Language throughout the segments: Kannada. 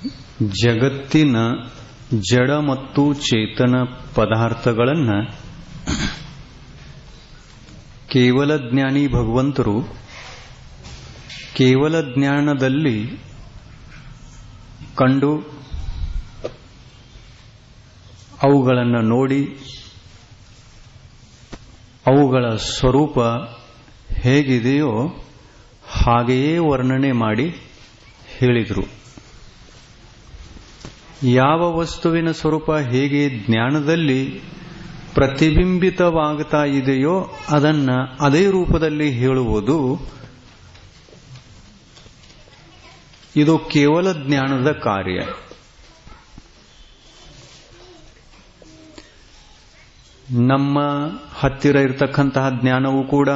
ಜಗತ್ತಿನ ಜಡ ಮತ್ತು ಚೇತನ ಪದಾರ್ಥಗಳನ್ನು ಕೇವಲ ಜ್ಞಾನಿ ಭಗವಂತರು ಕೇವಲ ಜ್ಞಾನದಲ್ಲಿ ಕಂಡು ಅವುಗಳನ್ನು ನೋಡಿ ಅವುಗಳ ಸ್ವರೂಪ ಹೇಗಿದೆಯೋ ಹಾಗೆಯೇ ವರ್ಣನೆ ಮಾಡಿ ಹೇಳಿದರು ಯಾವ ವಸ್ತುವಿನ ಸ್ವರೂಪ ಹೇಗೆ ಜ್ಞಾನದಲ್ಲಿ ಪ್ರತಿಬಿಂಬಿತವಾಗ್ತಾ ಇದೆಯೋ ಅದನ್ನ ಅದೇ ರೂಪದಲ್ಲಿ ಹೇಳುವುದು ಇದು ಕೇವಲ ಜ್ಞಾನದ ಕಾರ್ಯ ನಮ್ಮ ಹತ್ತಿರ ಇರತಕ್ಕಂತಹ ಜ್ಞಾನವು ಕೂಡ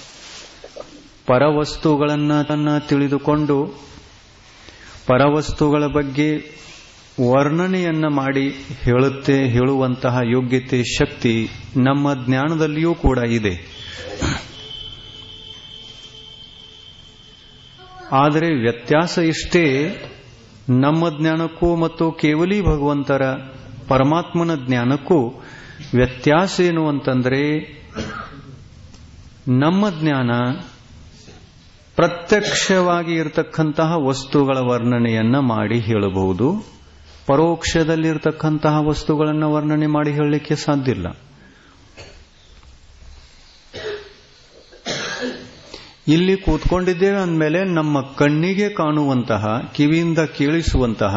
ಪರವಸ್ತುಗಳನ್ನು ತಿಳಿದುಕೊಂಡು ಪರವಸ್ತುಗಳ ಬಗ್ಗೆ ವರ್ಣನೆಯನ್ನ ಮಾಡಿ ಹೇಳುತ್ತೆ ಹೇಳುವಂತಹ ಯೋಗ್ಯತೆ ಶಕ್ತಿ ನಮ್ಮ ಜ್ಞಾನದಲ್ಲಿಯೂ ಕೂಡ ಇದೆ ಆದರೆ ವ್ಯತ್ಯಾಸ ಇಷ್ಟೇ ನಮ್ಮ ಜ್ಞಾನಕ್ಕೂ ಮತ್ತು ಕೇವಲಿ ಭಗವಂತರ ಪರಮಾತ್ಮನ ಜ್ಞಾನಕ್ಕೂ ವ್ಯತ್ಯಾಸ ಏನು ಅಂತಂದ್ರೆ ನಮ್ಮ ಜ್ಞಾನ ಪ್ರತ್ಯಕ್ಷವಾಗಿ ಇರತಕ್ಕಂತಹ ವಸ್ತುಗಳ ವರ್ಣನೆಯನ್ನ ಮಾಡಿ ಹೇಳಬಹುದು ಪರೋಕ್ಷದಲ್ಲಿರ್ತಕ್ಕಂತಹ ವಸ್ತುಗಳನ್ನು ವರ್ಣನೆ ಮಾಡಿ ಹೇಳಲಿಕ್ಕೆ ಸಾಧ್ಯ ಇಲ್ಲ ಇಲ್ಲಿ ಕೂತ್ಕೊಂಡಿದ್ದೇವೆ ಅಂದಮೇಲೆ ನಮ್ಮ ಕಣ್ಣಿಗೆ ಕಾಣುವಂತಹ ಕಿವಿಯಿಂದ ಕೇಳಿಸುವಂತಹ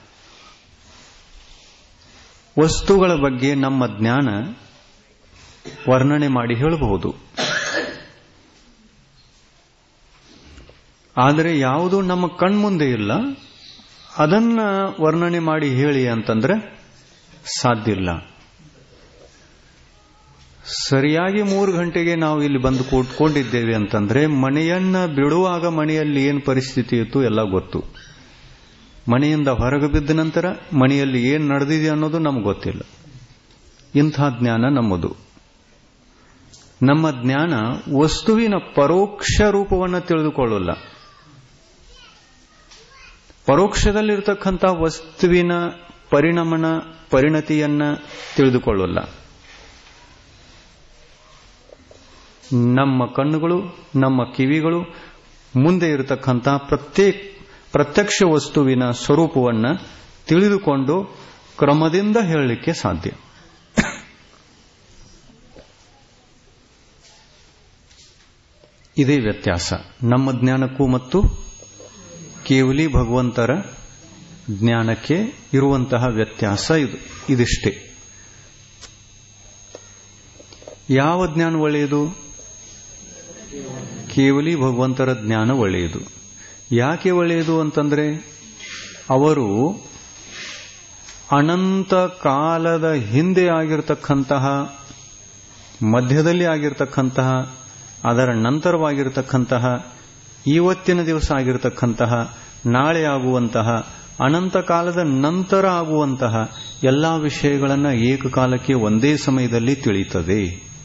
ವಸ್ತುಗಳ ಬಗ್ಗೆ ನಮ್ಮ ಜ್ಞಾನ ವರ್ಣನೆ ಮಾಡಿ ಹೇಳಬಹುದು ಆದರೆ ಯಾವುದು ನಮ್ಮ ಕಣ್ಮುಂದೆ ಇಲ್ಲ ಅದನ್ನ ವರ್ಣನೆ ಮಾಡಿ ಹೇಳಿ ಅಂತಂದ್ರೆ ಸಾಧ್ಯ ಇಲ್ಲ ಸರಿಯಾಗಿ ಮೂರು ಗಂಟೆಗೆ ನಾವು ಇಲ್ಲಿ ಬಂದು ಕೂತ್ಕೊಂಡಿದ್ದೇವೆ ಅಂತಂದ್ರೆ ಮನೆಯನ್ನ ಬಿಡುವಾಗ ಮನೆಯಲ್ಲಿ ಏನು ಪರಿಸ್ಥಿತಿ ಇತ್ತು ಎಲ್ಲ ಗೊತ್ತು ಮನೆಯಿಂದ ಹೊರಗೆ ಬಿದ್ದ ನಂತರ ಮನೆಯಲ್ಲಿ ಏನು ನಡೆದಿದೆ ಅನ್ನೋದು ನಮ್ಗೆ ಗೊತ್ತಿಲ್ಲ ಇಂಥ ಜ್ಞಾನ ನಮ್ಮದು ನಮ್ಮ ಜ್ಞಾನ ವಸ್ತುವಿನ ಪರೋಕ್ಷ ರೂಪವನ್ನು ತಿಳಿದುಕೊಳ್ಳಲ್ಲ ಪರೋಕ್ಷದಲ್ಲಿರ್ತಕ್ಕಂಥ ವಸ್ತುವಿನ ಪರಿಣಮನ ಪರಿಣತಿಯನ್ನ ತಿಳಿದುಕೊಳ್ಳಲ್ಲ ನಮ್ಮ ಕಣ್ಣುಗಳು ನಮ್ಮ ಕಿವಿಗಳು ಮುಂದೆ ಇರತಕ್ಕಂಥ ಪ್ರತ್ಯೇಕ ಪ್ರತ್ಯಕ್ಷ ವಸ್ತುವಿನ ಸ್ವರೂಪವನ್ನು ತಿಳಿದುಕೊಂಡು ಕ್ರಮದಿಂದ ಹೇಳಲಿಕ್ಕೆ ಸಾಧ್ಯ ಇದೇ ವ್ಯತ್ಯಾಸ ನಮ್ಮ ಜ್ಞಾನಕ್ಕೂ ಮತ್ತು ಕೇವಲಿ ಭಗವಂತರ ಜ್ಞಾನಕ್ಕೆ ಇರುವಂತಹ ವ್ಯತ್ಯಾಸ ಇದು ಇದಿಷ್ಟೇ ಯಾವ ಜ್ಞಾನ ಒಳ್ಳೆಯದು ಕೇವಲಿ ಭಗವಂತರ ಜ್ಞಾನ ಒಳ್ಳೆಯದು ಯಾಕೆ ಒಳ್ಳೆಯದು ಅಂತಂದ್ರೆ ಅವರು ಅನಂತ ಕಾಲದ ಹಿಂದೆ ಆಗಿರತಕ್ಕಂತಹ ಮಧ್ಯದಲ್ಲಿ ಆಗಿರತಕ್ಕಂತಹ ಅದರ ನಂತರವಾಗಿರತಕ್ಕಂತಹ ಇವತ್ತಿನ ದಿವಸ ಆಗಿರತಕ್ಕಂತಹ ನಾಳೆ ಆಗುವಂತಹ ಅನಂತ ಕಾಲದ ನಂತರ ಆಗುವಂತಹ ಎಲ್ಲಾ ವಿಷಯಗಳನ್ನು ಏಕಕಾಲಕ್ಕೆ ಒಂದೇ ಸಮಯದಲ್ಲಿ ತಿಳಿಯುತ್ತದೆ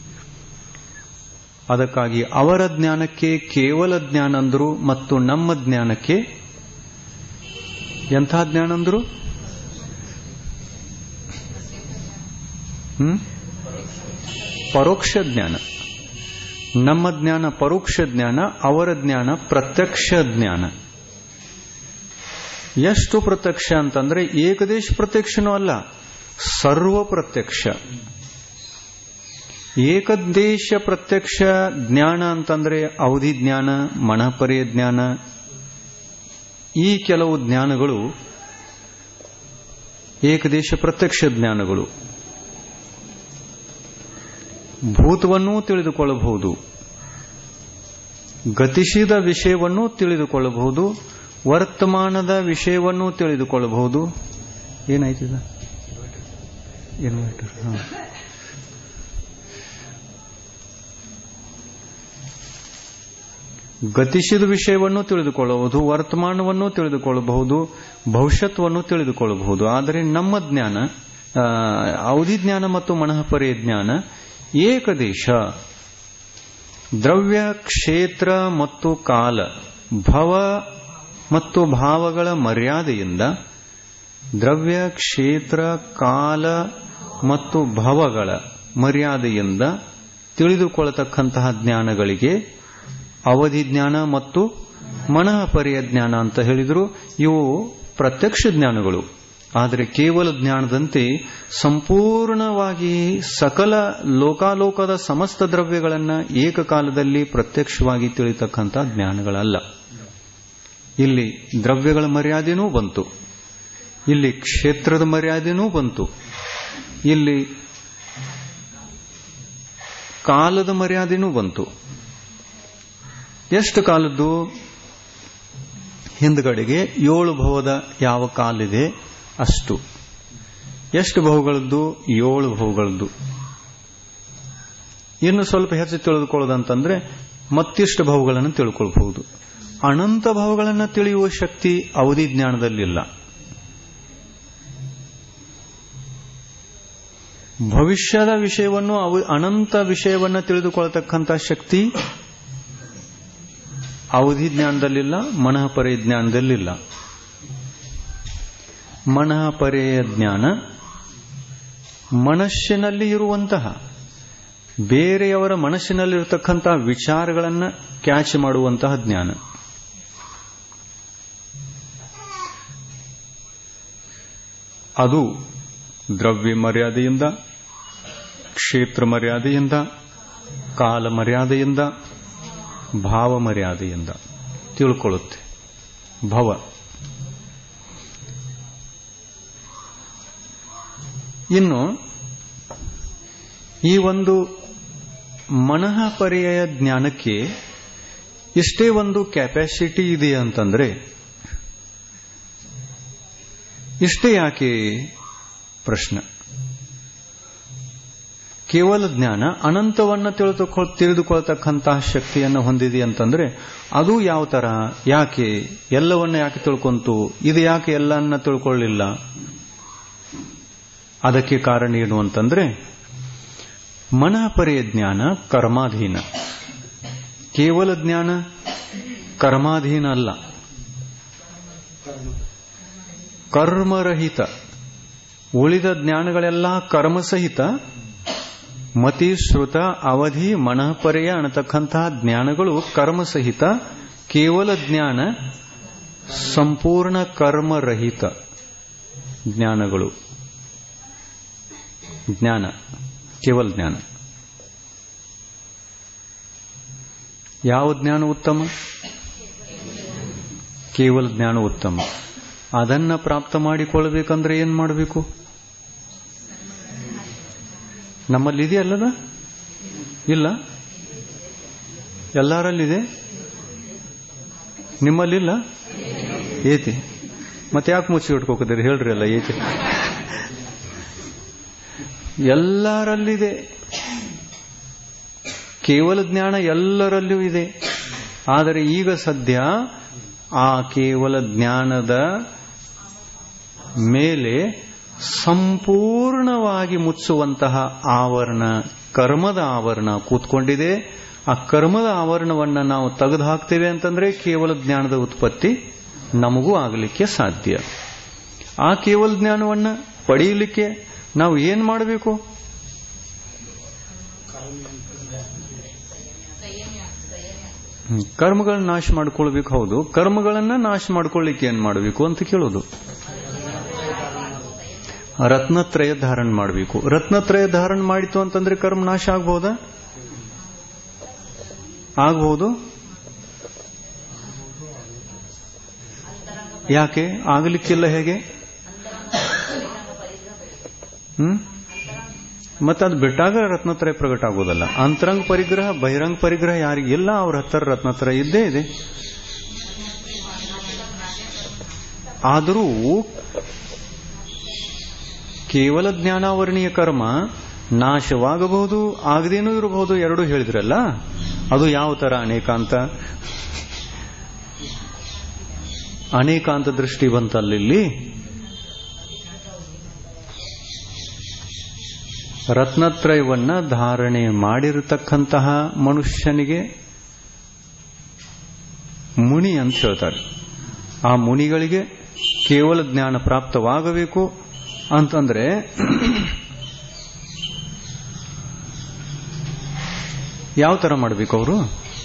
ಅದಕ್ಕಾಗಿ ಅವರ ಜ್ಞಾನಕ್ಕೆ ಕೇವಲ ಜ್ಞಾನ ಅಂದ್ರು ಮತ್ತು ನಮ್ಮ ಜ್ಞಾನಕ್ಕೆ ಎಂಥ ಜ್ಞಾನ ಅಂದ್ರು ಹ್ಮ್ ಪರೋಕ್ಷ ಜ್ಞಾನ ನಮ್ಮ ಜ್ಞಾನ ಪರೋಕ್ಷ ಜ್ಞಾನ ಅವರ ಜ್ಞಾನ ಪ್ರತ್ಯಕ್ಷ ಜ್ಞಾನ ಎಷ್ಟು ಪ್ರತ್ಯಕ್ಷ ಅಂತಂದ್ರೆ ಏಕದೇಶ ಪ್ರತ್ಯಕ್ಷನೂ ಅಲ್ಲ ಸರ್ವ ಪ್ರತ್ಯಕ್ಷ ಏಕದೇಶ ಪ್ರತ್ಯಕ್ಷ ಜ್ಞಾನ ಅಂತಂದ್ರೆ ಅವಧಿ ಜ್ಞಾನ ಮಣಪರ್ಯ ಜ್ಞಾನ ಈ ಕೆಲವು ಜ್ಞಾನಗಳು ಏಕದೇಶ ಪ್ರತ್ಯಕ್ಷ ಜ್ಞಾನಗಳು ಭೂತವನ್ನೂ ತಿಳಿದುಕೊಳ್ಳಬಹುದು ಗತಿಸಿದ ವಿಷಯವನ್ನೂ ತಿಳಿದುಕೊಳ್ಳಬಹುದು ವರ್ತಮಾನದ ವಿಷಯವನ್ನೂ ತಿಳಿದುಕೊಳ್ಳಬಹುದು ಏನಾಯ್ತಿದ ಇನ್ವರ್ಟರ್ ಹಾ ಗತಿಸಿದ ವಿಷಯವನ್ನು ತಿಳಿದುಕೊಳ್ಳಬಹುದು ವರ್ತಮಾನವನ್ನು ತಿಳಿದುಕೊಳ್ಳಬಹುದು ಭವಿಷ್ಯತ್ವವನ್ನು ತಿಳಿದುಕೊಳ್ಳಬಹುದು ಆದರೆ ನಮ್ಮ ಜ್ಞಾನ ಅವಧಿ ಜ್ಞಾನ ಮತ್ತು ಮನಃಪರ್ಯ ಜ್ಞಾನ ಏಕದೇಶ ದ್ರವ್ಯ ಕ್ಷೇತ್ರ ಮತ್ತು ಕಾಲ ಭವ ಮತ್ತು ಭಾವಗಳ ಮರ್ಯಾದೆಯಿಂದ ದ್ರವ್ಯ ಕ್ಷೇತ್ರ ಕಾಲ ಮತ್ತು ಭವಗಳ ಮರ್ಯಾದೆಯಿಂದ ತಿಳಿದುಕೊಳ್ಳತಕ್ಕಂತಹ ಜ್ಞಾನಗಳಿಗೆ ಅವಧಿ ಜ್ಞಾನ ಮತ್ತು ಮನಃಪರ್ಯ ಜ್ಞಾನ ಅಂತ ಹೇಳಿದ್ರು ಇವು ಪ್ರತ್ಯಕ್ಷ ಜ್ಞಾನಗಳು ಆದರೆ ಕೇವಲ ಜ್ಞಾನದಂತೆ ಸಂಪೂರ್ಣವಾಗಿ ಸಕಲ ಲೋಕಾಲೋಕದ ಸಮಸ್ತ ದ್ರವ್ಯಗಳನ್ನು ಏಕಕಾಲದಲ್ಲಿ ಪ್ರತ್ಯಕ್ಷವಾಗಿ ತಿಳಿತಕ್ಕಂಥ ಜ್ಞಾನಗಳಲ್ಲ ಇಲ್ಲಿ ದ್ರವ್ಯಗಳ ಮರ್ಯಾದೆನೂ ಬಂತು ಇಲ್ಲಿ ಕ್ಷೇತ್ರದ ಮರ್ಯಾದೆನೂ ಬಂತು ಇಲ್ಲಿ ಕಾಲದ ಮರ್ಯಾದೆನೂ ಬಂತು ಎಷ್ಟು ಕಾಲದ್ದು ಹಿಂದ್ಗಡೆಗೆ ಏಳು ಭವದ ಯಾವ ಕಾಲಿದೆ ಅಷ್ಟು ಎಷ್ಟು ಬಹುಗಳದ್ದು ಏಳು ಬಹುಗಳದ್ದು ಇನ್ನು ಸ್ವಲ್ಪ ಹೆಚ್ಚು ತಿಳಿದುಕೊಳ್ಳೋದಂತಂದ್ರೆ ಮತ್ತಿಷ್ಟು ಭಾವಗಳನ್ನು ತಿಳ್ಕೊಳ್ಬಹುದು ಅನಂತ ಭಾವಗಳನ್ನು ತಿಳಿಯುವ ಶಕ್ತಿ ಅವಧಿ ಜ್ಞಾನದಲ್ಲಿಲ್ಲ ಭವಿಷ್ಯದ ವಿಷಯವನ್ನು ಅನಂತ ವಿಷಯವನ್ನು ತಿಳಿದುಕೊಳ್ಳತಕ್ಕಂಥ ಶಕ್ತಿ ಅವಧಿ ಜ್ಞಾನದಲ್ಲಿಲ್ಲ ಮನಃಪರ್ಯ ಜ್ಞಾನದಲ್ಲಿಲ್ಲ ಮನಃಪರ್ಯ ಜ್ಞಾನ ಮನಸ್ಸಿನಲ್ಲಿ ಇರುವಂತಹ ಬೇರೆಯವರ ಮನಸ್ಸಿನಲ್ಲಿರತಕ್ಕಂತಹ ವಿಚಾರಗಳನ್ನು ಕ್ಯಾಚ್ ಮಾಡುವಂತಹ ಜ್ಞಾನ ಅದು ದ್ರವ್ಯ ಮರ್ಯಾದೆಯಿಂದ ಕ್ಷೇತ್ರ ಮರ್ಯಾದೆಯಿಂದ ಕಾಲ ಮರ್ಯಾದೆಯಿಂದ ಭಾವ ಮರ್ಯಾದೆಯಿಂದ ತಿಳ್ಕೊಳ್ಳುತ್ತೆ ಭವ ಇನ್ನು ಈ ಒಂದು ಮನಃ ಪರ್ಯಾಯ ಜ್ಞಾನಕ್ಕೆ ಇಷ್ಟೇ ಒಂದು ಕೆಪಾಸಿಟಿ ಇದೆ ಅಂತಂದ್ರೆ ಇಷ್ಟೇ ಯಾಕೆ ಪ್ರಶ್ನೆ ಕೇವಲ ಜ್ಞಾನ ಅನಂತವನ್ನ ತಿಳಿದುಕೊ ತಿಳಿದುಕೊಳ್ತಕ್ಕಂತಹ ಶಕ್ತಿಯನ್ನು ಹೊಂದಿದೆ ಅಂತಂದ್ರೆ ಅದು ಯಾವ ತರ ಯಾಕೆ ಎಲ್ಲವನ್ನ ಯಾಕೆ ತಿಳ್ಕೊಂತು ಇದು ಯಾಕೆ ಎಲ್ಲನ್ನ ತಿಳ್ಕೊಳ್ಳಿಲ್ಲ ಅದಕ್ಕೆ ಕಾರಣ ಏನು ಅಂತಂದ್ರೆ ಮನಃಪರ್ಯ ಜ್ಞಾನ ಕರ್ಮಾಧೀನ ಕೇವಲ ಜ್ಞಾನ ಕರ್ಮಾಧೀನ ಅಲ್ಲ ಕರ್ಮರಹಿತ ಉಳಿದ ಜ್ಞಾನಗಳೆಲ್ಲ ಕರ್ಮಸಹಿತ ಮತಿ ಶ್ರುತ ಅವಧಿ ಮನಃಪರ್ಯ ಅನ್ನತಕ್ಕಂತಹ ಜ್ಞಾನಗಳು ಕರ್ಮಸಹಿತ ಕೇವಲ ಜ್ಞಾನ ಸಂಪೂರ್ಣ ಕರ್ಮರಹಿತ ಜ್ಞಾನಗಳು ಜ್ಞಾನ ಕೇವಲ ಜ್ಞಾನ ಯಾವ ಜ್ಞಾನ ಉತ್ತಮ ಕೇವಲ ಜ್ಞಾನ ಉತ್ತಮ ಅದನ್ನ ಪ್ರಾಪ್ತ ಮಾಡಿಕೊಳ್ಳಬೇಕಂದ್ರೆ ಏನ್ ಮಾಡಬೇಕು ನಮ್ಮಲ್ಲಿ ಇದೆಯಲ್ಲದ ಇಲ್ಲ ಎಲ್ಲರಲ್ಲಿದೆ ನಿಮ್ಮಲ್ಲಿಲ್ಲ ಏತಿ ಮತ್ತೆ ಯಾಕೆ ಮುಚ್ಚಿ ಇಟ್ಕೋಕಿದ್ದೀರಿ ಹೇಳ್ರಿ ಅಲ್ಲ ಏತಿ ಎಲ್ಲರಲ್ಲಿದೆ ಕೇವಲ ಜ್ಞಾನ ಎಲ್ಲರಲ್ಲೂ ಇದೆ ಆದರೆ ಈಗ ಸದ್ಯ ಆ ಕೇವಲ ಜ್ಞಾನದ ಮೇಲೆ ಸಂಪೂರ್ಣವಾಗಿ ಮುಚ್ಚುವಂತಹ ಆವರಣ ಕರ್ಮದ ಆವರಣ ಕೂತ್ಕೊಂಡಿದೆ ಆ ಕರ್ಮದ ಆವರಣವನ್ನ ನಾವು ತೆಗೆದು ಹಾಕ್ತೇವೆ ಅಂತಂದ್ರೆ ಕೇವಲ ಜ್ಞಾನದ ಉತ್ಪತ್ತಿ ನಮಗೂ ಆಗಲಿಕ್ಕೆ ಸಾಧ್ಯ ಆ ಕೇವಲ ಜ್ಞಾನವನ್ನ ಪಡೆಯಲಿಕ್ಕೆ ನಾವು ಏನ್ ಮಾಡಬೇಕು ಕರ್ಮಗಳನ್ನ ನಾಶ ಮಾಡ್ಕೊಳ್ಬೇಕು ಹೌದು ಕರ್ಮಗಳನ್ನ ನಾಶ ಮಾಡ್ಕೊಳ್ಳಿಕ್ಕೆ ಏನ್ ಮಾಡಬೇಕು ಅಂತ ಕೇಳೋದು ರತ್ನತ್ರಯ ಧಾರಣ ಮಾಡಬೇಕು ರತ್ನತ್ರಯ ಧಾರಣ ಮಾಡಿತು ಅಂತಂದ್ರೆ ಕರ್ಮ ನಾಶ ಆಗ್ಬಹುದಾ ಆಗಬಹುದು ಯಾಕೆ ಆಗಲಿಕ್ಕಿಲ್ಲ ಹೇಗೆ ಹ್ಮ್ ಮತ್ತೆ ಅದು ಬಿಟ್ಟಾಗ ರತ್ನತ್ರಯ ಪ್ರಕಟ ಆಗೋದಲ್ಲ ಅಂತರಂಗ ಪರಿಗ್ರಹ ಬಹಿರಂಗ ಪರಿಗ್ರಹ ಯಾರಿಗಿಲ್ಲ ಅವ್ರ ಹತ್ತರ ರತ್ನತ್ರಯ ಇದ್ದೇ ಇದೆ ಆದರೂ ಕೇವಲ ಜ್ಞಾನಾವರಣೀಯ ಕರ್ಮ ನಾಶವಾಗಬಹುದು ಆಗದೇನೂ ಇರಬಹುದು ಎರಡೂ ಹೇಳಿದ್ರಲ್ಲ ಅದು ಯಾವ ತರ ಅನೇಕಾಂತ ಅನೇಕಾಂತ ದೃಷ್ಟಿ ಬಂತಲ್ಲಿ ರತ್ನತ್ರಯವನ್ನ ಧಾರಣೆ ಮಾಡಿರತಕ್ಕಂತಹ ಮನುಷ್ಯನಿಗೆ ಮುನಿ ಅಂತ ಹೇಳ್ತಾರೆ ಆ ಮುನಿಗಳಿಗೆ ಕೇವಲ ಜ್ಞಾನ ಪ್ರಾಪ್ತವಾಗಬೇಕು ಅಂತಂದ್ರೆ ಯಾವ ತರ ಮಾಡಬೇಕು ಅವರು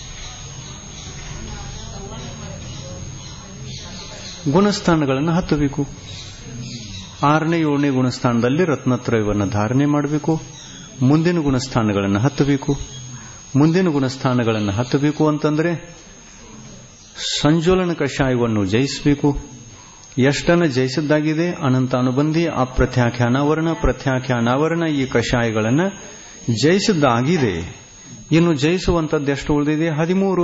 ಗುಣಸ್ಥಾನಗಳನ್ನು ಹತ್ತಬೇಕು ಆರನೇ ಏಳನೇ ಗುಣಸ್ಥಾನದಲ್ಲಿ ರತ್ನತ್ರಯವನ್ನು ಧಾರಣೆ ಮಾಡಬೇಕು ಮುಂದಿನ ಗುಣಸ್ಥಾನಗಳನ್ನು ಹತ್ತಬೇಕು ಮುಂದಿನ ಗುಣಸ್ಥಾನಗಳನ್ನು ಹತ್ತಬೇಕು ಅಂತಂದ್ರೆ ಸಂಜೋಲನ ಕಷಾಯವನ್ನು ಜಯಿಸಬೇಕು ಎಷ್ಟನ್ನು ಜಯಿಸಿದ್ದಾಗಿದೆ ಅನಂತ ಅನುಬಂಧಿ ಅಪ್ರತ್ಯಾಖ್ಯಾನಾವರಣ ಪ್ರತ್ಯಾಖ್ಯಾನಾವರಣ ಈ ಕಷಾಯಗಳನ್ನು ಜಯಿಸಿದ್ದಾಗಿದೆ ಇನ್ನು ಜಯಿಸುವಂಥದ್ದು ಎಷ್ಟು ಉಳಿದಿದೆ ಹದಿಮೂರು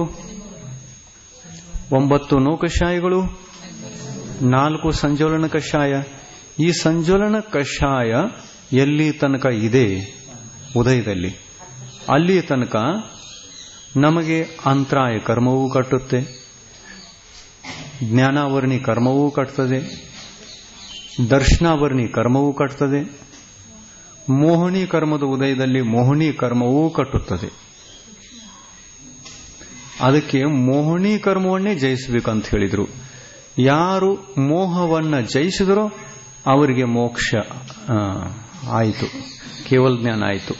ಒಂಬತ್ತು ನೌಕಷಾಯಗಳು ನಾಲ್ಕು ಸಂಜೋಲನ ಕಷಾಯ ಈ ಸಂಜೋಲನ ಕಷಾಯ ಎಲ್ಲಿ ತನಕ ಇದೆ ಉದಯದಲ್ಲಿ ಅಲ್ಲಿ ತನಕ ನಮಗೆ ಅಂತರಾಯ ಕರ್ಮವೂ ಕಟ್ಟುತ್ತೆ ಜ್ಞಾನಾವರಣಿ ಕರ್ಮವೂ ಕಟ್ತದೆ ದರ್ಶನಾವರಣಿ ಕರ್ಮವೂ ಕಟ್ತದೆ ಮೋಹನಿ ಕರ್ಮದ ಉದಯದಲ್ಲಿ ಮೋಹನಿ ಕರ್ಮವೂ ಕಟ್ಟುತ್ತದೆ ಅದಕ್ಕೆ ಮೋಹನಿ ಕರ್ಮವನ್ನೇ ಜಯಿಸಬೇಕಂತ ಹೇಳಿದರು ಯಾರು ಮೋಹವನ್ನ ಜಯಿಸಿದರೋ ಅವರಿಗೆ ಮೋಕ್ಷ ಆಯಿತು ಕೇವಲ ಜ್ಞಾನ ಆಯಿತು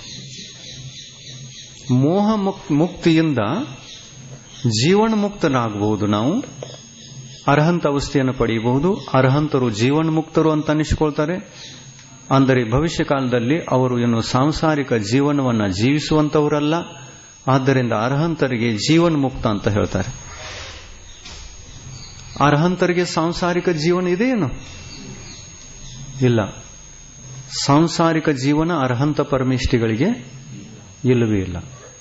ಮೋಹ ಮುಕ್ತಿಯಿಂದ ಜೀವನ ಮುಕ್ತನಾಗಬಹುದು ನಾವು ಅರ್ಹಂತ ಅವಸ್ಥೆಯನ್ನು ಪಡೆಯಬಹುದು ಅರ್ಹಂತರು ಜೀವನ ಮುಕ್ತರು ಅಂತ ಅನಿಸಿಕೊಳ್ತಾರೆ ಅಂದರೆ ಭವಿಷ್ಯ ಕಾಲದಲ್ಲಿ ಅವರು ಇನ್ನು ಸಾಂಸಾರಿಕ ಜೀವನವನ್ನು ಜೀವಿಸುವಂತವರಲ್ಲ ಆದ್ದರಿಂದ ಅರ್ಹಂತರಿಗೆ ಜೀವನ ಮುಕ್ತ ಅಂತ ಹೇಳ್ತಾರೆ ಅರ್ಹಂತರಿಗೆ ಸಾಂಸಾರಿಕ ಜೀವನ ಇದೆಯೇನು ಇಲ್ಲ ಸಾಂಸಾರಿಕ ಜೀವನ ಅರ್ಹಂತ ಪರಮೇಷ್ಠಿಗಳಿಗೆ ಇಲ್ಲವೇ ಇಲ್ಲ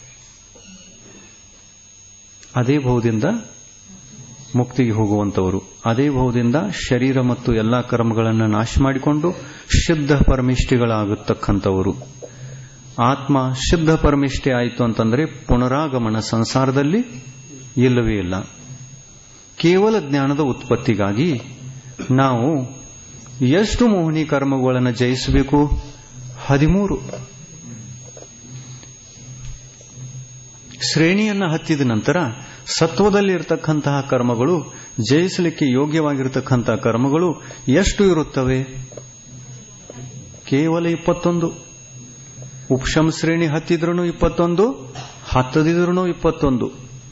ಅದೇ ಭಾವದಿಂದ ಮುಕ್ತಿಗೆ ಹೋಗುವಂತವರು ಅದೇ ಭಾವದಿಂದ ಶರೀರ ಮತ್ತು ಎಲ್ಲಾ ಕರ್ಮಗಳನ್ನು ನಾಶ ಮಾಡಿಕೊಂಡು ಶುದ್ಧ ಪರಮಿಷ್ಠಿಗಳಾಗತಕ್ಕಂಥವರು ಆತ್ಮ ಶುದ್ಧ ಪರಮಿಷ್ಠಿ ಆಯಿತು ಅಂತಂದ್ರೆ ಪುನರಾಗಮನ ಸಂಸಾರದಲ್ಲಿ ಇಲ್ಲವೇ ಇಲ್ಲ ಕೇವಲ ಜ್ಞಾನದ ಉತ್ಪತ್ತಿಗಾಗಿ ನಾವು ಎಷ್ಟು ಮೋಹಿನಿ ಕರ್ಮಗಳನ್ನು ಜಯಿಸಬೇಕು ಹದಿಮೂರು ಶ್ರೇಣಿಯನ್ನು ಹತ್ತಿದ ನಂತರ ಸತ್ವದಲ್ಲಿ ಇರತಕ್ಕಂತಹ ಕರ್ಮಗಳು ಜಯಿಸಲಿಕ್ಕೆ ಯೋಗ್ಯವಾಗಿರತಕ್ಕಂತಹ ಕರ್ಮಗಳು ಎಷ್ಟು ಇರುತ್ತವೆ ಕೇವಲ ಇಪ್ಪತ್ತೊಂದು ಉಪಶಮ ಶ್ರೇಣಿ ಹತ್ತಿದ್ರೂ ಇಪ್ಪತ್ತೊಂದು ಹತ್ತದಿದ್ರೂ ಇಪ್ಪತ್ತೊಂದು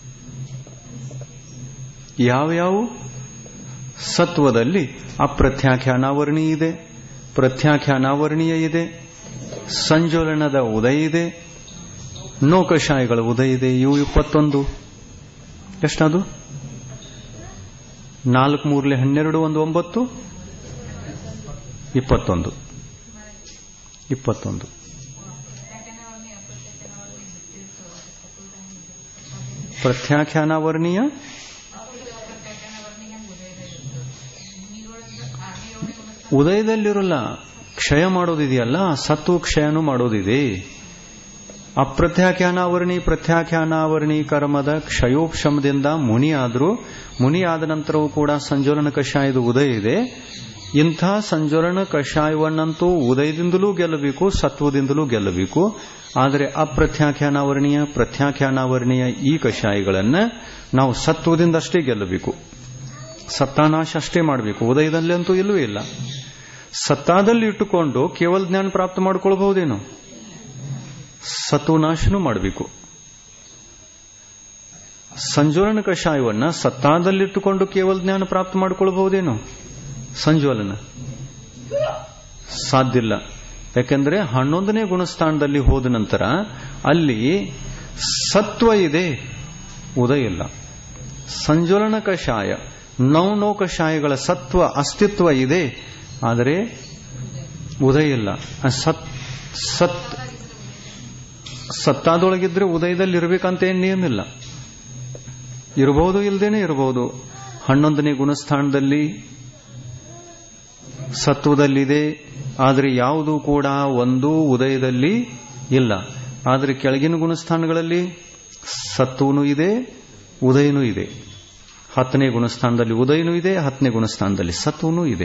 ಯಾವ್ಯಾವ ಸತ್ವದಲ್ಲಿ ಅಪ್ರತ್ಯಾಖ್ಯಾನಾವರಣಿ ಇದೆ ಪ್ರತ್ಯಾಖ್ಯಾನಾವರಣೀಯ ಇದೆ ಸಂಜೋಲನದ ಉದಯ ಇದೆ ನೌಕಶಾಯಿಗಳ ಉದಯ ಇದೆ ಇವು ಇಪ್ಪತ್ತೊಂದು ಎಷ್ಟದು ನಾಲ್ಕು ಮೂರ್ಲೆ ಹನ್ನೆರಡು ಒಂದು ಒಂಬತ್ತು ಇಪ್ಪತ್ತೊಂದು ಇಪ್ಪತ್ತೊಂದು ಪ್ರತ್ಯಾಖ್ಯಾನಾವರ್ಣೀಯ ಉದಯದಲ್ಲಿರಲ್ಲ ಕ್ಷಯ ಮಾಡೋದಿದೆಯಲ್ಲ ಸತ್ವ ಕ್ಷಯನೂ ಮಾಡೋದಿದೆ ಅಪ್ರತ್ಯಾಖ್ಯಾನಾವರಣಿ ಪ್ರತ್ಯಾಖ್ಯಾನಾವರಣಿ ಕರ್ಮದ ಕ್ಷಯೋಪಶಮದಿಂದ ಮುನಿ ಆದರೂ ಮುನಿ ಆದ ನಂತರವೂ ಕೂಡ ಸಂಜೋಲನ ಕಷಾಯದ ಉದಯ ಇದೆ ಇಂಥ ಸಂಜೋಲನ ಕಷಾಯವನ್ನಂತೂ ಉದಯದಿಂದಲೂ ಗೆಲ್ಲಬೇಕು ಸತ್ವದಿಂದಲೂ ಗೆಲ್ಲಬೇಕು ಆದರೆ ಅಪ್ರತ್ಯಾಖ್ಯಾನಾವರಣೀಯ ಪ್ರತ್ಯಾಖ್ಯಾನಾವರಣೀಯ ಈ ಕಷಾಯಗಳನ್ನು ನಾವು ಸತ್ವದಿಂದಷ್ಟೇ ಗೆಲ್ಲಬೇಕು ಸತ್ತಾನಾಶ ಅಷ್ಟೇ ಮಾಡಬೇಕು ಉದಯದಲ್ಲಿ ಅಂತೂ ಇಲ್ಲವೇ ಇಲ್ಲ ಸತ್ತಾದಲ್ಲಿ ಇಟ್ಟುಕೊಂಡು ಕೇವಲ ಜ್ಞಾನ ಪ್ರಾಪ್ತ ಮಾಡ್ಕೊಳ್ಬಹುದೇನು ಸತ್ವನಾಶನೂ ಮಾಡಬೇಕು ಸಂಜೋಲನ ಕಷಾಯವನ್ನ ಸತ್ತಾದಲ್ಲಿಟ್ಟುಕೊಂಡು ಕೇವಲ ಜ್ಞಾನ ಪ್ರಾಪ್ತ ಮಾಡಿಕೊಳ್ಳಬಹುದೇನು ಸಂಜೋಲನ ಸಾಧ್ಯವಿಲ್ಲ ಯಾಕೆಂದ್ರೆ ಹನ್ನೊಂದನೇ ಗುಣಸ್ಥಾನದಲ್ಲಿ ಹೋದ ನಂತರ ಅಲ್ಲಿ ಸತ್ವ ಇದೆ ಉದಯ ಇಲ್ಲ ಸಂಜೋಲನ ಕಷಾಯ ನೌ ನೌ ಕಷಾಯಗಳ ಸತ್ವ ಅಸ್ತಿತ್ವ ಇದೆ ಆದರೆ ಉದಯ ಇಲ್ಲ ಸತ್ ಸತ್ ಸತ್ತಾದೊಳಗಿದ್ರೆ ಉದಯದಲ್ಲಿ ಇರಬೇಕಂತ ಏನು ನಿಯಮಿಲ್ಲ ಇರಬಹುದು ಇಲ್ಲದೇನೆ ಇರಬಹುದು ಹನ್ನೊಂದನೇ ಗುಣಸ್ಥಾನದಲ್ಲಿ ಸತ್ವದಲ್ಲಿದೆ ಆದರೆ ಯಾವುದು ಕೂಡ ಒಂದು ಉದಯದಲ್ಲಿ ಇಲ್ಲ ಆದರೆ ಕೆಳಗಿನ ಗುಣಸ್ಥಾನಗಳಲ್ಲಿ ಸತ್ವನೂ ಇದೆ ಉದಯನೂ ಇದೆ ಹತ್ತನೇ ಗುಣಸ್ಥಾನದಲ್ಲಿ ಉದಯನೂ ಇದೆ ಹತ್ತನೇ ಗುಣಸ್ಥಾನದಲ್ಲಿ ಸತ್ವನೂ ಇದೆ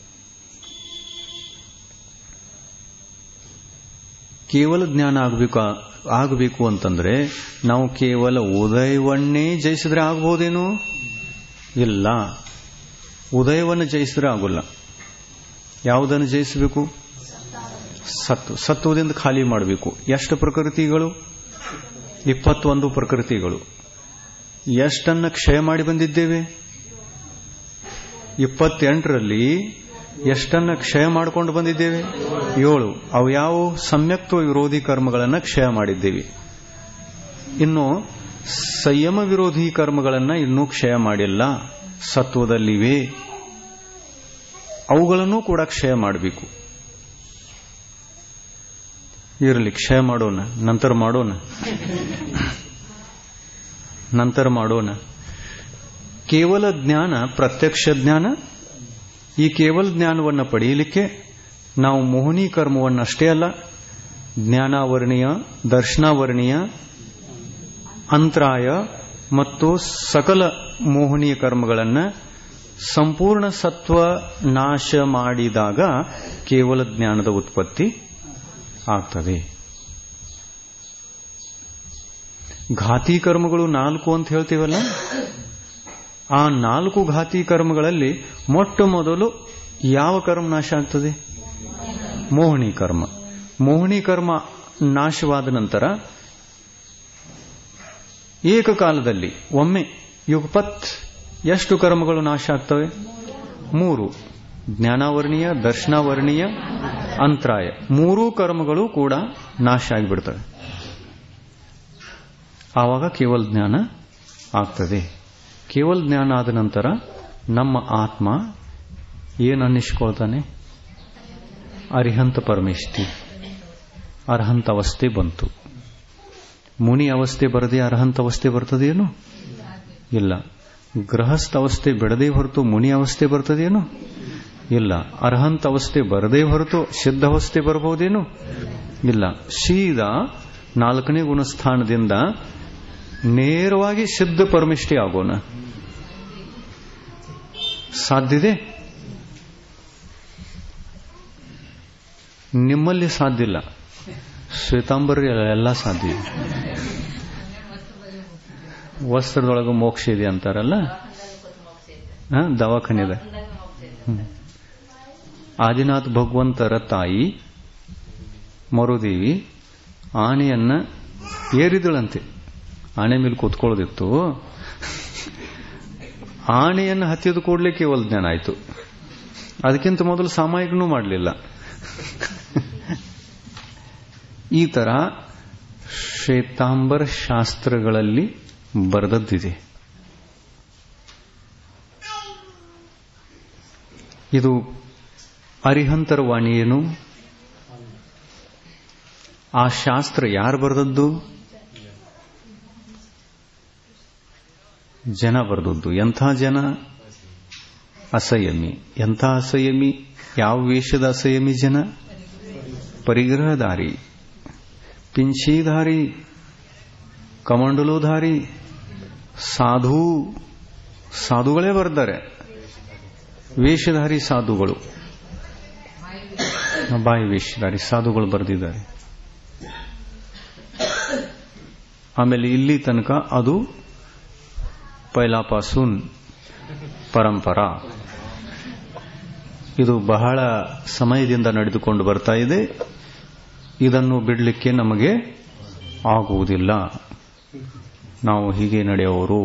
ಕೇವಲ ಜ್ಞಾನ ಆಗಬೇಕು ಆಗಬೇಕು ಅಂತಂದ್ರೆ ನಾವು ಕೇವಲ ಉದಯವನ್ನೇ ಜಯಿಸಿದ್ರೆ ಆಗ್ಬೋದೇನು ಇಲ್ಲ ಉದಯವನ್ನು ಜಯಿಸಿದ್ರೆ ಆಗೋಲ್ಲ ಯಾವುದನ್ನು ಜಯಿಸಬೇಕು ಸತ್ತು ಸತ್ವದಿಂದ ಖಾಲಿ ಮಾಡಬೇಕು ಎಷ್ಟು ಪ್ರಕೃತಿಗಳು ಇಪ್ಪತ್ತೊಂದು ಪ್ರಕೃತಿಗಳು ಎಷ್ಟನ್ನ ಕ್ಷಯ ಮಾಡಿ ಬಂದಿದ್ದೇವೆ ಇಪ್ಪತ್ತೆಂಟರಲ್ಲಿ ಎಷ್ಟನ್ನ ಕ್ಷಯ ಮಾಡಿಕೊಂಡು ಬಂದಿದ್ದೇವೆ ಏಳು ಅವು ಯಾವ ಸಮ್ಯಕ್ತ್ವ ವಿರೋಧಿ ಕರ್ಮಗಳನ್ನು ಕ್ಷಯ ಮಾಡಿದ್ದೇವೆ ಇನ್ನು ಸಂಯಮ ವಿರೋಧಿ ಕರ್ಮಗಳನ್ನು ಇನ್ನೂ ಕ್ಷಯ ಮಾಡಿಲ್ಲ ಸತ್ವದಲ್ಲಿವೆ ಅವುಗಳನ್ನು ಕೂಡ ಕ್ಷಯ ಮಾಡಬೇಕು ಇರಲಿ ಕ್ಷಯ ಮಾಡೋಣ ನಂತರ ಮಾಡೋಣ ನಂತರ ಮಾಡೋಣ ಕೇವಲ ಜ್ಞಾನ ಪ್ರತ್ಯಕ್ಷ ಜ್ಞಾನ ಈ ಕೇವಲ ಜ್ಞಾನವನ್ನು ಪಡೆಯಲಿಕ್ಕೆ ನಾವು ಮೋಹಿನಿ ಕರ್ಮವನ್ನಷ್ಟೇ ಅಲ್ಲ ಜ್ಞಾನಾವರ್ಣೀಯ ದರ್ಶನಾವರ್ಣೀಯ ಅಂತರಾಯ ಮತ್ತು ಸಕಲ ಮೋಹನೀಯ ಕರ್ಮಗಳನ್ನು ಸಂಪೂರ್ಣ ಸತ್ವ ನಾಶ ಮಾಡಿದಾಗ ಕೇವಲ ಜ್ಞಾನದ ಉತ್ಪತ್ತಿ ಆಗ್ತದೆ ಘಾತಿ ಕರ್ಮಗಳು ನಾಲ್ಕು ಅಂತ ಹೇಳ್ತೀವಲ್ಲ ಆ ನಾಲ್ಕು ಘಾತಿ ಕರ್ಮಗಳಲ್ಲಿ ಮೊಟ್ಟ ಮೊದಲು ಯಾವ ಕರ್ಮ ನಾಶ ಆಗ್ತದೆ ಮೋಹನಿ ಕರ್ಮ ಮೋಹನಿ ಕರ್ಮ ನಾಶವಾದ ನಂತರ ಏಕಕಾಲದಲ್ಲಿ ಒಮ್ಮೆ ಯುಗಪತ್ ಎಷ್ಟು ಕರ್ಮಗಳು ನಾಶ ಆಗ್ತವೆ ಮೂರು ಜ್ಞಾನಾವರ್ಣೀಯ ದರ್ಶನಾವರ್ಣೀಯ ಅಂತರಾಯ ಮೂರೂ ಕರ್ಮಗಳು ಕೂಡ ನಾಶ ಆಗಿಬಿಡ್ತವೆ ಆವಾಗ ಕೇವಲ ಜ್ಞಾನ ಆಗ್ತದೆ ಕೇವಲ ಜ್ಞಾನ ಆದ ನಂತರ ನಮ್ಮ ಆತ್ಮ ಏನು ಅನ್ನಿಸ್ಕೊಳ್ತಾನೆ ಅರಿಹಂತ ಪರಮೇಷ್ಠಿ ಅರ್ಹಂತ ಅವಸ್ಥೆ ಬಂತು ಮುನಿ ಅವಸ್ಥೆ ಬರದೆ ಅರ್ಹಂತ ಅವಸ್ಥೆ ಬರ್ತದೇನು ಇಲ್ಲ ಗೃಹಸ್ಥ ಅವಸ್ಥೆ ಬಿಡದೆ ಹೊರತು ಮುನಿ ಅವಸ್ಥೆ ಬರ್ತದೇನು ಇಲ್ಲ ಅರ್ಹಂತ ಅವಸ್ಥೆ ಬರದೇ ಹೊರತು ಸಿದ್ಧ ಅವಸ್ಥೆ ಬರಬಹುದೇನು ಇಲ್ಲ ಸೀದಾ ನಾಲ್ಕನೇ ಗುಣಸ್ಥಾನದಿಂದ ನೇರವಾಗಿ ಸಿದ್ಧ ಪರಮಿಷ್ಠಿ ಆಗೋಣ ಸಾಧ್ಯದೆ ನಿಮ್ಮಲ್ಲಿ ಸಾಧ್ಯ ಇಲ್ಲ ಶ್ವೇತಾಂಬರಿ ಎಲ್ಲ ಸಾಧ್ಯ ವಸ್ತ್ರದೊಳಗೆ ಮೋಕ್ಷ ಇದೆ ಅಂತಾರಲ್ಲ ದವಾಖಾನೆದ ಆದಿನಾಥ್ ಭಗವಂತರ ತಾಯಿ ಮರುದೇವಿ ಆನೆಯನ್ನ ಏರಿದಳಂತೆ ಆನೆ ಮೇಲೆ ಕೂತ್ಕೊಳ್ಳೋದಿತ್ತು ಆನೆಯನ್ನು ಹತ್ತಿದ ಕೂಡಲೇ ಕೇವಲ ಜ್ಞಾನ ಆಯಿತು ಅದಕ್ಕಿಂತ ಮೊದಲು ಸಾಮಾಯಿಕನೂ ಮಾಡಲಿಲ್ಲ ಈ ತರ ಶ್ವೇತಾಂಬರ ಶಾಸ್ತ್ರಗಳಲ್ಲಿ ಬರೆದದ್ದಿದೆ ಇದು ಅರಿಹಂತರ ವಾಣಿ ಏನು ಆ ಶಾಸ್ತ್ರ ಯಾರು ಬರೆದದ್ದು ಜನ ಬರೆದದ್ದು ಎಂಥ ಜನ ಅಸಯಮಿ ಎಂಥ ಅಸಯಮಿ ಯಾವ ವೇಷದ ಅಸಯಮಿ ಜನ ಪರಿಗ್ರಹಧಾರಿ ಪಿಂಚೀಧಾರಿ ಕಮಂಡಲೋಧಾರಿ ಸಾಧು ಸಾಧುಗಳೇ ಬರ್ತಾರೆ ವೇಷಧಾರಿ ಸಾಧುಗಳು ಬಾಯಿ ವೇಷಧಾರಿ ಸಾಧುಗಳು ಬರೆದಿದ್ದಾರೆ ಆಮೇಲೆ ಇಲ್ಲಿ ತನಕ ಅದು ಪೈಲಾಪಾಸೂನ್ ಪರಂಪರಾ ಇದು ಬಹಳ ಸಮಯದಿಂದ ನಡೆದುಕೊಂಡು ಬರ್ತಾ ಇದೆ ಇದನ್ನು ಬಿಡಲಿಕ್ಕೆ ನಮಗೆ ಆಗುವುದಿಲ್ಲ ನಾವು ಹೀಗೆ ನಡೆಯುವವರು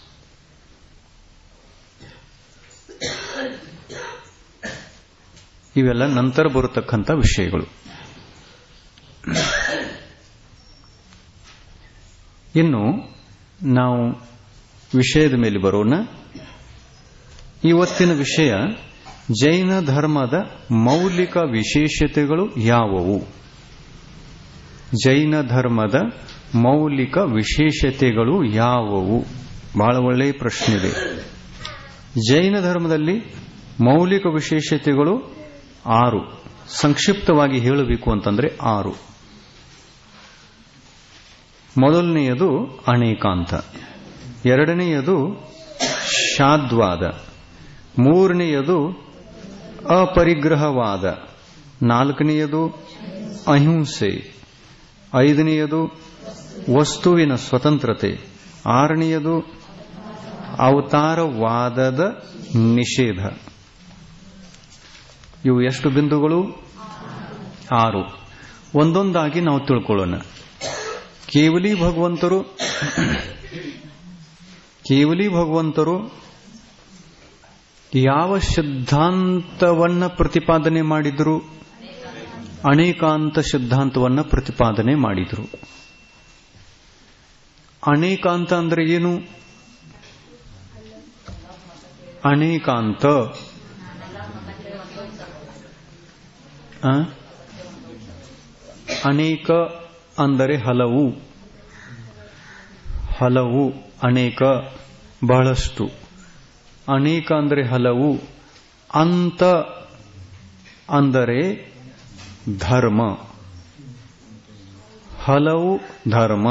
ಇವೆಲ್ಲ ನಂತರ ಬರತಕ್ಕಂಥ ವಿಷಯಗಳು ಇನ್ನು ನಾವು ವಿಷಯದ ಮೇಲೆ ಬರೋಣ ಇವತ್ತಿನ ವಿಷಯ ಜೈನ ಧರ್ಮದ ಮೌಲಿಕ ವಿಶೇಷತೆಗಳು ಯಾವುವು ಜೈನ ಧರ್ಮದ ಮೌಲಿಕ ವಿಶೇಷತೆಗಳು ಯಾವುವು ಬಹಳ ಒಳ್ಳೆಯ ಪ್ರಶ್ನೆ ಇದೆ ಜೈನ ಧರ್ಮದಲ್ಲಿ ಮೌಲಿಕ ವಿಶೇಷತೆಗಳು ಆರು ಸಂಕ್ಷಿಪ್ತವಾಗಿ ಹೇಳಬೇಕು ಅಂತಂದ್ರೆ ಆರು ಮೊದಲನೆಯದು ಅನೇಕಾಂತ ಎರಡನೆಯದು ಶಾದ್ವಾದ ಮೂರನೆಯದು ಅಪರಿಗ್ರಹವಾದ ನಾಲ್ಕನೆಯದು ಅಹಿಂಸೆ ಐದನೆಯದು ವಸ್ತುವಿನ ಸ್ವತಂತ್ರತೆ ಆರನೆಯದು ಅವತಾರವಾದದ ನಿಷೇಧ ಇವು ಎಷ್ಟು ಬಿಂದುಗಳು ಆರು ಒಂದೊಂದಾಗಿ ನಾವು ತಿಳ್ಕೊಳ್ಳೋಣ ಕೇವಲಿ ಭಗವಂತರು ಕೇವಲಿ ಭಗವಂತರು ಯಾವ ಸಿದ್ಧಾಂತವನ್ನ ಪ್ರತಿಪಾದನೆ ಮಾಡಿದ್ರು ಅನೇಕಾಂತ ಸಿದ್ಧಾಂತವನ್ನ ಪ್ರತಿಪಾದನೆ ಮಾಡಿದ್ರು ಅನೇಕಾಂತ ಅಂದ್ರೆ ಏನು ಅನೇಕಾಂತ ಆ? ಅನೇಕ ಅಂದರೆ ಹಲವು ಹಲವು ಅನೇಕ ಬಹಳಷ್ಟು ಅನೇಕ ಅಂದರೆ ಹಲವು ಅಂತ ಅಂದರೆ ಧರ್ಮ ಹಲವು ಧರ್ಮ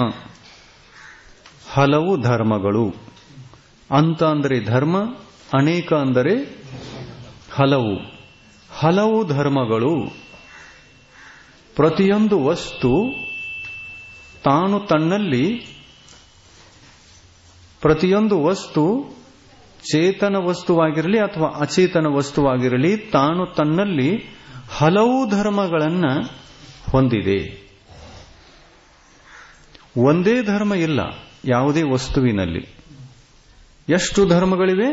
ಹಲವು ಧರ್ಮಗಳು ಅಂತ ಅಂದರೆ ಧರ್ಮ ಅನೇಕ ಅಂದರೆ ಹಲವು ಹಲವು ಧರ್ಮಗಳು ಪ್ರತಿಯೊಂದು ವಸ್ತು ತಾನು ತನ್ನಲ್ಲಿ ಪ್ರತಿಯೊಂದು ವಸ್ತು ಚೇತನ ವಸ್ತುವಾಗಿರಲಿ ಅಥವಾ ಅಚೇತನ ವಸ್ತುವಾಗಿರಲಿ ತಾನು ತನ್ನಲ್ಲಿ ಹಲವು ಧರ್ಮಗಳನ್ನ ಹೊಂದಿದೆ ಒಂದೇ ಧರ್ಮ ಇಲ್ಲ ಯಾವುದೇ ವಸ್ತುವಿನಲ್ಲಿ ಎಷ್ಟು ಧರ್ಮಗಳಿವೆ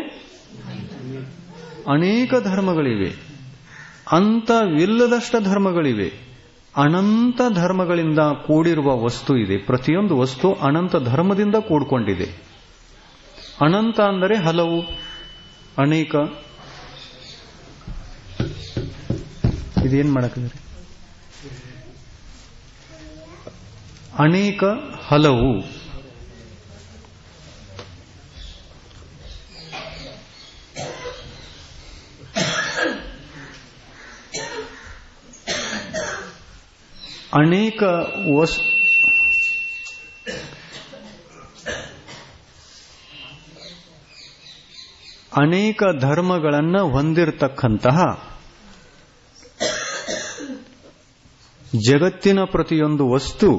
ಅನೇಕ ಧರ್ಮಗಳಿವೆ ಅಂತವಿಲ್ಲದಷ್ಟ ಧರ್ಮಗಳಿವೆ ಅನಂತ ಧರ್ಮಗಳಿಂದ ಕೂಡಿರುವ ವಸ್ತು ಇದೆ ಪ್ರತಿಯೊಂದು ವಸ್ತು ಅನಂತ ಧರ್ಮದಿಂದ ಕೂಡಿಕೊಂಡಿದೆ ಅನಂತ ಅಂದರೆ ಹಲವು ಅನೇಕ ಇದೇನ್ ಮಾಡಕ್ಕಿದ್ರೆ ಅನೇಕ ಹಲವು ಅನೇಕ ವಸ್ ಅನೇಕ ಧರ್ಮಗಳನ್ನ ಹೊಂದಿರತಕ್ಕಂತಹ ಜಗತ್ತಿನ ಪ್ರತಿಯೊಂದು ವಸ್ತು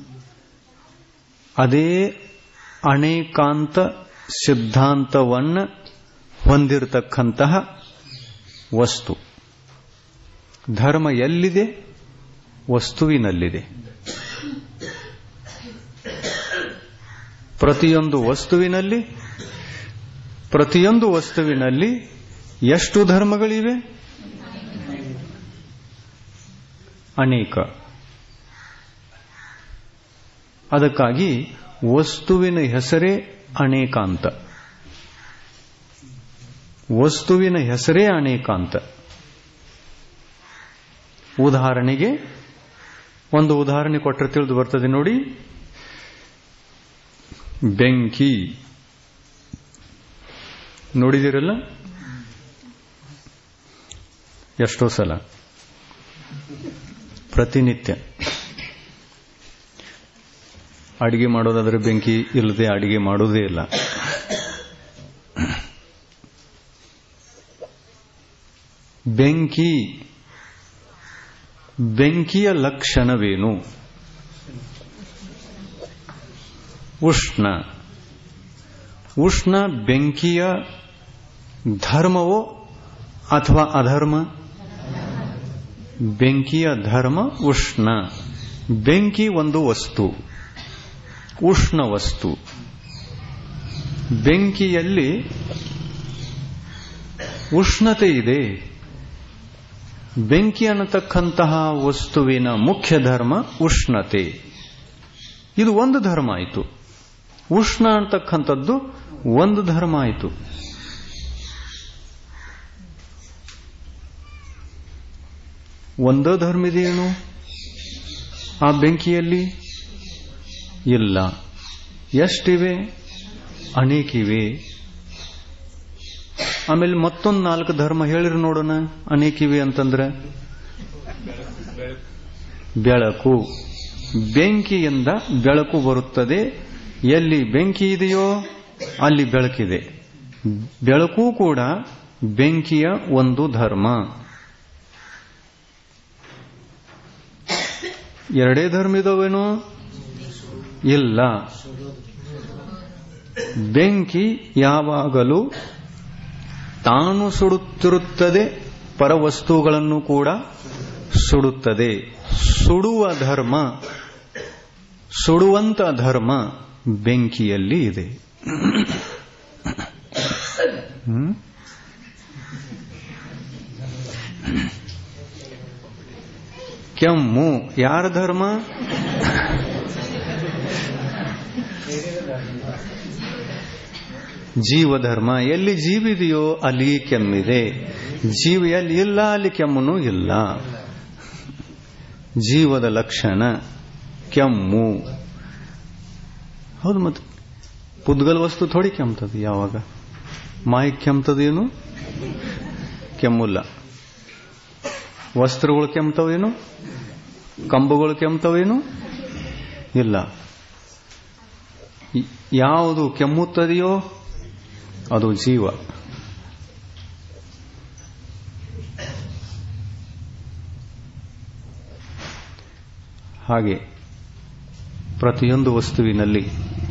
ಅದೇ ಅನೇಕಾಂತ ಸಿದ್ಧಾಂತವನ್ನ ಹೊಂದಿರತಕ್ಕಂತಹ ವಸ್ತು ಧರ್ಮ ಎಲ್ಲಿದೆ ವಸ್ತುವಿನಲ್ಲಿದೆ ಪ್ರತಿಯೊಂದು ವಸ್ತುವಿನಲ್ಲಿ ಪ್ರತಿಯೊಂದು ವಸ್ತುವಿನಲ್ಲಿ ಎಷ್ಟು ಧರ್ಮಗಳಿವೆ ಅನೇಕ ಅದಕ್ಕಾಗಿ ವಸ್ತುವಿನ ಹೆಸರೇ ಅನೇಕಾಂತ ವಸ್ತುವಿನ ಹೆಸರೇ ಅನೇಕಾಂತ ಉದಾಹರಣೆಗೆ ಒಂದು ಉದಾಹರಣೆ ಕೊಟ್ಟರೆ ತಿಳಿದು ಬರ್ತದೆ ನೋಡಿ ಬೆಂಕಿ ನೋಡಿದಿರಲ್ಲ ಎಷ್ಟೋ ಸಲ ಪ್ರತಿನಿತ್ಯ ಅಡಿಗೆ ಮಾಡೋದಾದ್ರೆ ಬೆಂಕಿ ಇಲ್ಲದೆ ಅಡಿಗೆ ಮಾಡೋದೇ ಇಲ್ಲ ಬೆಂಕಿ ಬೆಂಕಿಯ ಲಕ್ಷಣವೇನು ಉಷ್ಣ ಉಷ್ಣ ಬೆಂಕಿಯ ಧರ್ಮವೋ ಅಥವಾ ಅಧರ್ಮ ಬೆಂಕಿಯ ಧರ್ಮ ಉಷ್ಣ ಬೆಂಕಿ ಒಂದು ವಸ್ತು ಉಷ್ಣ ವಸ್ತು ಬೆಂಕಿಯಲ್ಲಿ ಉಷ್ಣತೆ ಇದೆ ಬೆಂಕಿ ಅನ್ನತಕ್ಕಂತಹ ವಸ್ತುವಿನ ಮುಖ್ಯ ಧರ್ಮ ಉಷ್ಣತೆ ಇದು ಒಂದು ಧರ್ಮ ಆಯಿತು ಉಷ್ಣ ಅಂತಕ್ಕಂಥದ್ದು ಒಂದು ಧರ್ಮ ಆಯಿತು ಒಂದೋ ಧರ್ಮ ಇದೆಯೇನು ಆ ಬೆಂಕಿಯಲ್ಲಿ ಇಲ್ಲ ಎಷ್ಟಿವೆ ಅನೇಕಿವೆ ಆಮೇಲೆ ಮತ್ತೊಂದು ನಾಲ್ಕು ಧರ್ಮ ಹೇಳಿರಿ ನೋಡೋಣ ಅನೇಕಿವೆ ಅಂತಂದ್ರೆ ಬೆಳಕು ಬೆಂಕಿಯಿಂದ ಬೆಳಕು ಬರುತ್ತದೆ ಎಲ್ಲಿ ಬೆಂಕಿ ಇದೆಯೋ ಅಲ್ಲಿ ಬೆಳಕಿದೆ ಬೆಳಕು ಕೂಡ ಬೆಂಕಿಯ ಒಂದು ಧರ್ಮ ಎರಡೇ ಧರ್ಮ ಇದಾವೇನೋ ಇಲ್ಲ ಬೆಂಕಿ ಯಾವಾಗಲೂ ತಾನು ಸುಡುತ್ತಿರುತ್ತದೆ ಪರವಸ್ತುಗಳನ್ನು ಕೂಡ ಸುಡುತ್ತದೆ ಸುಡುವ ಧರ್ಮ ಸುಡುವಂತ ಧರ್ಮ ಬೆಂಕಿಯಲ್ಲಿ ಇದೆ ಹ್ಮ್ ಕೆಮ್ಮು ಯಾರ ಧರ್ಮ ಜೀವಧರ್ಮ ಎಲ್ಲಿ ಜೀವಿದೆಯೋ ಅಲ್ಲಿ ಕೆಮ್ಮಿದೆ ಜೀವ ಎಲ್ಲಿ ಇಲ್ಲ ಅಲ್ಲಿ ಕೆಮ್ಮನು ಇಲ್ಲ ಜೀವದ ಲಕ್ಷಣ ಕೆಮ್ಮು ಹೌದು ಮತ್ತೆ ಪುದ್ಗಲ್ ವಸ್ತು ಥೋಡಿ ಕೆಮ್ತದೆ ಯಾವಾಗ ಮಾಯಿ ಕೆಮ್ತದೇನು ಕೆಮ್ಮುಲ್ಲ ವಸ್ತ್ರಗಳು ಕೆಮ್ತವೇನು ಕಂಬಗಳು ಕೆಮ್ತವೇನು ಇಲ್ಲ ಯಾವುದು ಕೆಮ್ಮುತ್ತದೆಯೋ ಅದು ಜೀವ ಹಾಗೆ ಪ್ರತಿಯೊಂದು ವಸ್ತುವಿನಲ್ಲಿ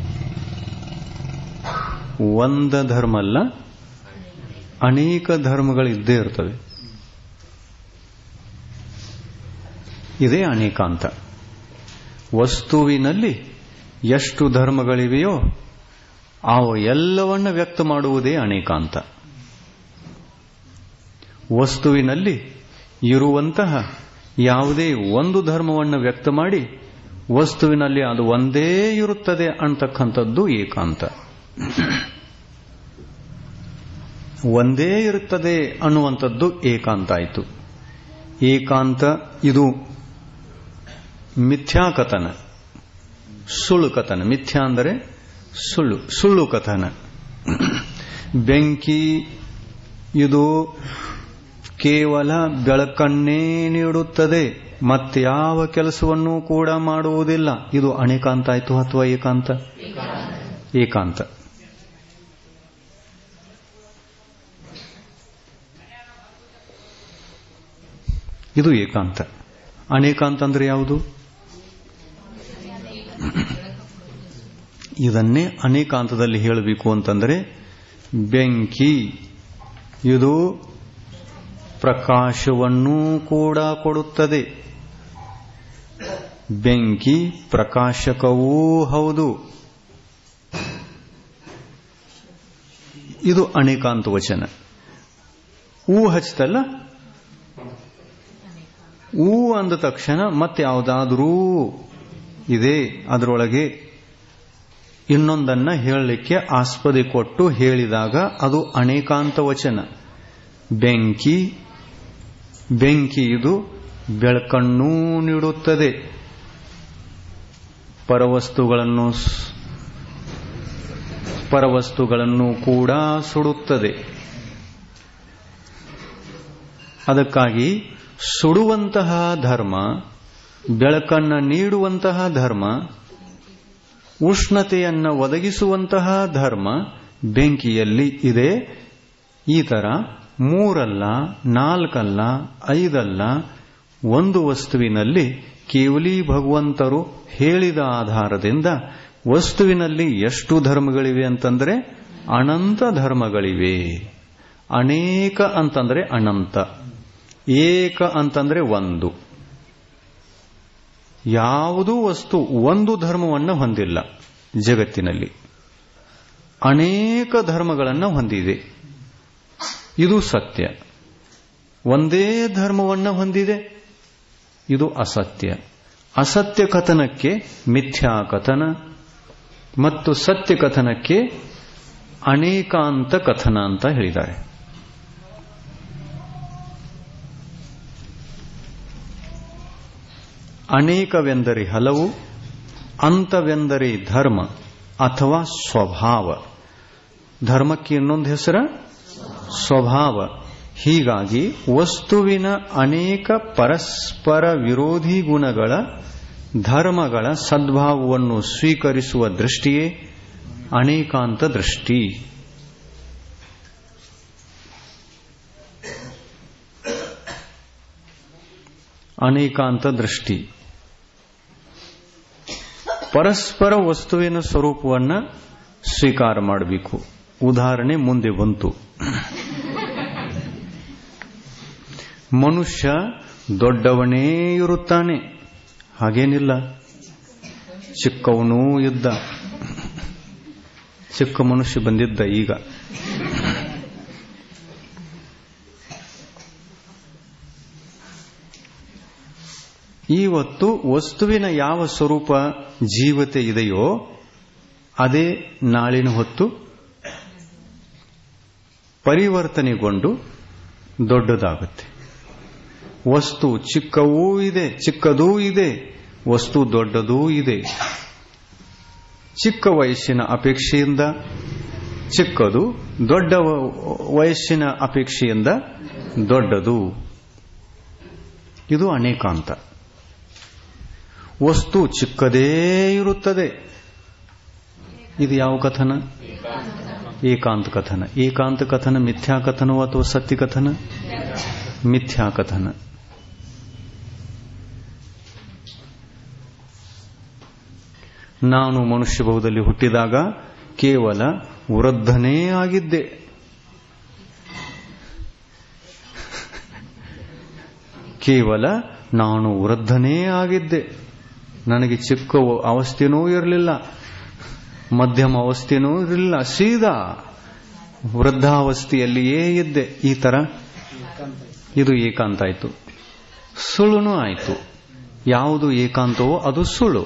ಒಂದ ಧರ್ಮ ಅಲ್ಲ ಅನೇಕ ಧರ್ಮಗಳಿದ್ದೇ ಇರ್ತವೆ ಇದೇ ಅನೇಕಾಂತ ವಸ್ತುವಿನಲ್ಲಿ ಎಷ್ಟು ಧರ್ಮಗಳಿವೆಯೋ ಅವು ಎಲ್ಲವನ್ನ ವ್ಯಕ್ತ ಮಾಡುವುದೇ ಅನೇಕಾಂತ ವಸ್ತುವಿನಲ್ಲಿ ಇರುವಂತಹ ಯಾವುದೇ ಒಂದು ಧರ್ಮವನ್ನು ವ್ಯಕ್ತ ಮಾಡಿ ವಸ್ತುವಿನಲ್ಲಿ ಅದು ಒಂದೇ ಇರುತ್ತದೆ ಅಂತಕ್ಕಂಥದ್ದು ಏಕಾಂತ ಒಂದೇ ಇರುತ್ತದೆ ಅನ್ನುವಂಥದ್ದು ಏಕಾಂತ ಆಯಿತು ಏಕಾಂತ ಇದು ಮಿಥ್ಯಾಕಥನ ಸುಳ್ಳು ಕಥನ ಮಿಥ್ಯಾ ಅಂದರೆ ಸುಳ್ಳು ಸುಳ್ಳು ಕಥನ ಬೆಂಕಿ ಇದು ಕೇವಲ ಬೆಳಕನ್ನೇ ನೀಡುತ್ತದೆ ಮತ್ಯಾವ ಕೆಲಸವನ್ನೂ ಕೂಡ ಮಾಡುವುದಿಲ್ಲ ಇದು ಅನೇಕಾಂತ ಆಯಿತು ಅಥವಾ ಏಕಾಂತ ಏಕಾಂತ ಇದು ಏಕಾಂತ ಅನೇಕಾಂತ ಅಂದ್ರೆ ಯಾವುದು ಇದನ್ನೇ ಅನೇಕಾಂತದಲ್ಲಿ ಹೇಳಬೇಕು ಅಂತಂದ್ರೆ ಬೆಂಕಿ ಇದು ಪ್ರಕಾಶವನ್ನೂ ಕೂಡ ಕೊಡುತ್ತದೆ ಬೆಂಕಿ ಪ್ರಕಾಶಕವೂ ಹೌದು ಇದು ಅನೇಕಾಂತ ವಚನ ಹೂ ಹಚ್ತಲ್ಲ ಹೂ ಅಂದ ತಕ್ಷಣ ಮತ್ತೆ ಯಾವುದಾದ್ರೂ ಇದೆ ಅದರೊಳಗೆ ಇನ್ನೊಂದನ್ನ ಹೇಳಲಿಕ್ಕೆ ಆಸ್ಪದೆ ಕೊಟ್ಟು ಹೇಳಿದಾಗ ಅದು ಅನೇಕಾಂತ ವಚನ ಬೆಂಕಿ ಬೆಂಕಿ ಇದು ಬೆಳಕನ್ನೂ ನೀಡುತ್ತದೆ ಪರವಸ್ತುಗಳನ್ನು ಪರವಸ್ತುಗಳನ್ನು ಕೂಡ ಸುಡುತ್ತದೆ ಅದಕ್ಕಾಗಿ ಸುಡುವಂತಹ ಧರ್ಮ ಬೆಳಕನ್ನ ನೀಡುವಂತಹ ಧರ್ಮ ಉಷ್ಣತೆಯನ್ನ ಒದಗಿಸುವಂತಹ ಧರ್ಮ ಬೆಂಕಿಯಲ್ಲಿ ಇದೆ ಈ ತರ ಮೂರಲ್ಲ ನಾಲ್ಕಲ್ಲ ಐದಲ್ಲ ಒಂದು ವಸ್ತುವಿನಲ್ಲಿ ಕೇವಲಿ ಭಗವಂತರು ಹೇಳಿದ ಆಧಾರದಿಂದ ವಸ್ತುವಿನಲ್ಲಿ ಎಷ್ಟು ಧರ್ಮಗಳಿವೆ ಅಂತಂದ್ರೆ ಅನಂತ ಧರ್ಮಗಳಿವೆ ಅನೇಕ ಅಂತಂದ್ರೆ ಅನಂತ ಏಕ ಅಂತಂದ್ರೆ ಒಂದು ಯಾವುದೂ ವಸ್ತು ಒಂದು ಧರ್ಮವನ್ನು ಹೊಂದಿಲ್ಲ ಜಗತ್ತಿನಲ್ಲಿ ಅನೇಕ ಧರ್ಮಗಳನ್ನು ಹೊಂದಿದೆ ಇದು ಸತ್ಯ ಒಂದೇ ಧರ್ಮವನ್ನು ಹೊಂದಿದೆ ಇದು ಅಸತ್ಯ ಅಸತ್ಯ ಕಥನಕ್ಕೆ ಮಿಥ್ಯಾ ಕಥನ ಮತ್ತು ಸತ್ಯ ಕಥನಕ್ಕೆ ಅನೇಕಾಂತ ಕಥನ ಅಂತ ಹೇಳಿದ್ದಾರೆ ಅನೇಕವೆಂದರೆ ಹಲವು ಅಂತವೆಂದರೆ ಧರ್ಮ ಅಥವಾ ಸ್ವಭಾವ ಧರ್ಮಕ್ಕೆ ಇನ್ನೊಂದು ಹೆಸರ ಸ್ವಭಾವ ಹೀಗಾಗಿ ವಸ್ತುವಿನ ಅನೇಕ ಪರಸ್ಪರ ವಿರೋಧಿ ಗುಣಗಳ ಧರ್ಮಗಳ ಸದ್ಭಾವವನ್ನು ಸ್ವೀಕರಿಸುವ ದೃಷ್ಟಿಯೇ ಅನೇಕಾಂತ ದೃಷ್ಟಿ ಅನೇಕಾಂತ ದೃಷ್ಟಿ ಪರಸ್ಪರ ವಸ್ತುವಿನ ಸ್ವರೂಪವನ್ನು ಸ್ವೀಕಾರ ಮಾಡಬೇಕು ಉದಾಹರಣೆ ಮುಂದೆ ಬಂತು ಮನುಷ್ಯ ದೊಡ್ಡವನೇ ಇರುತ್ತಾನೆ ಹಾಗೇನಿಲ್ಲ ಚಿಕ್ಕವನೂ ಇದ್ದ ಚಿಕ್ಕ ಮನುಷ್ಯ ಬಂದಿದ್ದ ಈಗ ಇವತ್ತು ವಸ್ತುವಿನ ಯಾವ ಸ್ವರೂಪ ಜೀವತೆ ಇದೆಯೋ ಅದೇ ನಾಳಿನ ಹೊತ್ತು ಪರಿವರ್ತನೆಗೊಂಡು ದೊಡ್ಡದಾಗುತ್ತೆ ವಸ್ತು ಚಿಕ್ಕವೂ ಇದೆ ಚಿಕ್ಕದೂ ಇದೆ ವಸ್ತು ದೊಡ್ಡದೂ ಇದೆ ಚಿಕ್ಕ ವಯಸ್ಸಿನ ಅಪೇಕ್ಷೆಯಿಂದ ಚಿಕ್ಕದು ದೊಡ್ಡ ವಯಸ್ಸಿನ ಅಪೇಕ್ಷೆಯಿಂದ ದೊಡ್ಡದು ಇದು ಅನೇಕಾಂತ ವಸ್ತು ಚಿಕ್ಕದೇ ಇರುತ್ತದೆ ಇದು ಯಾವ ಕಥನ ಏಕಾಂತ ಕಥನ ಏಕಾಂತ ಕಥನ ಮಿಥ್ಯಾ ಕಥನವೋ ಅಥವಾ ಸತ್ಯ ಕಥನ ಮಿಥ್ಯಾ ಕಥನ ನಾನು ಮನುಷ್ಯ ಬಹುದಲ್ಲಿ ಹುಟ್ಟಿದಾಗ ಕೇವಲ ವೃದ್ಧನೇ ಆಗಿದ್ದೆ ಕೇವಲ ನಾನು ವೃದ್ಧನೇ ಆಗಿದ್ದೆ ನನಗೆ ಚಿಕ್ಕ ಅವಸ್ಥೆನೂ ಇರಲಿಲ್ಲ ಮಧ್ಯಮ ಅವಸ್ಥೆನೂ ಇರಲಿಲ್ಲ ಸೀದಾ ವೃದ್ಧಾವಸ್ಥೆಯಲ್ಲಿಯೇ ಇದ್ದೆ ಈ ತರ ಇದು ಏಕಾಂತ ಆಯಿತು ಸುಳ್ಳುನೂ ಆಯಿತು ಯಾವುದು ಏಕಾಂತವೋ ಅದು ಸುಳ್ಳು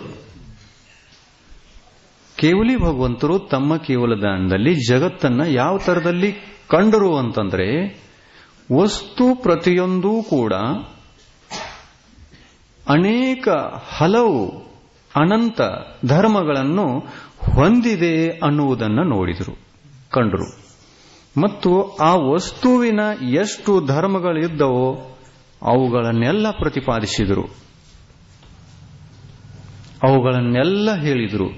ಕೇವಲಿ ಭಗವಂತರು ತಮ್ಮ ಕೇವಲ ದಾನದಲ್ಲಿ ಜಗತ್ತನ್ನ ಯಾವ ತರದಲ್ಲಿ ಕಂಡರು ಅಂತಂದ್ರೆ ವಸ್ತು ಪ್ರತಿಯೊಂದೂ ಕೂಡ ಅನೇಕ ಹಲವು ಅನಂತ ಧರ್ಮಗಳನ್ನು ಹೊಂದಿದೆ ಅನ್ನುವುದನ್ನು ನೋಡಿದರು ಕಂಡರು ಮತ್ತು ಆ ವಸ್ತುವಿನ ಎಷ್ಟು ಧರ್ಮಗಳಿದ್ದವೋ ಅವುಗಳನ್ನೆಲ್ಲ ಪ್ರತಿಪಾದಿಸಿದರು ಅವುಗಳನ್ನೆಲ್ಲ ಹೇಳಿದರು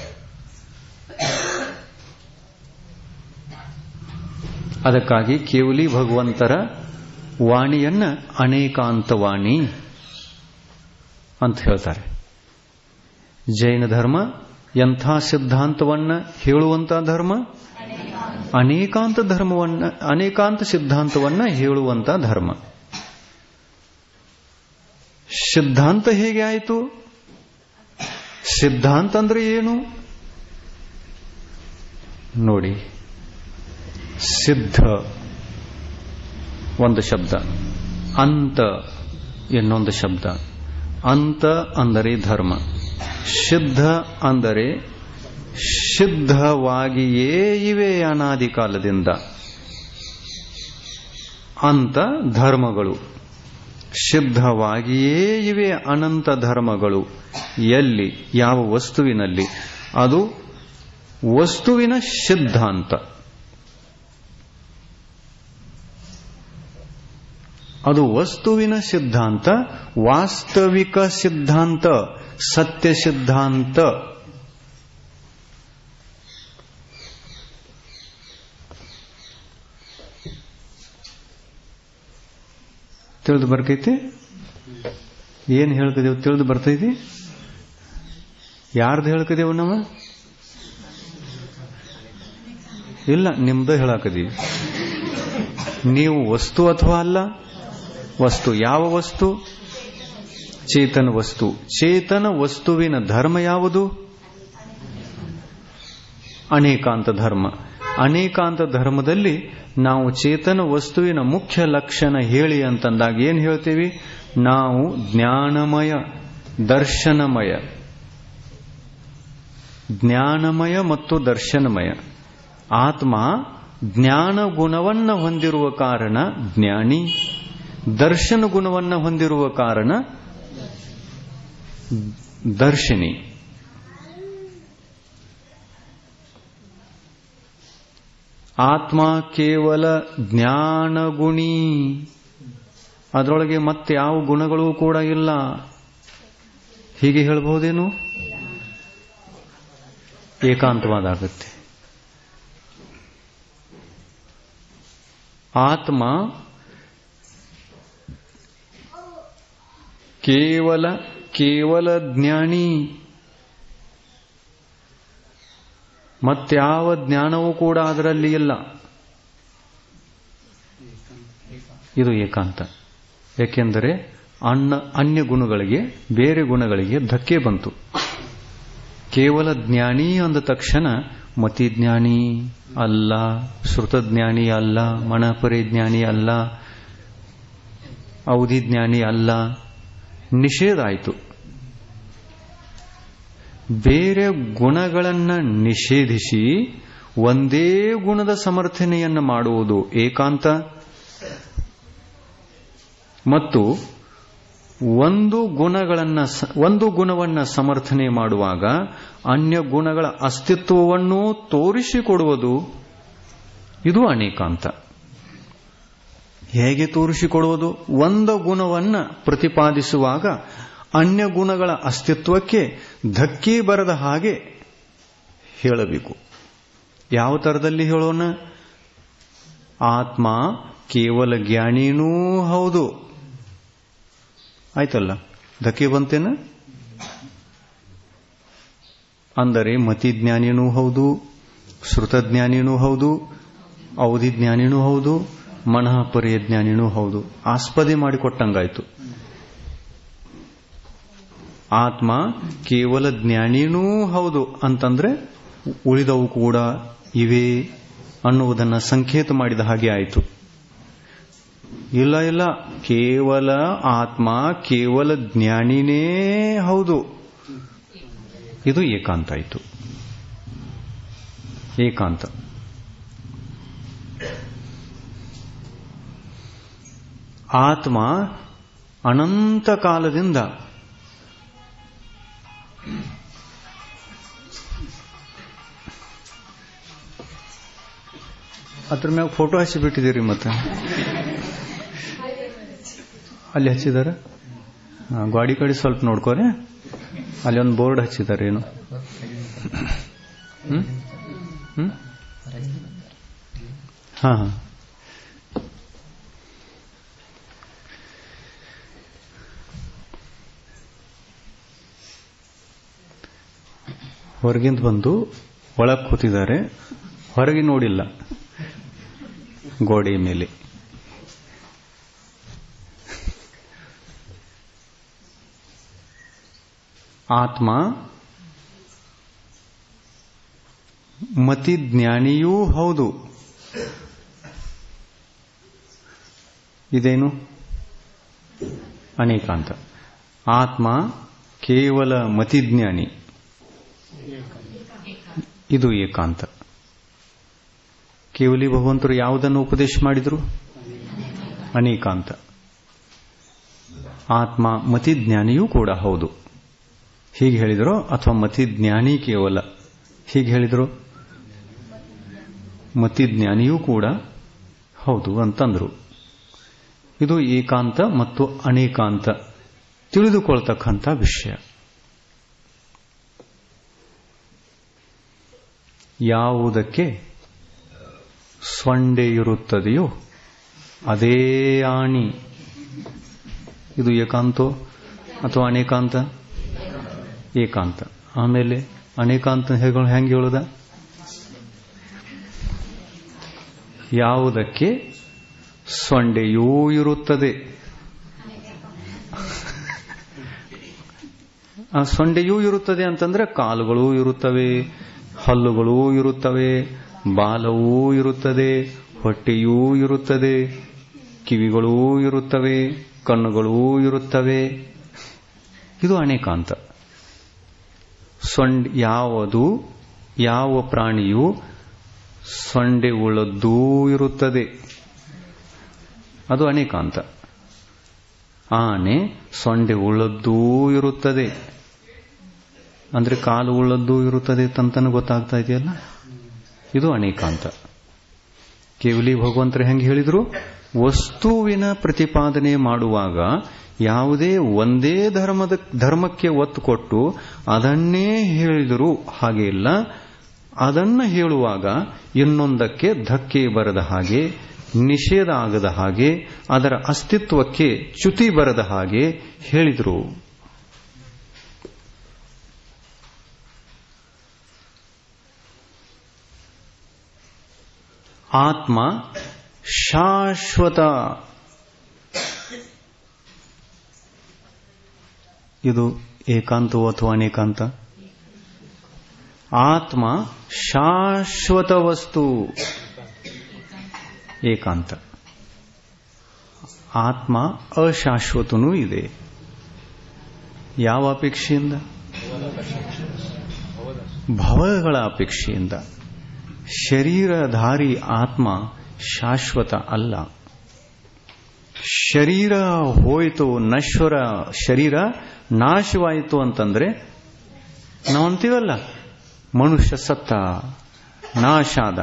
ಅದಕ್ಕಾಗಿ ಕೇವಲಿ ಭಗವಂತರ ವಾಣಿಯನ್ನ ಅನೇಕಾಂತ ವಾಣಿ ಅಂತ ಹೇಳ್ತಾರೆ ಜೈನ ಧರ್ಮ ಎಂಥ ಸಿದ್ಧಾಂತವನ್ನ ಹೇಳುವಂತ ಧರ್ಮ ಅನೇಕಾಂತ ಧರ್ಮವನ್ನ ಅನೇಕಾಂತ ಸಿದ್ಧಾಂತವನ್ನ ಹೇಳುವಂತ ಧರ್ಮ ಸಿದ್ಧಾಂತ ಹೇಗೆ ಆಯಿತು ಸಿದ್ಧಾಂತ ಅಂದ್ರೆ ಏನು ನೋಡಿ ಸಿದ್ಧ ಒಂದು ಶಬ್ದ ಅಂತ ಇನ್ನೊಂದು ಶಬ್ದ ಅಂತ ಅಂದರೆ ಧರ್ಮ ಸಿದ್ಧ ಅಂದರೆ ಸಿದ್ಧವಾಗಿಯೇ ಇವೆ ಅನಾದಿ ಕಾಲದಿಂದ ಅಂತ ಧರ್ಮಗಳು ಸಿದ್ಧವಾಗಿಯೇ ಇವೆ ಅನಂತ ಧರ್ಮಗಳು ಎಲ್ಲಿ ಯಾವ ವಸ್ತುವಿನಲ್ಲಿ ಅದು ವಸ್ತುವಿನ ಸಿದ್ಧಾಂತ ಅದು ವಸ್ತುವಿನ ಸಿದ್ಧಾಂತ ವಾಸ್ತವಿಕ ಸಿದ್ಧಾಂತ ಸತ್ಯ ಸಿದ್ಧಾಂತ ತಿಳಿದು ಬರ್ಕೈತಿ ಏನ್ ಹೇಳ್ಕದೇವು ತಿಳಿದು ಬರ್ತೈತಿ ಯಾರ್ದು ಹೇಳ್ಕದೇವು ನಮ್ಮ ಇಲ್ಲ ನಿಮ್ದ ಹೇಳಾಕದೀವಿ ನೀವು ವಸ್ತು ಅಥವಾ ಅಲ್ಲ ವಸ್ತು ಯಾವ ವಸ್ತು ಚೇತನ ವಸ್ತು ಚೇತನ ವಸ್ತುವಿನ ಧರ್ಮ ಯಾವುದು ಅನೇಕಾಂತ ಧರ್ಮ ಅನೇಕಾಂತ ಧರ್ಮದಲ್ಲಿ ನಾವು ಚೇತನ ವಸ್ತುವಿನ ಮುಖ್ಯ ಲಕ್ಷಣ ಹೇಳಿ ಅಂತಂದಾಗ ಏನ್ ಹೇಳ್ತೀವಿ ನಾವು ಜ್ಞಾನಮಯ ದರ್ಶನಮಯ ಜ್ಞಾನಮಯ ಮತ್ತು ದರ್ಶನಮಯ ಆತ್ಮ ಜ್ಞಾನ ಗುಣವನ್ನ ಹೊಂದಿರುವ ಕಾರಣ ಜ್ಞಾನಿ ದರ್ಶನ ಗುಣವನ್ನ ಹೊಂದಿರುವ ಕಾರಣ ದರ್ಶಿನಿ ಆತ್ಮ ಕೇವಲ ಜ್ಞಾನಗುಣಿ ಅದರೊಳಗೆ ಮತ್ತೆ ಯಾವ ಗುಣಗಳೂ ಕೂಡ ಇಲ್ಲ ಹೀಗೆ ಹೇಳಬಹುದೇನು ಏಕಾಂತವಾದಾಗುತ್ತೆ ಆತ್ಮ ಕೇವಲ ಕೇವಲ ಜ್ಞಾನಿ ಮತ್ಯಾವ ಜ್ಞಾನವೂ ಕೂಡ ಅದರಲ್ಲಿ ಇಲ್ಲ ಇದು ಏಕಾಂತ ಯಾಕೆಂದರೆ ಅನ್ನ ಅನ್ಯ ಗುಣಗಳಿಗೆ ಬೇರೆ ಗುಣಗಳಿಗೆ ಧಕ್ಕೆ ಬಂತು ಕೇವಲ ಜ್ಞಾನಿ ಅಂದ ತಕ್ಷಣ ಮತಿಜ್ಞಾನಿ ಅಲ್ಲ ಶ್ರುತಜ್ಞಾನಿ ಅಲ್ಲ ಮನಪರಿಜ್ಞಾನಿ ಅಲ್ಲ ಜ್ಞಾನಿ ಅಲ್ಲ ನಿಷೇಧ ಆಯಿತು ಬೇರೆ ಗುಣಗಳನ್ನು ನಿಷೇಧಿಸಿ ಒಂದೇ ಗುಣದ ಸಮರ್ಥನೆಯನ್ನು ಮಾಡುವುದು ಏಕಾಂತ ಮತ್ತು ಒಂದು ಗುಣಗಳನ್ನ ಒಂದು ಗುಣವನ್ನ ಸಮರ್ಥನೆ ಮಾಡುವಾಗ ಅನ್ಯ ಗುಣಗಳ ಅಸ್ತಿತ್ವವನ್ನು ತೋರಿಸಿಕೊಡುವುದು ಇದು ಅನೇಕಾಂತ ಹೇಗೆ ತೋರಿಸಿಕೊಡುವುದು ಒಂದು ಗುಣವನ್ನ ಪ್ರತಿಪಾದಿಸುವಾಗ ಅನ್ಯ ಗುಣಗಳ ಅಸ್ತಿತ್ವಕ್ಕೆ ಧಕ್ಕೆ ಬರದ ಹಾಗೆ ಹೇಳಬೇಕು ಯಾವ ತರದಲ್ಲಿ ಹೇಳೋಣ ಆತ್ಮ ಕೇವಲ ಜ್ಞಾನಿನೂ ಹೌದು ಆಯ್ತಲ್ಲ ಧಕ್ಕೆ ಬಂತೇನ ಅಂದರೆ ಮತಿಜ್ಞಾನಿನೂ ಹೌದು ಶ್ರುತಜ್ಞಾನಿನೂ ಹೌದು ಅವಧಿ ಜ್ಞಾನಿನೂ ಹೌದು ಮನಃ ಜ್ಞಾನಿನೂ ಹೌದು ಆಸ್ಪದೆ ಮಾಡಿಕೊಟ್ಟಂಗಾಯ್ತು ಆತ್ಮ ಕೇವಲ ಜ್ಞಾನಿನೂ ಹೌದು ಅಂತಂದ್ರೆ ಉಳಿದವು ಕೂಡ ಇವೆ ಅನ್ನುವುದನ್ನು ಸಂಕೇತ ಮಾಡಿದ ಹಾಗೆ ಆಯಿತು ಇಲ್ಲ ಇಲ್ಲ ಕೇವಲ ಆತ್ಮ ಕೇವಲ ಜ್ಞಾನಿನೇ ಹೌದು ಇದು ಏಕಾಂತ ಆಯಿತು ಏಕಾಂತ ಆತ್ಮ ಅನಂತ ಕಾಲದಿಂದ ಅದ್ರ ಮ್ಯಾಗ ಫೋಟೋ ಹಚ್ಚಿ ಬಿಟ್ಟಿದ್ದೀರಿ ಮತ್ತೆ ಅಲ್ಲಿ ಹಚ್ಚಿದಾರ ಗಾಡಿ ಕಡೆ ಸ್ವಲ್ಪ ನೋಡ್ಕೋರೆ ಅಲ್ಲಿ ಒಂದು ಬೋರ್ಡ್ ಹಚ್ಚಿದ್ದಾರೆ ಏನು ಹ್ಮ್ ಹ್ಮ್ ಹಾ ಹಾ ಹೊರಗಿಂದ ಬಂದು ಒಳಗೆ ಕೂತಿದ್ದಾರೆ ಹೊರಗೆ ನೋಡಿಲ್ಲ ಗೋಡೆ ಮೇಲೆ ಆತ್ಮ ಮತಿಜ್ಞಾನಿಯೂ ಹೌದು ಇದೇನು ಅನೇಕಾಂತ ಆತ್ಮ ಕೇವಲ ಮತಿಜ್ಞಾನಿ ಇದು ಏಕಾಂತ ಕೇವಲಿ ಭಗವಂತರು ಯಾವುದನ್ನು ಉಪದೇಶ ಮಾಡಿದರು ಅನೇಕಾಂತ ಆತ್ಮ ಮತಿಜ್ಞಾನಿಯೂ ಕೂಡ ಹೌದು ಹೀಗೆ ಹೇಳಿದ್ರು ಅಥವಾ ಮತಿಜ್ಞಾನಿ ಕೇವಲ ಹೀಗೆ ಹೇಳಿದ್ರು ಮತಿಜ್ಞಾನಿಯೂ ಕೂಡ ಹೌದು ಅಂತಂದ್ರು ಇದು ಏಕಾಂತ ಮತ್ತು ಅನೇಕಾಂತ ತಿಳಿದುಕೊಳ್ತಕ್ಕಂಥ ವಿಷಯ ಯಾವುದಕ್ಕೆ ಸೊಂಡೆ ಇರುತ್ತದೆಯೋ ಅದೇ ಆಣಿ ಇದು ಏಕಾಂತೋ ಅಥವಾ ಅನೇಕಾಂತ ಏಕಾಂತ ಆಮೇಲೆ ಅನೇಕಾಂತ ಹೇಗಳು ಹೆಂಗೆ ಹೇಳುದ ಯಾವುದಕ್ಕೆ ಸೊಂಡೆಯೂ ಇರುತ್ತದೆ ಆ ಸೊಂಡೆಯೂ ಇರುತ್ತದೆ ಅಂತಂದ್ರೆ ಕಾಲುಗಳೂ ಇರುತ್ತವೆ ಹಲ್ಲುಗಳೂ ಇರುತ್ತವೆ ಬಾಲವೂ ಇರುತ್ತದೆ ಹೊಟ್ಟೆಯೂ ಇರುತ್ತದೆ ಕಿವಿಗಳೂ ಇರುತ್ತವೆ ಕಣ್ಣುಗಳೂ ಇರುತ್ತವೆ ಇದು ಅನೇಕಾಂತ ಸೊಂಡೆ ಯಾವುದು ಯಾವ ಪ್ರಾಣಿಯು ಸೊಂಡೆ ಉಳ್ಳದ್ದೂ ಇರುತ್ತದೆ ಅದು ಅನೇಕಾಂತ ಆನೆ ಸೊಂಡೆ ಉಳ್ಳದ್ದೂ ಇರುತ್ತದೆ ಅಂದ್ರೆ ಕಾಲು ಉಳ್ಳದ್ದೂ ಇರುತ್ತದೆ ತಂತನ ಗೊತ್ತಾಗ್ತಾ ಇದೆಯಲ್ಲ ಇದು ಅನೇಕಾಂತ ಕೇವಲಿ ಭಗವಂತರು ಹೆಂಗೆ ಹೇಳಿದ್ರು ವಸ್ತುವಿನ ಪ್ರತಿಪಾದನೆ ಮಾಡುವಾಗ ಯಾವುದೇ ಒಂದೇ ಧರ್ಮದ ಧರ್ಮಕ್ಕೆ ಒತ್ತು ಕೊಟ್ಟು ಅದನ್ನೇ ಹೇಳಿದರು ಹಾಗೆ ಇಲ್ಲ ಅದನ್ನು ಹೇಳುವಾಗ ಇನ್ನೊಂದಕ್ಕೆ ಧಕ್ಕೆ ಬರದ ಹಾಗೆ ನಿಷೇಧ ಆಗದ ಹಾಗೆ ಅದರ ಅಸ್ತಿತ್ವಕ್ಕೆ ಚ್ಯುತಿ ಬರದ ಹಾಗೆ ಹೇಳಿದರು ಆತ್ಮ ಶಾಶ್ವತ ಇದು ಏಕಾಂತವೋ ಅಥವಾ ಅನೇಕಾಂತ ಆತ್ಮ ಶಾಶ್ವತ ವಸ್ತು ಏಕಾಂತ ಆತ್ಮ ಅಶಾಶ್ವತನೂ ಇದೆ ಯಾವ ಅಪೇಕ್ಷೆಯಿಂದ ಭವಗಳ ಅಪೇಕ್ಷೆಯಿಂದ ಶರೀರಧಾರಿ ಆತ್ಮ ಶಾಶ್ವತ ಅಲ್ಲ ಶರೀರ ಹೋಯಿತು ನಶ್ವರ ಶರೀರ ನಾಶವಾಯಿತು ಅಂತಂದ್ರೆ ನಾವಂತೀವಲ್ಲ ಮನುಷ್ಯ ಸತ್ತ ನಾಶಾದ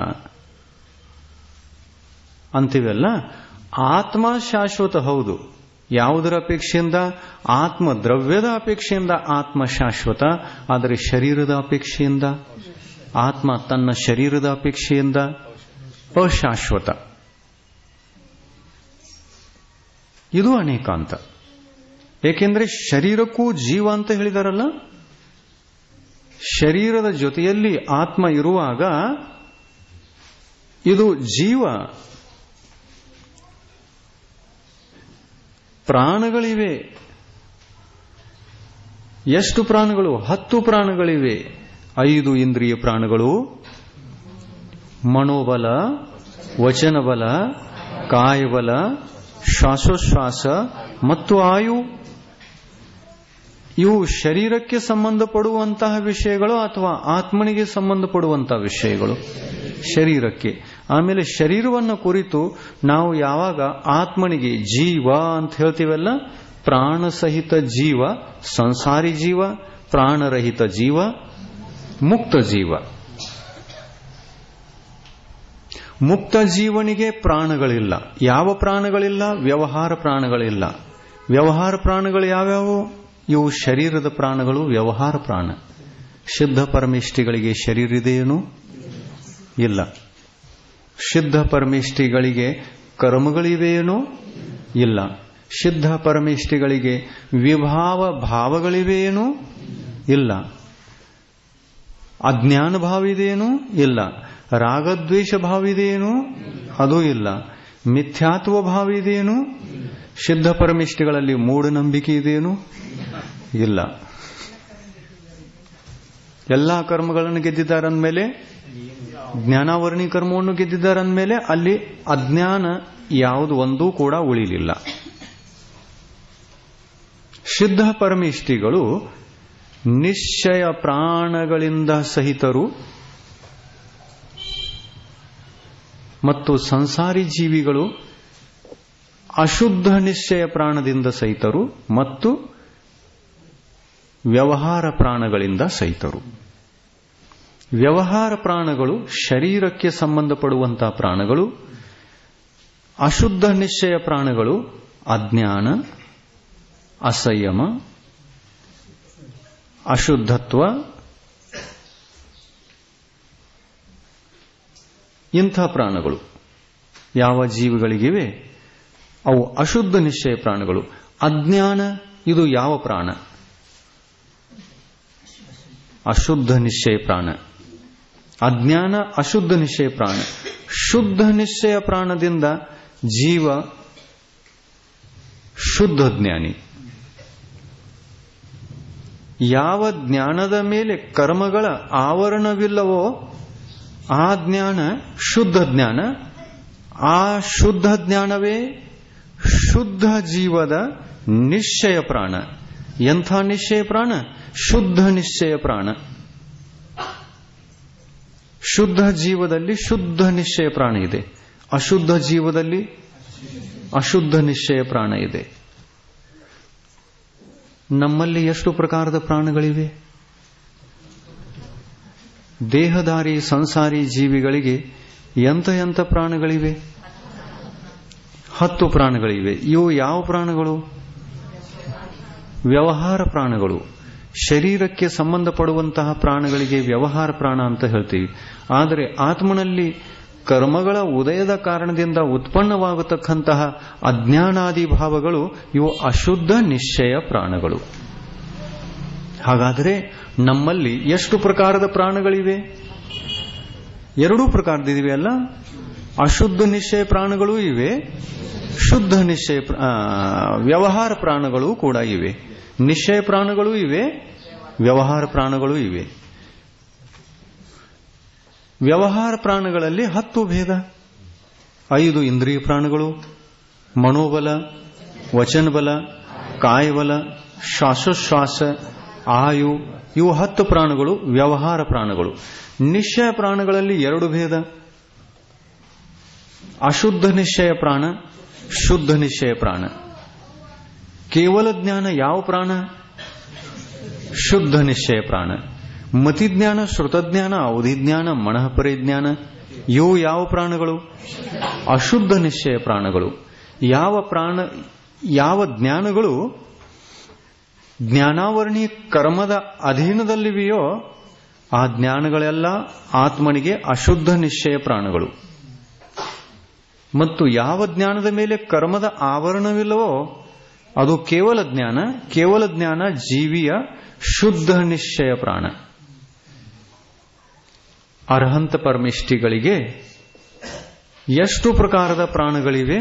ಅಂತೀವಲ್ಲ ಆತ್ಮ ಶಾಶ್ವತ ಹೌದು ಯಾವುದರ ಅಪೇಕ್ಷೆಯಿಂದ ಆತ್ಮ ದ್ರವ್ಯದ ಅಪೇಕ್ಷೆಯಿಂದ ಆತ್ಮ ಶಾಶ್ವತ ಆದರೆ ಶರೀರದ ಅಪೇಕ್ಷೆಯಿಂದ ಆತ್ಮ ತನ್ನ ಶರೀರದ ಅಪೇಕ್ಷೆಯಿಂದ ಅಶಾಶ್ವತ ಇದು ಅನೇಕಾಂತ ಏಕೆಂದ್ರೆ ಶರೀರಕ್ಕೂ ಜೀವ ಅಂತ ಹೇಳಿದಾರಲ್ಲ ಶರೀರದ ಜೊತೆಯಲ್ಲಿ ಆತ್ಮ ಇರುವಾಗ ಇದು ಜೀವ ಪ್ರಾಣಗಳಿವೆ ಎಷ್ಟು ಪ್ರಾಣಗಳು ಹತ್ತು ಪ್ರಾಣಗಳಿವೆ ಐದು ಇಂದ್ರಿಯ ಪ್ರಾಣಗಳು ಮನೋಬಲ ವಚನಬಲ ಕಾಯಬಲ ಶ್ವಾಸೋಚ್ಛ್ವಾಸ ಮತ್ತು ಆಯು ಇವು ಶರೀರಕ್ಕೆ ಸಂಬಂಧಪಡುವಂತಹ ವಿಷಯಗಳು ಅಥವಾ ಆತ್ಮನಿಗೆ ಸಂಬಂಧಪಡುವಂತಹ ವಿಷಯಗಳು ಶರೀರಕ್ಕೆ ಆಮೇಲೆ ಶರೀರವನ್ನು ಕುರಿತು ನಾವು ಯಾವಾಗ ಆತ್ಮನಿಗೆ ಜೀವ ಅಂತ ಹೇಳ್ತೀವಲ್ಲ ಪ್ರಾಣಸಹಿತ ಜೀವ ಸಂಸಾರಿ ಜೀವ ಪ್ರಾಣರಹಿತ ಜೀವ ಮುಕ್ತ ಜೀವ ಮುಕ್ತ ಜೀವನಿಗೆ ಪ್ರಾಣಗಳಿಲ್ಲ ಯಾವ ಪ್ರಾಣಗಳಿಲ್ಲ ವ್ಯವಹಾರ ಪ್ರಾಣಗಳಿಲ್ಲ ವ್ಯವಹಾರ ಪ್ರಾಣಗಳು ಯಾವ್ಯಾವು ಇವು ಶರೀರದ ಪ್ರಾಣಗಳು ವ್ಯವಹಾರ ಪ್ರಾಣ ಸಿದ್ಧ ಪರಮೇಷ್ಠಿಗಳಿಗೆ ಶರೀರ ಇದೆಯೇನು ಇಲ್ಲ ಸಿದ್ಧ ಪರಮೇಷ್ಠಿಗಳಿಗೆ ಕರ್ಮಗಳಿವೆಯೇನು ಇಲ್ಲ ಸಿದ್ಧ ಪರಮೇಷ್ಠಿಗಳಿಗೆ ವಿಭಾವ ಭಾವಗಳಿವೆಯೇನು ಇಲ್ಲ ಅಜ್ಞಾನ ಭಾವ ಇದೆಯೇನು ಇಲ್ಲ ರಾಗದ್ವೇಷ ಭಾವ ಇದೆಯೇನು ಅದೂ ಇಲ್ಲ ಮಿಥ್ಯಾತ್ವ ಭಾವ ಇದೆಯೇನು ಸಿದ್ಧ ಪರಮಿಷ್ಠಿಗಳಲ್ಲಿ ಮೂಢನಂಬಿಕೆ ಇದೆಯೇನು ಇಲ್ಲ ಎಲ್ಲಾ ಕರ್ಮಗಳನ್ನು ಗೆದ್ದಿದ್ದಾರಂದ್ಮೇಲೆ ಜ್ಞಾನಾವರಣಿ ಕರ್ಮವನ್ನು ಗೆದ್ದಿದ್ದಾರಂದ್ಮೇಲೆ ಅಲ್ಲಿ ಅಜ್ಞಾನ ಯಾವುದು ಒಂದೂ ಕೂಡ ಉಳಿಲಿಲ್ಲ ಸಿದ್ಧ ಪರಮಿಷ್ಠಿಗಳು ನಿಶ್ಚಯ ಪ್ರಾಣಗಳಿಂದ ಸಹಿತರು ಮತ್ತು ಸಂಸಾರಿ ಜೀವಿಗಳು ಅಶುದ್ಧ ನಿಶ್ಚಯ ಪ್ರಾಣದಿಂದ ಸಹಿತರು ಮತ್ತು ವ್ಯವಹಾರ ಪ್ರಾಣಗಳಿಂದ ಸಹಿತರು ವ್ಯವಹಾರ ಪ್ರಾಣಗಳು ಶರೀರಕ್ಕೆ ಸಂಬಂಧಪಡುವಂತಹ ಪ್ರಾಣಗಳು ಅಶುದ್ಧ ನಿಶ್ಚಯ ಪ್ರಾಣಗಳು ಅಜ್ಞಾನ ಅಸಂಯಮ ಅಶುದ್ಧತ್ವ ಇಂಥ ಪ್ರಾಣಗಳು ಯಾವ ಜೀವಿಗಳಿಗಿವೆ ಅವು ಅಶುದ್ಧ ನಿಶ್ಚಯ ಪ್ರಾಣಗಳು ಅಜ್ಞಾನ ಇದು ಯಾವ ಪ್ರಾಣ ಅಶುದ್ಧ ನಿಶ್ಚಯ ಪ್ರಾಣ ಅಜ್ಞಾನ ಅಶುದ್ಧ ನಿಶ್ಚಯ ಪ್ರಾಣ ಶುದ್ಧ ನಿಶ್ಚಯ ಪ್ರಾಣದಿಂದ ಜೀವ ಶುದ್ಧ ಜ್ಞಾನಿ ಯಾವ ಜ್ಞಾನದ ಮೇಲೆ ಕರ್ಮಗಳ ಆವರಣವಿಲ್ಲವೋ ಆ ಜ್ಞಾನ ಶುದ್ಧ ಜ್ಞಾನ ಆ ಶುದ್ಧ ಜ್ಞಾನವೇ ಶುದ್ಧ ಜೀವದ ನಿಶ್ಚಯ ಪ್ರಾಣ ಎಂಥ ನಿಶ್ಚಯ ಪ್ರಾಣ ಶುದ್ಧ ನಿಶ್ಚಯ ಪ್ರಾಣ ಶುದ್ಧ ಜೀವದಲ್ಲಿ ಶುದ್ಧ ನಿಶ್ಚಯ ಪ್ರಾಣ ಇದೆ ಅಶುದ್ಧ ಜೀವದಲ್ಲಿ ಅಶುದ್ಧ ನಿಶ್ಚಯ ಪ್ರಾಣ ಇದೆ ನಮ್ಮಲ್ಲಿ ಎಷ್ಟು ಪ್ರಕಾರದ ಪ್ರಾಣಗಳಿವೆ ದೇಹದಾರಿ ಸಂಸಾರಿ ಜೀವಿಗಳಿಗೆ ಎಂತ ಎಂತ ಪ್ರಾಣಗಳಿವೆ ಹತ್ತು ಪ್ರಾಣಗಳಿವೆ ಇವು ಯಾವ ಪ್ರಾಣಗಳು ವ್ಯವಹಾರ ಪ್ರಾಣಗಳು ಶರೀರಕ್ಕೆ ಸಂಬಂಧಪಡುವಂತಹ ಪ್ರಾಣಗಳಿಗೆ ವ್ಯವಹಾರ ಪ್ರಾಣ ಅಂತ ಹೇಳ್ತೀವಿ ಆದರೆ ಆತ್ಮನಲ್ಲಿ ಕರ್ಮಗಳ ಉದಯದ ಕಾರಣದಿಂದ ಉತ್ಪನ್ನವಾಗತಕ್ಕಂತಹ ಅಜ್ಞಾನಾದಿ ಭಾವಗಳು ಇವು ಅಶುದ್ಧ ನಿಶ್ಚಯ ಪ್ರಾಣಗಳು ಹಾಗಾದರೆ ನಮ್ಮಲ್ಲಿ ಎಷ್ಟು ಪ್ರಕಾರದ ಪ್ರಾಣಗಳಿವೆ ಎರಡೂ ಪ್ರಕಾರದಿವೆ ಅಲ್ಲ ಅಶುದ್ಧ ನಿಶ್ಚಯ ಪ್ರಾಣಗಳೂ ಇವೆ ಶುದ್ಧ ನಿಶ್ಚಯ ವ್ಯವಹಾರ ಪ್ರಾಣಗಳೂ ಕೂಡ ಇವೆ ನಿಶ್ಚಯ ಪ್ರಾಣಗಳು ಇವೆ ವ್ಯವಹಾರ ಪ್ರಾಣಗಳು ಇವೆ ವ್ಯವಹಾರ ಪ್ರಾಣಗಳಲ್ಲಿ ಹತ್ತು ಭೇದ ಐದು ಇಂದ್ರಿಯ ಪ್ರಾಣಗಳು ಮನೋಬಲ ವಚನಬಲ ಕಾಯಬಲ ಶ್ವಾಸೋಶ್ವಾಸ ಆಯು ಇವು ಹತ್ತು ಪ್ರಾಣಗಳು ವ್ಯವಹಾರ ಪ್ರಾಣಗಳು ನಿಶ್ಚಯ ಪ್ರಾಣಗಳಲ್ಲಿ ಎರಡು ಭೇದ ಅಶುದ್ಧ ನಿಶ್ಚಯ ಪ್ರಾಣ ಶುದ್ಧ ನಿಶ್ಚಯ ಪ್ರಾಣ ಕೇವಲ ಜ್ಞಾನ ಯಾವ ಪ್ರಾಣ ಶುದ್ಧ ನಿಶ್ಚಯ ಪ್ರಾಣ ಮತಿಜ್ಞಾನ ಶ್ರುತಜ್ಞಾನ ಅವಧಿಜ್ಞಾನ ಮನಃ ಪರಿಜ್ಞಾನ ಇವು ಯಾವ ಪ್ರಾಣಗಳು ಅಶುದ್ಧ ನಿಶ್ಚಯ ಪ್ರಾಣಗಳು ಯಾವ ಪ್ರಾಣ ಯಾವ ಜ್ಞಾನಗಳು ಜ್ಞಾನಾವರಣಿ ಕರ್ಮದ ಅಧೀನದಲ್ಲಿವೆಯೋ ಆ ಜ್ಞಾನಗಳೆಲ್ಲ ಆತ್ಮನಿಗೆ ಅಶುದ್ಧ ನಿಶ್ಚಯ ಪ್ರಾಣಗಳು ಮತ್ತು ಯಾವ ಜ್ಞಾನದ ಮೇಲೆ ಕರ್ಮದ ಆವರಣವಿಲ್ಲವೋ ಅದು ಕೇವಲ ಜ್ಞಾನ ಕೇವಲ ಜ್ಞಾನ ಜೀವಿಯ ಶುದ್ಧ ನಿಶ್ಚಯ ಪ್ರಾಣ ಅರ್ಹಂತ ಪರಮಿಷ್ಠಿಗಳಿಗೆ ಎಷ್ಟು ಪ್ರಕಾರದ ಪ್ರಾಣಗಳಿವೆ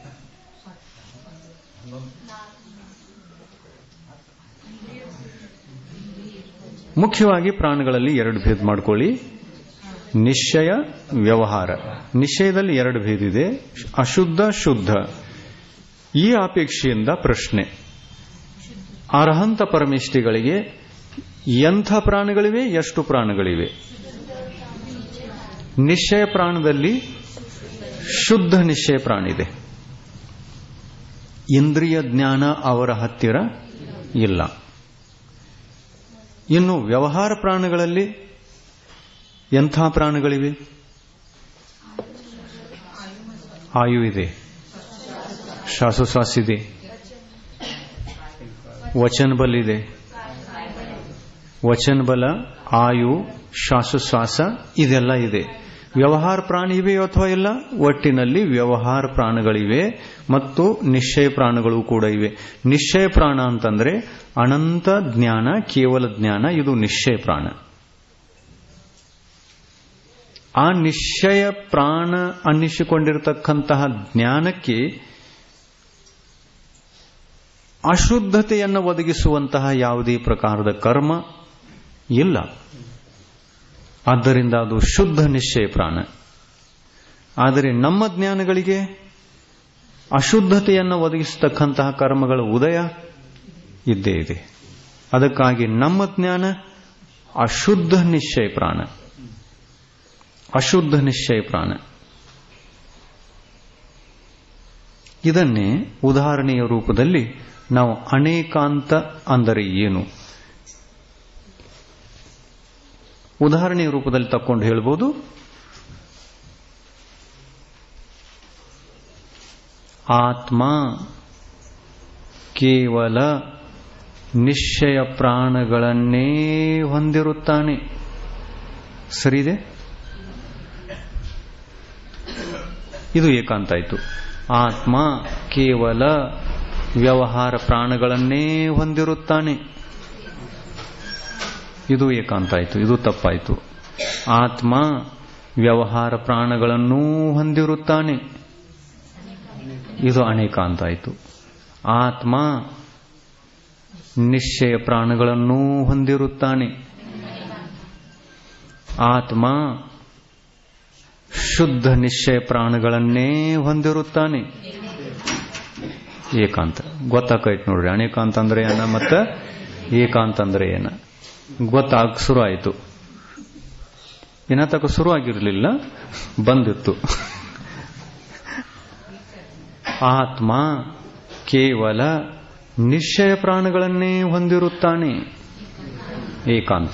ಮುಖ್ಯವಾಗಿ ಪ್ರಾಣಗಳಲ್ಲಿ ಎರಡು ಭೇದ ಮಾಡ್ಕೊಳ್ಳಿ ನಿಶ್ಚಯ ವ್ಯವಹಾರ ನಿಶ್ಚಯದಲ್ಲಿ ಎರಡು ಭೇದ ಇದೆ ಅಶುದ್ಧ ಶುದ್ಧ ಈ ಅಪೇಕ್ಷೆಯಿಂದ ಪ್ರಶ್ನೆ ಅರ್ಹಂತ ಪರಮಿಷ್ಠಿಗಳಿಗೆ ಎಂಥ ಪ್ರಾಣಗಳಿವೆ ಎಷ್ಟು ಪ್ರಾಣಗಳಿವೆ ನಿಶ್ಚಯ ಪ್ರಾಣದಲ್ಲಿ ಶುದ್ಧ ನಿಶ್ಚಯ ಪ್ರಾಣ ಇದೆ ಇಂದ್ರಿಯ ಜ್ಞಾನ ಅವರ ಹತ್ತಿರ ಇಲ್ಲ ಇನ್ನು ವ್ಯವಹಾರ ಪ್ರಾಣಗಳಲ್ಲಿ ಎಂಥ ಪ್ರಾಣಗಳಿವೆ ಆಯು ಇದೆ ಶ್ವಾಸೋಶ್ವಾಸ ಇದೆ ವಚನ ಬಲ ಇದೆ ವಚನ ಬಲ ಆಯು ಶ್ವಾಸೋಶ್ವಾಸ ಇದೆಲ್ಲ ಇದೆ ವ್ಯವಹಾರ ಪ್ರಾಣಿ ಇವೆ ಅಥವಾ ಇಲ್ಲ ಒಟ್ಟಿನಲ್ಲಿ ವ್ಯವಹಾರ ಪ್ರಾಣಗಳಿವೆ ಮತ್ತು ನಿಶ್ಚಯ ಪ್ರಾಣಗಳು ಕೂಡ ಇವೆ ನಿಶ್ಚಯ ಪ್ರಾಣ ಅಂತಂದ್ರೆ ಅನಂತ ಜ್ಞಾನ ಕೇವಲ ಜ್ಞಾನ ಇದು ನಿಶ್ಚಯ ಪ್ರಾಣ ಆ ನಿಶ್ಚಯ ಪ್ರಾಣ ಅನ್ನಿಸಿಕೊಂಡಿರತಕ್ಕಂತಹ ಜ್ಞಾನಕ್ಕೆ ಅಶುದ್ಧತೆಯನ್ನು ಒದಗಿಸುವಂತಹ ಯಾವುದೇ ಪ್ರಕಾರದ ಕರ್ಮ ಇಲ್ಲ ಆದ್ದರಿಂದ ಅದು ಶುದ್ಧ ನಿಶ್ಚಯ ಪ್ರಾಣ ಆದರೆ ನಮ್ಮ ಜ್ಞಾನಗಳಿಗೆ ಅಶುದ್ಧತೆಯನ್ನು ಒದಗಿಸತಕ್ಕಂತಹ ಕರ್ಮಗಳ ಉದಯ ಇದ್ದೇ ಇದೆ ಅದಕ್ಕಾಗಿ ನಮ್ಮ ಜ್ಞಾನ ಅಶುದ್ಧ ನಿಶ್ಚಯ ಪ್ರಾಣ ಅಶುದ್ಧ ನಿಶ್ಚಯ ಪ್ರಾಣ ಇದನ್ನೇ ಉದಾಹರಣೆಯ ರೂಪದಲ್ಲಿ ನಾವು ಅನೇಕಾಂತ ಅಂದರೆ ಏನು ಉದಾಹರಣೆಯ ರೂಪದಲ್ಲಿ ತಕ್ಕೊಂಡು ಹೇಳ್ಬೋದು ಆತ್ಮ ಕೇವಲ ನಿಶ್ಚಯ ಪ್ರಾಣಗಳನ್ನೇ ಹೊಂದಿರುತ್ತಾನೆ ಸರಿದೆ ಇದು ಏಕಾಂತ ಆಯಿತು ಆತ್ಮ ಕೇವಲ ವ್ಯವಹಾರ ಪ್ರಾಣಗಳನ್ನೇ ಹೊಂದಿರುತ್ತಾನೆ ಇದು ಏಕಾಂತ ಆಯಿತು ಇದು ತಪ್ಪಾಯಿತು ಆತ್ಮ ವ್ಯವಹಾರ ಪ್ರಾಣಗಳನ್ನೂ ಹೊಂದಿರುತ್ತಾನೆ ಇದು ಅನೇಕಾಂತ ಆಯಿತು ಆತ್ಮ ನಿಶ್ಚಯ ಪ್ರಾಣಗಳನ್ನೂ ಹೊಂದಿರುತ್ತಾನೆ ಆತ್ಮ ಶುದ್ಧ ನಿಶ್ಚಯ ಪ್ರಾಣಗಳನ್ನೇ ಹೊಂದಿರುತ್ತಾನೆ ಏಕಾಂತ ಗೊತ್ತಾಕೈತೆ ನೋಡ್ರಿ ಅನೇಕಾಂತ ಅಂದ್ರೆ ಏನ ಮತ್ತ ಏಕಾಂತ ಅಂದ್ರೆ ಏನ ಗೊತ್ತಾಗ ಶುರು ಆಯಿತು ಏನ ತಕ ಶುರು ಆಗಿರಲಿಲ್ಲ ಬಂದಿತ್ತು ಆತ್ಮ ಕೇವಲ ನಿಶ್ಚಯ ಪ್ರಾಣಗಳನ್ನೇ ಹೊಂದಿರುತ್ತಾನೆ ಏಕಾಂತ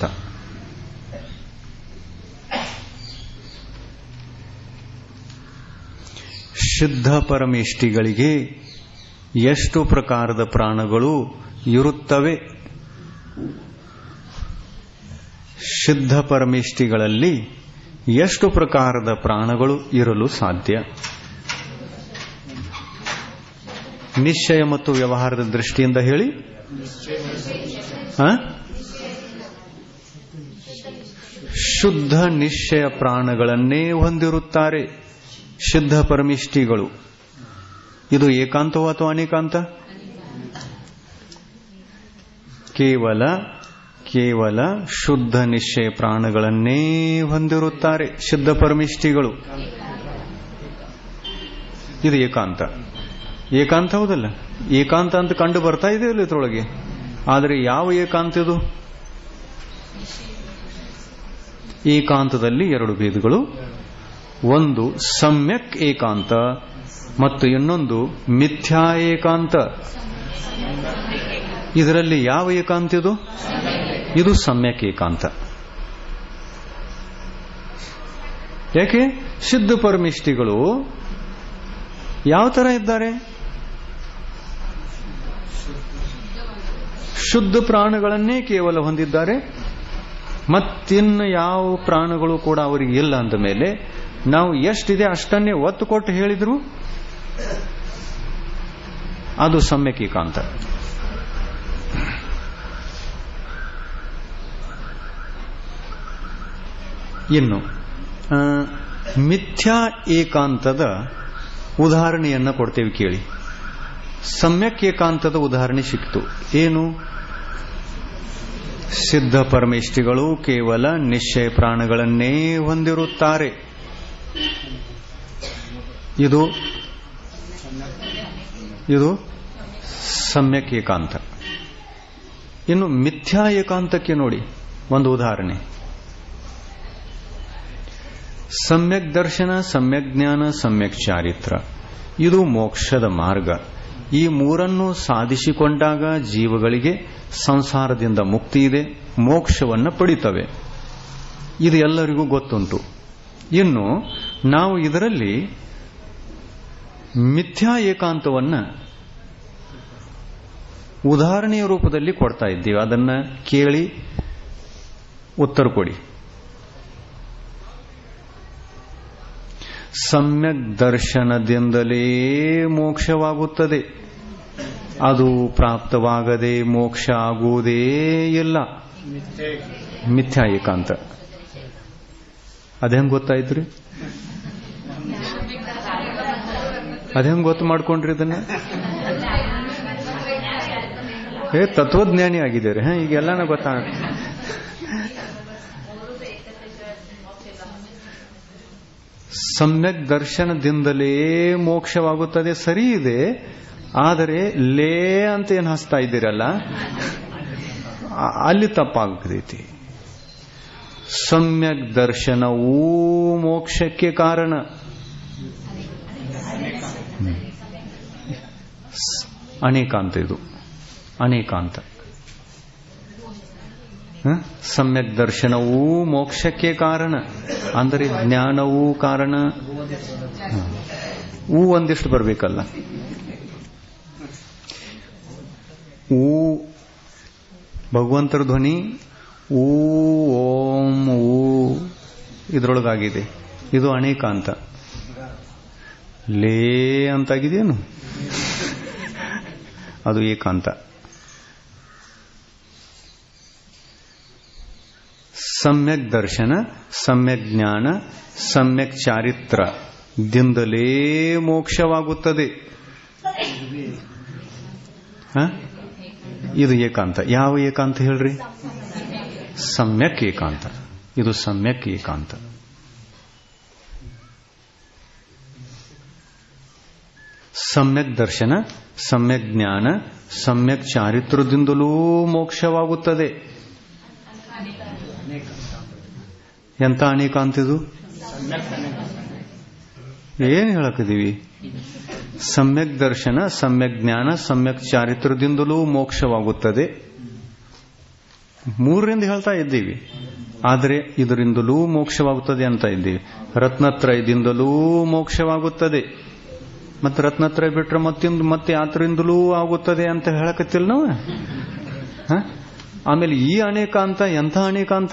ಶುದ್ಧ ಪರಮೇಷ್ಠಿಗಳಿಗೆ ಎಷ್ಟು ಪ್ರಕಾರದ ಪ್ರಾಣಗಳು ಇರುತ್ತವೆ ಶುದ್ಧ ಪರಮೇಷ್ಠಿಗಳಲ್ಲಿ ಎಷ್ಟು ಪ್ರಕಾರದ ಪ್ರಾಣಗಳು ಇರಲು ಸಾಧ್ಯ ನಿಶ್ಚಯ ಮತ್ತು ವ್ಯವಹಾರದ ದೃಷ್ಟಿಯಿಂದ ಹೇಳಿ ಶುದ್ಧ ನಿಶ್ಚಯ ಪ್ರಾಣಗಳನ್ನೇ ಹೊಂದಿರುತ್ತಾರೆ ಶುದ್ಧ ಪರಮಿಷ್ಠಿಗಳು ಇದು ಏಕಾಂತವೋ ಅಥವಾ ಅನೇಕಾಂತ ಕೇವಲ ಕೇವಲ ಶುದ್ಧ ನಿಶ್ಚಯ ಪ್ರಾಣಗಳನ್ನೇ ಹೊಂದಿರುತ್ತಾರೆ ಶುದ್ಧ ಪರಮಿಷ್ಠಿಗಳು ಇದು ಏಕಾಂತ ಏಕಾಂತ ಹೌದಲ್ಲ ಏಕಾಂತ ಅಂತ ಕಂಡು ಬರ್ತಾ ಇದೆ ಇಲ್ಲ ಇದ್ರೊಳಗೆ ಆದರೆ ಯಾವ ಏಕಾಂತ ಇದು ಏಕಾಂತದಲ್ಲಿ ಎರಡು ಭೇದಗಳು ಒಂದು ಸಮ್ಯಕ್ ಏಕಾಂತ ಮತ್ತು ಇನ್ನೊಂದು ಮಿಥ್ಯಾ ಏಕಾಂತ ಇದರಲ್ಲಿ ಯಾವ ಏಕಾಂತ ಇದು ಇದು ಸಮ್ಯಕ್ ಏಕಾಂತ ಯಾಕೆ ಸಿದ್ಧ ಪರಮಿಷ್ಠಿಗಳು ಯಾವ ತರ ಇದ್ದಾರೆ ಶುದ್ಧ ಪ್ರಾಣಗಳನ್ನೇ ಕೇವಲ ಹೊಂದಿದ್ದಾರೆ ಮತ್ತಿನ್ನು ಯಾವ ಪ್ರಾಣಗಳು ಕೂಡ ಅವರಿಗೆ ಇಲ್ಲ ಅಂದ ಮೇಲೆ ನಾವು ಎಷ್ಟಿದೆ ಅಷ್ಟನ್ನೇ ಒತ್ತು ಕೊಟ್ಟು ಹೇಳಿದ್ರು ಅದು ಸಮ್ಯಕ್ ಏಕಾಂತ ಇನ್ನು ಮಿಥ್ಯಾ ಏಕಾಂತದ ಉದಾಹರಣೆಯನ್ನ ಕೊಡ್ತೇವೆ ಕೇಳಿ ಸಮ್ಯಕ್ ಏಕಾಂತದ ಉದಾಹರಣೆ ಸಿಕ್ತು ಏನು ಸಿದ್ಧ ಪರಮೇಷ್ಠಿಗಳು ಕೇವಲ ನಿಶ್ಚಯ ಪ್ರಾಣಗಳನ್ನೇ ಹೊಂದಿರುತ್ತಾರೆ ಇದು ಇದು ಸಮ್ಯಕ್ ಏಕಾಂತ ಇನ್ನು ಮಿಥ್ಯಾ ಏಕಾಂತಕ್ಕೆ ನೋಡಿ ಒಂದು ಉದಾಹರಣೆ ಸಮ್ಯಕ್ ದರ್ಶನ ಸಮ್ಯಕ್ ಜ್ಞಾನ ಸಮ್ಯಕ್ ಚಾರಿತ್ರ ಇದು ಮೋಕ್ಷದ ಮಾರ್ಗ ಈ ಮೂರನ್ನು ಸಾಧಿಸಿಕೊಂಡಾಗ ಜೀವಗಳಿಗೆ ಸಂಸಾರದಿಂದ ಮುಕ್ತಿ ಇದೆ ಮೋಕ್ಷವನ್ನು ಪಡಿತವೆ ಇದು ಎಲ್ಲರಿಗೂ ಗೊತ್ತುಂಟು ಇನ್ನು ನಾವು ಇದರಲ್ಲಿ ಮಿಥ್ಯಾ ಏಕಾಂತವನ್ನ ಉದಾಹರಣೆಯ ರೂಪದಲ್ಲಿ ಕೊಡ್ತಾ ಇದ್ದೀವಿ ಅದನ್ನ ಕೇಳಿ ಉತ್ತರ ಕೊಡಿ ಸಮ್ಯಕ್ ದರ್ಶನದಿಂದಲೇ ಮೋಕ್ಷವಾಗುತ್ತದೆ ಅದು ಪ್ರಾಪ್ತವಾಗದೆ ಮೋಕ್ಷ ಆಗುವುದೇ ಇಲ್ಲ ಮಿಥ್ಯಾ ಏಕಾಂತ ಅದೇಂಗ್ ಗೊತ್ತಾಯ್ತ್ರಿ ಅದೇಂಗ್ ಗೊತ್ತು ಮಾಡ್ಕೊಂಡ್ರಿ ಇದನ್ನ ಏ ತತ್ವಜ್ಞಾನಿ ಆಗಿದ್ದಾರೆ ಹ ಈಗೆಲ್ಲಾನ ಗೊತ್ತಾ ಸಮ್ಯಕ್ ದರ್ಶನದಿಂದಲೇ ಮೋಕ್ಷವಾಗುತ್ತದೆ ಸರಿ ಇದೆ ಆದರೆ ಲೇ ಅಂತ ಏನು ಹಸ್ತಾ ಇದ್ದೀರಲ್ಲ ಅಲ್ಲಿ ತಪ್ಪಾಗ್ತೈತಿ ಸಮ್ಯಕ್ ದರ್ಶನವೂ ಮೋಕ್ಷಕ್ಕೆ ಕಾರಣ ಅನೇಕಾಂತ ಇದು ಅನೇಕಾಂತ ಸಮ್ಯಕ್ ದರ್ಶನವೂ ಮೋಕ್ಷಕ್ಕೆ ಕಾರಣ ಅಂದರೆ ಜ್ಞಾನವೂ ಕಾರಣ ಹೂ ಒಂದಿಷ್ಟು ಬರಬೇಕಲ್ಲ ಊ ಭಗವಂತರ ಧ್ವನಿ ಊ ಓಂ ಊ ಇದರೊಳಗಾಗಿದೆ ಇದು ಅನೇಕಾಂತ ಲೇ ಅಂತಾಗಿದೆಯೇನು ಅದು ಏಕಾಂತ ಸಮ್ಯಕ್ ದರ್ಶನ ಸಮ್ಯಕ್ ಜ್ಞಾನ ಸಮ್ಯಕ್ ಚಾರಿತ್ರ ದಿಂದಲೇ ಮೋಕ್ಷವಾಗುತ್ತದೆ ಇದು ಏಕಾಂತ ಯಾವ ಏಕಾಂತ ಹೇಳ್ರಿ ಸಮ್ಯಕ್ ಏಕಾಂತ ಇದು ಸಮ್ಯಕ್ ಏಕಾಂತ ಸಮ್ಯಕ್ ದರ್ಶನ ಸಮ್ಯಕ್ ಜ್ಞಾನ ಸಮ್ಯಕ್ ಚಾರಿತ್ರದಿಂದಲೂ ಮೋಕ್ಷವಾಗುತ್ತದೆ ಎಂತ ಅನೇಕಾಂತ ಇದು ಏನ್ ಹೇಳಕ್ಕಿದೀವಿ ಸಮ್ಯಕ್ ದರ್ಶನ ಸಮ್ಯಕ್ ಜ್ಞಾನ ಸಮ್ಯಕ್ ಚಾರಿತ್ರದಿಂದಲೂ ಮೋಕ್ಷವಾಗುತ್ತದೆ ಮೂರರಿಂದ ಹೇಳ್ತಾ ಇದ್ದೀವಿ ಆದರೆ ಇದರಿಂದಲೂ ಮೋಕ್ಷವಾಗುತ್ತದೆ ಅಂತ ಇದ್ದೀವಿ ರತ್ನತ್ರಯದಿಂದಲೂ ಮೋಕ್ಷವಾಗುತ್ತದೆ ಮತ್ತೆ ರತ್ನತ್ರಯ ಬಿಟ್ರೆ ಮತ್ತಿಂದು ಮತ್ತೆ ಯಾತ್ರಿಂದಲೂ ಆಗುತ್ತದೆ ಅಂತ ಹೇಳಕತ್ತಿಲ್ಲ ನಾವು ಆಮೇಲೆ ಈ ಅನೇಕಾಂತ ಎಂಥ ಅನೇಕಾಂತ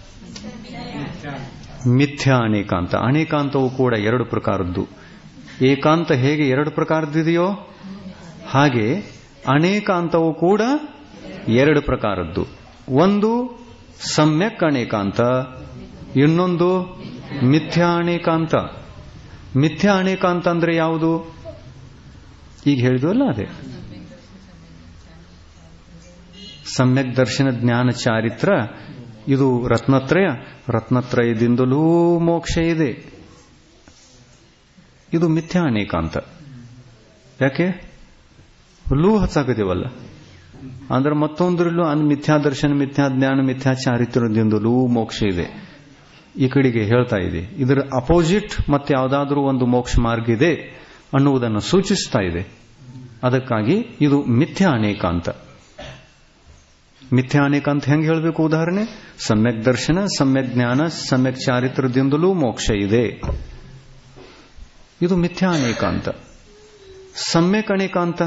ಮಿಥ್ಯಾ ಅನೇಕಾಂತ ಅನೇಕಾಂತವು ಕೂಡ ಎರಡು ಪ್ರಕಾರದ್ದು ಏಕಾಂತ ಹೇಗೆ ಎರಡು ಪ್ರಕಾರದಿದೆಯೋ ಹಾಗೆ ಅನೇಕಾಂತವು ಕೂಡ ಎರಡು ಪ್ರಕಾರದ್ದು ಒಂದು ಸಮ್ಯಕ್ ಅನೇಕಾಂತ ಇನ್ನೊಂದು ಮಿಥ್ಯಾ ಅನೇಕಾಂತ ಮಿಥ್ಯಾ ಅನೇಕಾಂತ ಅಂದ್ರೆ ಯಾವುದು ಈಗ ಹೇಳಿದ್ವಲ್ಲ ಅದೇ ಸಮ್ಯಕ್ ದರ್ಶನ ಜ್ಞಾನ ಚಾರಿತ್ರ ಇದು ರತ್ನತ್ರಯ ರತ್ನತ್ರಯದಿಂದಲೂ ಮೋಕ್ಷ ಇದೆ ಇದು ಮಿಥ್ಯಾ ಅನೇಕಾಂತ ಯಾಕೆ ಹುಲ್ಲೂ ಹಚ್ಚಾಕದೇವಲ್ಲ ಅಂದ್ರೆ ಮತ್ತೊಂದರಲ್ಲೂ ಅನ್ ಮಿಥ್ಯಾ ದರ್ಶನ ಮಿಥ್ಯಾ ಜ್ಞಾನ ಮಿಥ್ಯಾ ಚಾರಿತ್ರದಿಂದಲೂ ಮೋಕ್ಷ ಇದೆ ಈ ಕಡೆಗೆ ಹೇಳ್ತಾ ಇದೆ ಇದರ ಅಪೋಸಿಟ್ ಮತ್ತೆ ಯಾವುದಾದ್ರೂ ಒಂದು ಮೋಕ್ಷ ಮಾರ್ಗ ಇದೆ ಅನ್ನುವುದನ್ನು ಸೂಚಿಸ್ತಾ ಇದೆ ಅದಕ್ಕಾಗಿ ಇದು ಮಿಥ್ಯಾ ಅನೇಕಾಂತ ಮಿಥ್ಯಾ ಅನೇಕಾಂತ ಹೆಂಗೆ ಹೇಳಬೇಕು ಉದಾಹರಣೆ ಸಮ್ಯಕ್ ದರ್ಶನ ಸಮ್ಯಕ್ ಜ್ಞಾನ ಸಮ್ಯಕ್ ಚಾರಿತ್ರದಿಂದಲೂ ಮೋಕ್ಷ ಇದೆ ಇದು ಮಿಥ್ಯಾ ಅನೇಕಾಂತ ಸಮ್ಯಕ್ ಅನೇಕಾಂತ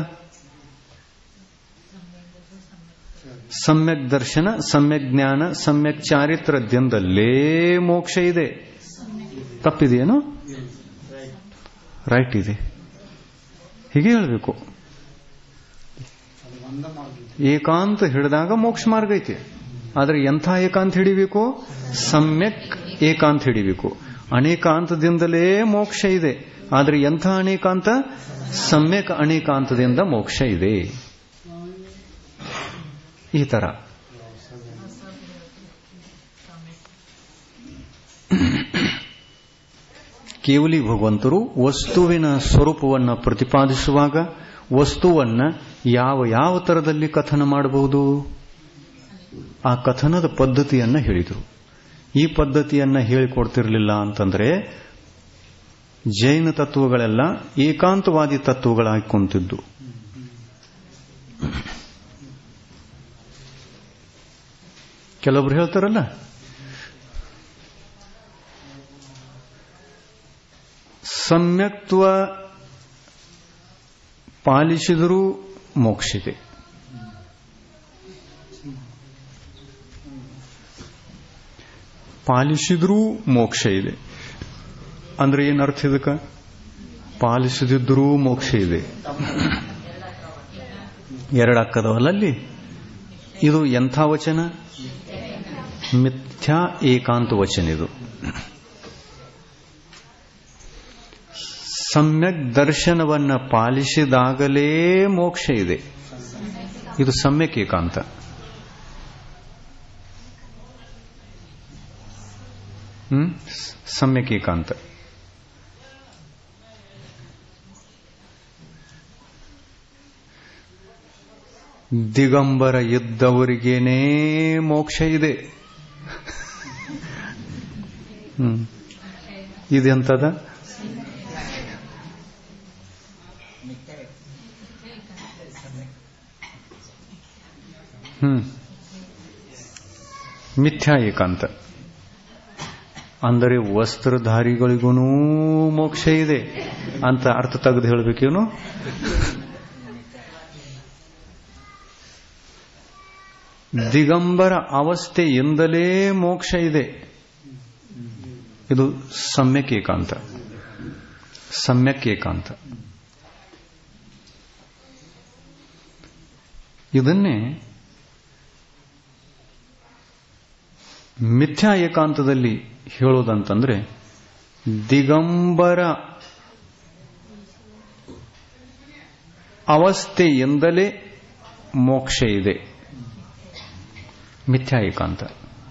ಸಮ್ಯಕ್ ದರ್ಶನ ಸಮ್ಯಕ್ ಜ್ಞಾನ ಸಮ್ಯಕ್ ಚಾರಿತ್ರದಿಂದಲೇ ಮೋಕ್ಷ ಇದೆ ತಪ್ಪಿದೆಯೇನು ರೈಟ್ ಇದೆ ಹೀಗೆ ಹೇಳಬೇಕು ಏಕಾಂತ ಹಿಡಿದಾಗ ಮೋಕ್ಷ ಮಾರ್ಗ ಐತಿ ಆದ್ರೆ ಎಂಥ ಏಕಾಂತ ಹಿಡಿಬೇಕು ಸಮ್ಯಕ್ ಏಕಾಂತ ಹಿಡಿಬೇಕು ಅನೇಕಾಂತದಿಂದಲೇ ಮೋಕ್ಷ ಇದೆ ಆದ್ರೆ ಎಂಥ ಅನೇಕಾಂತ ಸಮ್ಯಕ್ ಅನೇಕಾಂತದಿಂದ ಮೋಕ್ಷ ಇದೆ ಈ ತರ ಕೇವಲಿ ಭಗವಂತರು ವಸ್ತುವಿನ ಸ್ವರೂಪವನ್ನು ಪ್ರತಿಪಾದಿಸುವಾಗ ವಸ್ತುವನ್ನ ಯಾವ ಯಾವ ತರದಲ್ಲಿ ಕಥನ ಮಾಡಬಹುದು ಆ ಕಥನದ ಪದ್ಧತಿಯನ್ನ ಹೇಳಿದರು ಈ ಪದ್ಧತಿಯನ್ನ ಹೇಳಿಕೊಡ್ತಿರ್ಲಿಲ್ಲ ಅಂತಂದ್ರೆ ಜೈನ ತತ್ವಗಳೆಲ್ಲ ಏಕಾಂತವಾದಿ ತತ್ವಗಳಾಗಿ ಕುಂತಿದ್ದು ಕೆಲವೊಬ್ರು ಹೇಳ್ತಾರಲ್ಲ ಸಮ್ಯಕ್ತ್ವ ಪಾಲಿಸಿದರೂ ಮೋಕ್ಷಿದೆ ಪಾಲಿಸಿದ್ರೂ ಮೋಕ್ಷ ಇದೆ ಅಂದ್ರೆ ಏನರ್ಥ ಇದಕ್ಕ ಪಾಲಿಸದಿದ್ರೂ ಮೋಕ್ಷ ಇದೆ ಎರಡಕ್ಕದವಲ್ಲಲ್ಲಿ ಇದು ಎಂಥ ವಚನ ಮಿಥ್ಯಾ ಏಕಾಂತ ವಚನ ಇದು ಸಮ್ಯಕ್ ದರ್ಶನವನ್ನ ಪಾಲಿಸಿದಾಗಲೇ ಮೋಕ್ಷ ಇದೆ ಇದು ಸಮ್ಯಕ್ ಏಕಾಂತ ಹ್ಮ್ ಸಮ್ಯಕ್ ಏಕಾಂತ ದಿಗಂಬರ ಇದ್ದವರಿಗೇನೇ ಮೋಕ್ಷ ಇದೆ ಹ್ಮ್ ಇದೆಂತದ ಹ್ಮ್ ಮಿಥ್ಯಾ ಏಕಾಂತ ಅಂದರೆ ವಸ್ತ್ರಧಾರಿಗಳಿಗೂ ಮೋಕ್ಷ ಇದೆ ಅಂತ ಅರ್ಥ ತೆಗೆದು ಹೇಳಬೇಕೇನು ದಿಗಂಬರ ಅವಸ್ಥೆಯಿಂದಲೇ ಮೋಕ್ಷ ಇದೆ ಇದು ಸಮ್ಯಕ್ ಏಕಾಂತ ಸಮ್ಯಕ್ ಏಕಾಂತ ಇದನ್ನೇ ಮಿಥ್ಯಾ ಏಕಾಂತದಲ್ಲಿ ಹೇಳೋದಂತಂದ್ರೆ ದಿಗಂಬರ ಅವಸ್ಥೆಯಿಂದಲೇ ಮೋಕ್ಷ ಇದೆ ಮಿಥ್ಯಾ ಏಕಾಂತ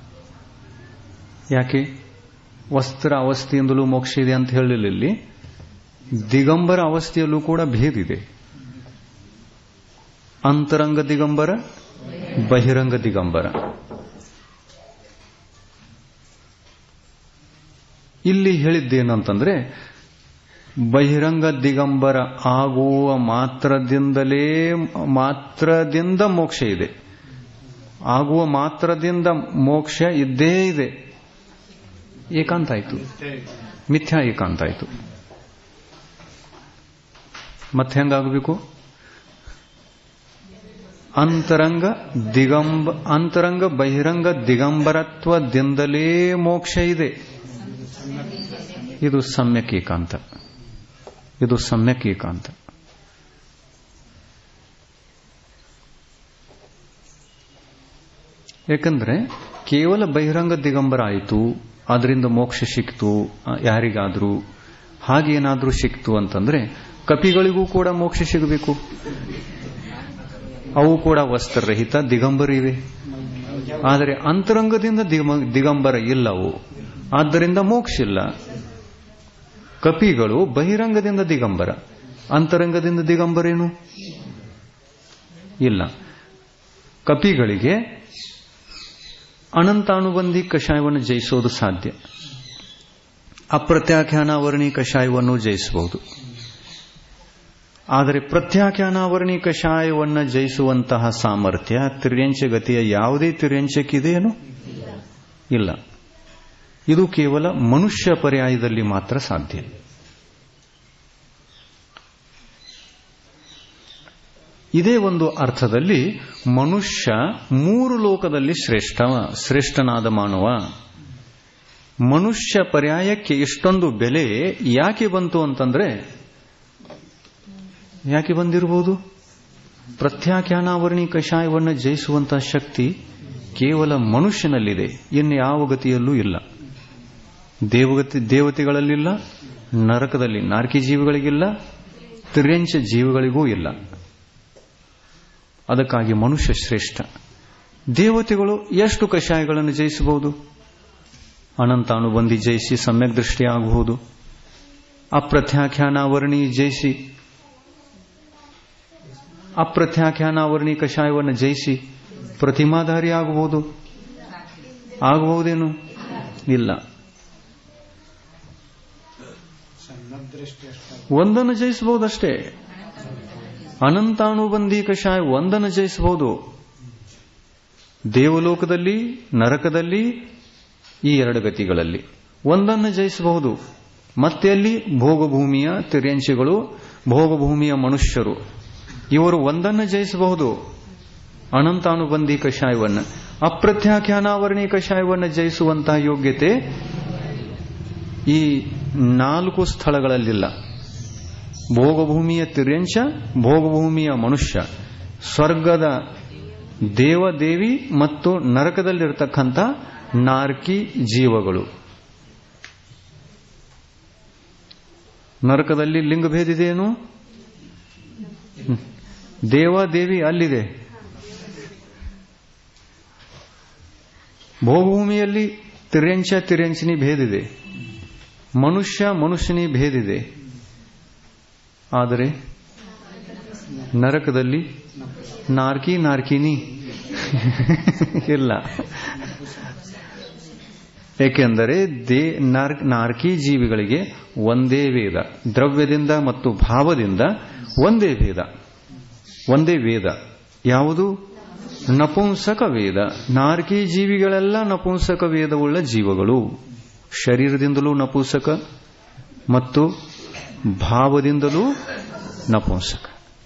ಯಾಕೆ ವಸ್ತ್ರ ಅವಸ್ಥೆಯಿಂದಲೂ ಮೋಕ್ಷ ಇದೆ ಅಂತ ಹೇಳಲಿಲ್ಲ ಇಲ್ಲಿ ದಿಗಂಬರ ಅವಸ್ಥೆಯಲ್ಲೂ ಕೂಡ ಭೇದ ಇದೆ ಅಂತರಂಗ ದಿಗಂಬರ ಬಹಿರಂಗ ದಿಗಂಬರ ಇಲ್ಲಿ ಹೇಳಿದ್ದೇನಂತಂದ್ರೆ ಬಹಿರಂಗ ದಿಗಂಬರ ಆಗುವ ಮಾತ್ರದಿಂದಲೇ ಮಾತ್ರದಿಂದ ಮೋಕ್ಷ ಇದೆ ಆಗುವ ಮಾತ್ರದಿಂದ ಮೋಕ್ಷ ಇದ್ದೇ ಇದೆ ಏಕಾಂತ ಆಯ್ತು ಮಿಥ್ಯಾ ಏಕಾಂತ ಆಯ್ತು ಮತ್ತೆ ಹೆಂಗಾಗಬೇಕು ಅಂತರಂಗ ದಿಗಂಬ ಅಂತರಂಗ ಬಹಿರಂಗ ದಿಗಂಬರತ್ವದಿಂದಲೇ ಮೋಕ್ಷ ಇದೆ ಇದು ಸಮ್ಯಕ್ ಏಕಾಂತ ಇದು ಸಮ್ಯಕ್ ಏಕಾಂತ ಯಾಕಂದ್ರೆ ಕೇವಲ ಬಹಿರಂಗ ದಿಗಂಬರ ಆಯಿತು ಅದರಿಂದ ಮೋಕ್ಷ ಸಿಕ್ತು ಯಾರಿಗಾದ್ರೂ ಹಾಗೇನಾದ್ರೂ ಸಿಕ್ತು ಅಂತಂದ್ರೆ ಕಪಿಗಳಿಗೂ ಕೂಡ ಮೋಕ್ಷ ಸಿಗಬೇಕು ಅವು ಕೂಡ ವಸ್ತ್ರರಹಿತ ದಿಗಂಬರ ಇವೆ ಆದರೆ ಅಂತರಂಗದಿಂದ ದಿಗಂಬರ ಇಲ್ಲವು ಆದ್ದರಿಂದ ಮೋಕ್ಷ ಇಲ್ಲ ಕಪಿಗಳು ಬಹಿರಂಗದಿಂದ ದಿಗಂಬರ ಅಂತರಂಗದಿಂದ ದಿಗಂಬರೇನು ಇಲ್ಲ ಕಪಿಗಳಿಗೆ ಅನಂತಾನುಬಂಧಿ ಕಷಾಯವನ್ನು ಜಯಿಸೋದು ಸಾಧ್ಯ ಅಪ್ರತ್ಯಾಖ್ಯಾನಾವರಣಿ ಕಷಾಯವನ್ನು ಜಯಿಸಬಹುದು ಆದರೆ ಪ್ರತ್ಯಾಖ್ಯಾನಾವರಣಿ ಕಷಾಯವನ್ನು ಜಯಿಸುವಂತಹ ಸಾಮರ್ಥ್ಯ ತಿರ್ಯಂಚ ಗತಿಯ ಯಾವುದೇ ತಿರ್ಯಂಚಕ್ಕಿದೆಯೇನು ಇಲ್ಲ ಇದು ಕೇವಲ ಮನುಷ್ಯ ಪರ್ಯಾಯದಲ್ಲಿ ಮಾತ್ರ ಸಾಧ್ಯ ಇದೇ ಒಂದು ಅರ್ಥದಲ್ಲಿ ಮನುಷ್ಯ ಮೂರು ಲೋಕದಲ್ಲಿ ಶ್ರೇಷ್ಠ ಶ್ರೇಷ್ಠನಾದ ಮಾನವ ಮನುಷ್ಯ ಪರ್ಯಾಯಕ್ಕೆ ಇಷ್ಟೊಂದು ಬೆಲೆ ಯಾಕೆ ಬಂತು ಅಂತಂದ್ರೆ ಯಾಕೆ ಬಂದಿರಬಹುದು ಪ್ರತ್ಯಾಖ್ಯಾನಾವರಣಿ ಕಷಾಯವನ್ನು ಜಯಿಸುವಂತಹ ಶಕ್ತಿ ಕೇವಲ ಮನುಷ್ಯನಲ್ಲಿದೆ ಇನ್ನು ಯಾವ ಗತಿಯಲ್ಲೂ ಇಲ್ಲ ದೇವಗತಿ ದೇವತೆಗಳಲ್ಲಿಲ್ಲ ನರಕದಲ್ಲಿ ನಾರ್ಕಿ ಜೀವಿಗಳಿಗಿಲ್ಲ ತಿರ್ಯಂಚ ಜೀವಿಗಳಿಗೂ ಇಲ್ಲ ಅದಕ್ಕಾಗಿ ಮನುಷ್ಯ ಶ್ರೇಷ್ಠ ದೇವತೆಗಳು ಎಷ್ಟು ಕಷಾಯಗಳನ್ನು ಜಯಿಸಬಹುದು ಅನಂತಾನುಬಂಧಿ ಜಯಿಸಿ ಸಮ್ಯಕ್ ದೃಷ್ಟಿ ಆಗಬಹುದು ಅಪ್ರತ್ಯಾಖ್ಯಾನಾವರಣಿ ಜಯಿಸಿ ಅಪ್ರತ್ಯಾಖ್ಯಾನಾವರಣಿ ಕಷಾಯವನ್ನು ಜಯಿಸಿ ಪ್ರತಿಮಾಧಾರಿ ಆಗಬಹುದು ಆಗಬಹುದೇನು ಇಲ್ಲ ಒಂದನ್ನು ಜಯಿಸಬಹುದಷ್ಟೇ ಅನಂತಾನುಬಂಧಿ ಕಷಾಯ ಒಂದನ್ನು ಜಯಿಸಬಹುದು ದೇವಲೋಕದಲ್ಲಿ ನರಕದಲ್ಲಿ ಈ ಎರಡು ಗತಿಗಳಲ್ಲಿ ಒಂದನ್ನು ಜಯಿಸಬಹುದು ಮತ್ತೆ ಅಲ್ಲಿ ಭೋಗಭೂಮಿಯ ತಿರ್ಯಂಚಿಗಳು ಭೋಗಭೂಮಿಯ ಮನುಷ್ಯರು ಇವರು ಒಂದನ್ನು ಜಯಿಸಬಹುದು ಅನಂತಾನುಬಂಧಿ ಕಷಾಯವನ್ನು ಅಪ್ರತ್ಯಾಖ್ಯಾನಾವರಣಿ ಕಷಾಯವನ್ನು ಜಯಿಸುವಂತಹ ಯೋಗ್ಯತೆ ಈ ನಾಲ್ಕು ಸ್ಥಳಗಳಲ್ಲಿಲ್ಲ ಭೋಗಭೂಮಿಯ ತಿರ್ಯಂಚ ಭೋಗಭೂಮಿಯ ಮನುಷ್ಯ ಸ್ವರ್ಗದ ದೇವದೇವಿ ಮತ್ತು ನರಕದಲ್ಲಿರತಕ್ಕಂಥ ನಾರ್ಕಿ ಜೀವಗಳು ನರಕದಲ್ಲಿ ಲಿಂಗಭೇದ ಇದೆಯೇನು ದೇವದೇವಿ ಅಲ್ಲಿದೆ ಭೋಗಭೂಮಿಯಲ್ಲಿ ತಿರ್ಯಂಚ ತಿರ್ಯಂಚಿನಿ ಭೇದಿದೆ ಮನುಷ್ಯ ಮನುಷ್ಯನಿ ಭೇದಿದೆ ಆದರೆ ನರಕದಲ್ಲಿ ನಾರ್ಕಿ ನಾರ್ಕಿನಿ ಇಲ್ಲ ಏಕೆಂದರೆ ದೇ ನಾರ್ಕಿ ಜೀವಿಗಳಿಗೆ ಒಂದೇ ವೇದ ದ್ರವ್ಯದಿಂದ ಮತ್ತು ಭಾವದಿಂದ ಒಂದೇ ವೇದ ಒಂದೇ ವೇದ ಯಾವುದು ನಪುಂಸಕ ವೇದ ನಾರ್ಕಿ ಜೀವಿಗಳೆಲ್ಲ ನಪುಂಸಕ ವೇದವುಳ್ಳ ಜೀವಗಳು ಶರೀರದಿಂದಲೂ ನಪುಂಸಕ ಮತ್ತು ಭಾವದಿಂದಲೂ ನಪುಂಸಕ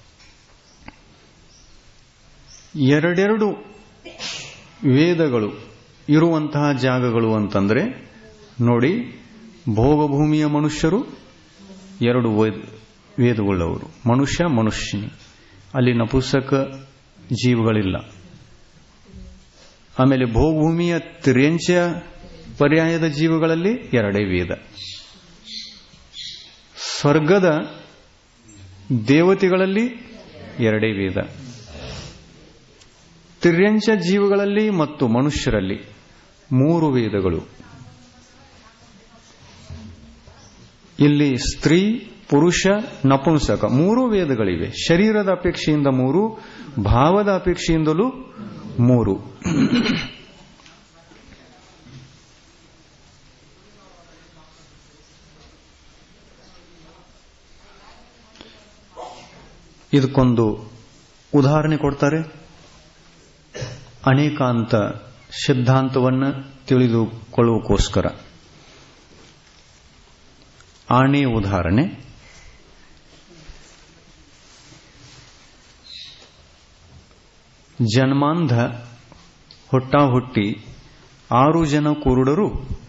ಎರಡೆರಡು ವೇದಗಳು ಇರುವಂತಹ ಜಾಗಗಳು ಅಂತಂದ್ರೆ ನೋಡಿ ಭೋಗಭೂಮಿಯ ಮನುಷ್ಯರು ಎರಡು ವೇದವುಳ್ಳವರು ಮನುಷ್ಯ ಮನುಷ್ಯನಿ ಅಲ್ಲಿ ನಪುಂಸಕ ಜೀವಗಳಿಲ್ಲ ಆಮೇಲೆ ಭೋಗಭೂಮಿಯ ತ್ರಿಯಂಚ ಪರ್ಯಾಯದ ಜೀವಗಳಲ್ಲಿ ಎರಡೇ ವೇದ ಸ್ವರ್ಗದ ದೇವತೆಗಳಲ್ಲಿ ಎರಡೇ ವೇದ ತಿರ್ಯಂಚ ಜೀವಗಳಲ್ಲಿ ಮತ್ತು ಮನುಷ್ಯರಲ್ಲಿ ಮೂರು ವೇದಗಳು ಇಲ್ಲಿ ಸ್ತ್ರೀ ಪುರುಷ ನಪುಂಸಕ ಮೂರು ವೇದಗಳಿವೆ ಶರೀರದ ಅಪೇಕ್ಷೆಯಿಂದ ಮೂರು ಭಾವದ ಅಪೇಕ್ಷೆಯಿಂದಲೂ ಮೂರು ಇದಕ್ಕೊಂದು ಉದಾಹರಣೆ ಕೊಡ್ತಾರೆ ಅನೇಕಾಂತ ಸಿದ್ಧಾಂತವನ್ನು ತಿಳಿದುಕೊಳ್ಳುವಕ್ಕೋಸ್ಕರ ಆಣೆ ಉದಾಹರಣೆ ಜನ್ಮಾಂಧ ಹೊಟ್ಟ ಹುಟ್ಟಿ ಆರು ಜನ ಕುರುಡರು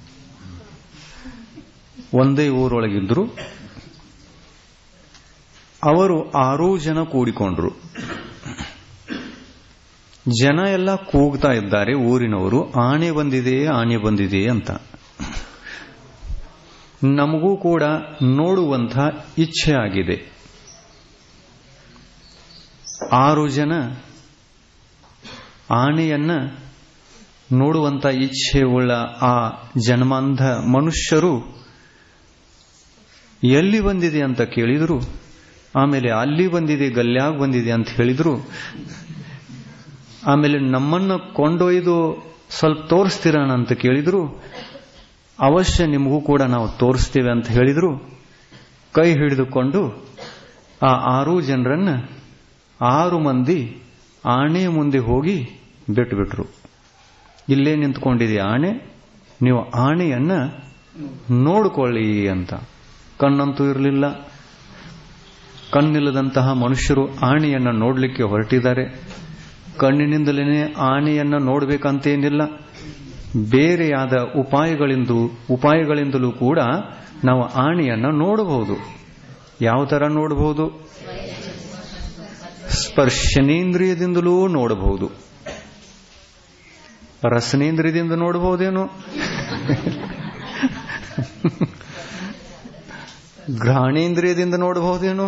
ಒಂದೇ ಊರೊಳಗಿದ್ರು ಅವರು ಆರೂ ಜನ ಕೂಡಿಕೊಂಡ್ರು ಜನ ಎಲ್ಲ ಕೂಗ್ತಾ ಇದ್ದಾರೆ ಊರಿನವರು ಆನೆ ಬಂದಿದೆ ಆನೆ ಬಂದಿದೆ ಅಂತ ನಮಗೂ ಕೂಡ ನೋಡುವಂಥ ಇಚ್ಛೆ ಆಗಿದೆ ಆರು ಜನ ಆನೆಯನ್ನ ನೋಡುವಂತ ಇಚ್ಛೆ ಉಳ್ಳ ಆ ಜನ್ಮಾಂಧ ಮನುಷ್ಯರು ಎಲ್ಲಿ ಬಂದಿದೆ ಅಂತ ಕೇಳಿದ್ರು ಆಮೇಲೆ ಅಲ್ಲಿ ಬಂದಿದೆ ಗಲ್ಯಾಗ ಬಂದಿದೆ ಅಂತ ಹೇಳಿದ್ರು ಆಮೇಲೆ ನಮ್ಮನ್ನ ಕೊಂಡೊಯ್ದು ಸ್ವಲ್ಪ ತೋರಿಸ್ತೀರಣ ಅಂತ ಕೇಳಿದ್ರು ಅವಶ್ಯ ನಿಮಗೂ ಕೂಡ ನಾವು ತೋರಿಸ್ತೇವೆ ಅಂತ ಹೇಳಿದ್ರು ಕೈ ಹಿಡಿದುಕೊಂಡು ಆ ಆರು ಜನರನ್ನ ಆರು ಮಂದಿ ಆಣೆ ಮುಂದೆ ಹೋಗಿ ಬಿಟ್ಟುಬಿಟ್ರು ಇಲ್ಲೇ ನಿಂತ್ಕೊಂಡಿದೆ ಆಣೆ ನೀವು ಆಣೆಯನ್ನ ನೋಡಿಕೊಳ್ಳಿ ಅಂತ ಕಣ್ಣಂತೂ ಇರಲಿಲ್ಲ ಕಣ್ಣಿಲ್ಲದಂತಹ ಮನುಷ್ಯರು ಆಣೆಯನ್ನ ನೋಡ್ಲಿಕ್ಕೆ ಹೊರಟಿದ್ದಾರೆ ಕಣ್ಣಿನಿಂದಲೇ ಆನೆಯನ್ನ ನೋಡ್ಬೇಕಂತೇನಿಲ್ಲ ಬೇರೆಯಾದ ಉಪಾಯಗಳಿಂದ ಉಪಾಯಗಳಿಂದಲೂ ಕೂಡ ನಾವು ಆಣೆಯನ್ನ ನೋಡಬಹುದು ಯಾವ ತರ ನೋಡಬಹುದು ಸ್ಪರ್ಶನೇಂದ್ರಿಯದಿಂದಲೂ ನೋಡಬಹುದು ರಸನೇಂದ್ರಿಯದಿಂದ ನೋಡಬಹುದೇನೋ ಘ್ರಾಣೇಂದ್ರಿಯದಿಂದ ನೋಡಬಹುದೇನೋ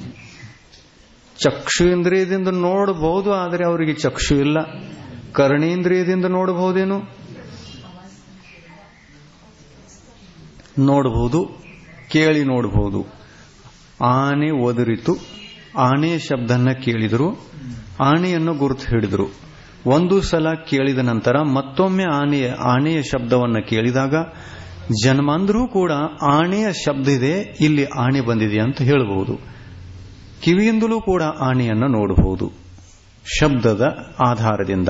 ಚಕ್ಷು ಇಂದ್ರಿಯದಿಂದ ನೋಡಬಹುದು ಆದರೆ ಅವರಿಗೆ ಚಕ್ಷು ಇಲ್ಲ ಕರ್ಣೇಂದ್ರಿಯದಿಂದ ನೋಡಬಹುದೇನು ನೋಡಬಹುದು ಕೇಳಿ ನೋಡಬಹುದು ಆನೆ ಒದರಿತು ಆನೆಯ ಶಬ್ದನ್ನ ಕೇಳಿದರು ಆನೆಯನ್ನು ಗುರುತು ಹಿಡಿದರು ಒಂದು ಸಲ ಕೇಳಿದ ನಂತರ ಮತ್ತೊಮ್ಮೆ ಆನೆಯ ಆನೆಯ ಶಬ್ದವನ್ನು ಕೇಳಿದಾಗ ಜನ್ಮಾಂದ್ರೂ ಕೂಡ ಆನೆಯ ಶಬ್ದ ಇದೆ ಇಲ್ಲಿ ಆನೆ ಬಂದಿದೆ ಅಂತ ಹೇಳಬಹುದು ಕಿವಿಯಿಂದಲೂ ಕೂಡ ಆನೆಯನ್ನು ನೋಡಬಹುದು ಶಬ್ದದ ಆಧಾರದಿಂದ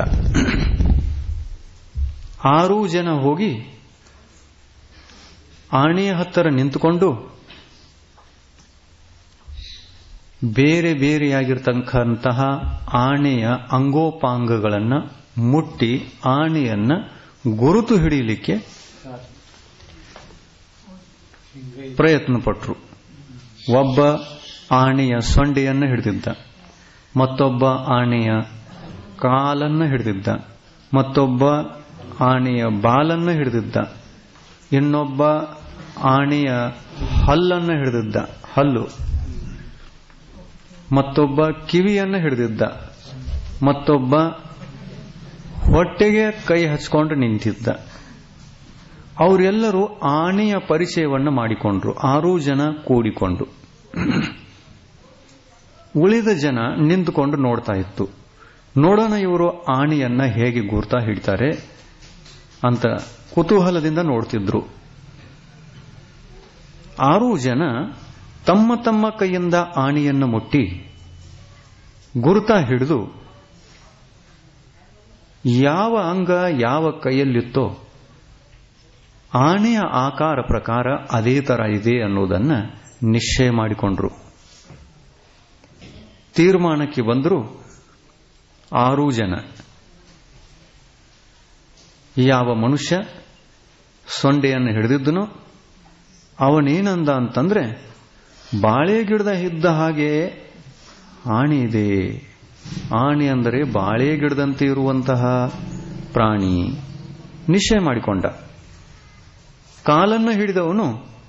ಆರೂ ಜನ ಹೋಗಿ ಆನೆಯ ಹತ್ತಿರ ನಿಂತುಕೊಂಡು ಬೇರೆ ಬೇರೆಯಾಗಿರ್ತಕ್ಕಂತಹ ಆನೆಯ ಅಂಗೋಪಾಂಗಗಳನ್ನು ಮುಟ್ಟಿ ಆನೆಯನ್ನ ಗುರುತು ಹಿಡಿಯಲಿಕ್ಕೆ ಪ್ರಯತ್ನ ಪಟ್ರು ಒಬ್ಬ ಆನೆಯ ಸೊಂಡೆಯನ್ನು ಹಿಡಿದಿದ್ದ ಮತ್ತೊಬ್ಬ ಆನೆಯ ಕಾಲನ್ನು ಹಿಡಿದಿದ್ದ ಮತ್ತೊಬ್ಬ ಆನೆಯ ಬಾಲನ್ನು ಹಿಡಿದಿದ್ದ ಇನ್ನೊಬ್ಬ ಆನೆಯ ಹಲ್ಲನ್ನು ಹಿಡಿದಿದ್ದ ಹಲ್ಲು ಮತ್ತೊಬ್ಬ ಕಿವಿಯನ್ನು ಹಿಡಿದಿದ್ದ ಮತ್ತೊಬ್ಬ ಹೊಟ್ಟೆಗೆ ಕೈ ಹಚ್ಕೊಂಡು ನಿಂತಿದ್ದ ಅವರೆಲ್ಲರೂ ಆನೆಯ ಪರಿಚಯವನ್ನು ಮಾಡಿಕೊಂಡ್ರು ಆರೂ ಜನ ಕೂಡಿಕೊಂಡು ಉಳಿದ ಜನ ನಿಂತುಕೊಂಡು ನೋಡ್ತಾ ಇತ್ತು ನೋಡೋಣ ಇವರು ಆನೆಯನ್ನ ಹೇಗೆ ಗುರ್ತಾ ಹಿಡ್ತಾರೆ ಅಂತ ಕುತೂಹಲದಿಂದ ನೋಡ್ತಿದ್ರು ಆರೂ ಜನ ತಮ್ಮ ತಮ್ಮ ಕೈಯಿಂದ ಆನೆಯನ್ನು ಮುಟ್ಟಿ ಗುರುತ ಹಿಡಿದು ಯಾವ ಅಂಗ ಯಾವ ಕೈಯಲ್ಲಿತ್ತೋ ಆನೆಯ ಆಕಾರ ಪ್ರಕಾರ ಅದೇ ತರ ಇದೆ ಅನ್ನೋದನ್ನ ನಿಶ್ಚಯ ಮಾಡಿಕೊಂಡ್ರು ತೀರ್ಮಾನಕ್ಕೆ ಬಂದರು ಆರೂ ಜನ ಯಾವ ಮನುಷ್ಯ ಸೊಂಡೆಯನ್ನು ಹಿಡಿದಿದ್ದನೋ ಅವನೇನಂದ ಅಂತಂದ್ರೆ ಬಾಳೆ ಗಿಡದ ಇದ್ದ ಹಾಗೆ ಆಣೆ ಇದೆ ಆಣೆ ಅಂದರೆ ಬಾಳೆ ಗಿಡದಂತೆ ಇರುವಂತಹ ಪ್ರಾಣಿ ನಿಶ್ಚಯ ಮಾಡಿಕೊಂಡ ಕಾಲನ್ನು ಹಿಡಿದವನು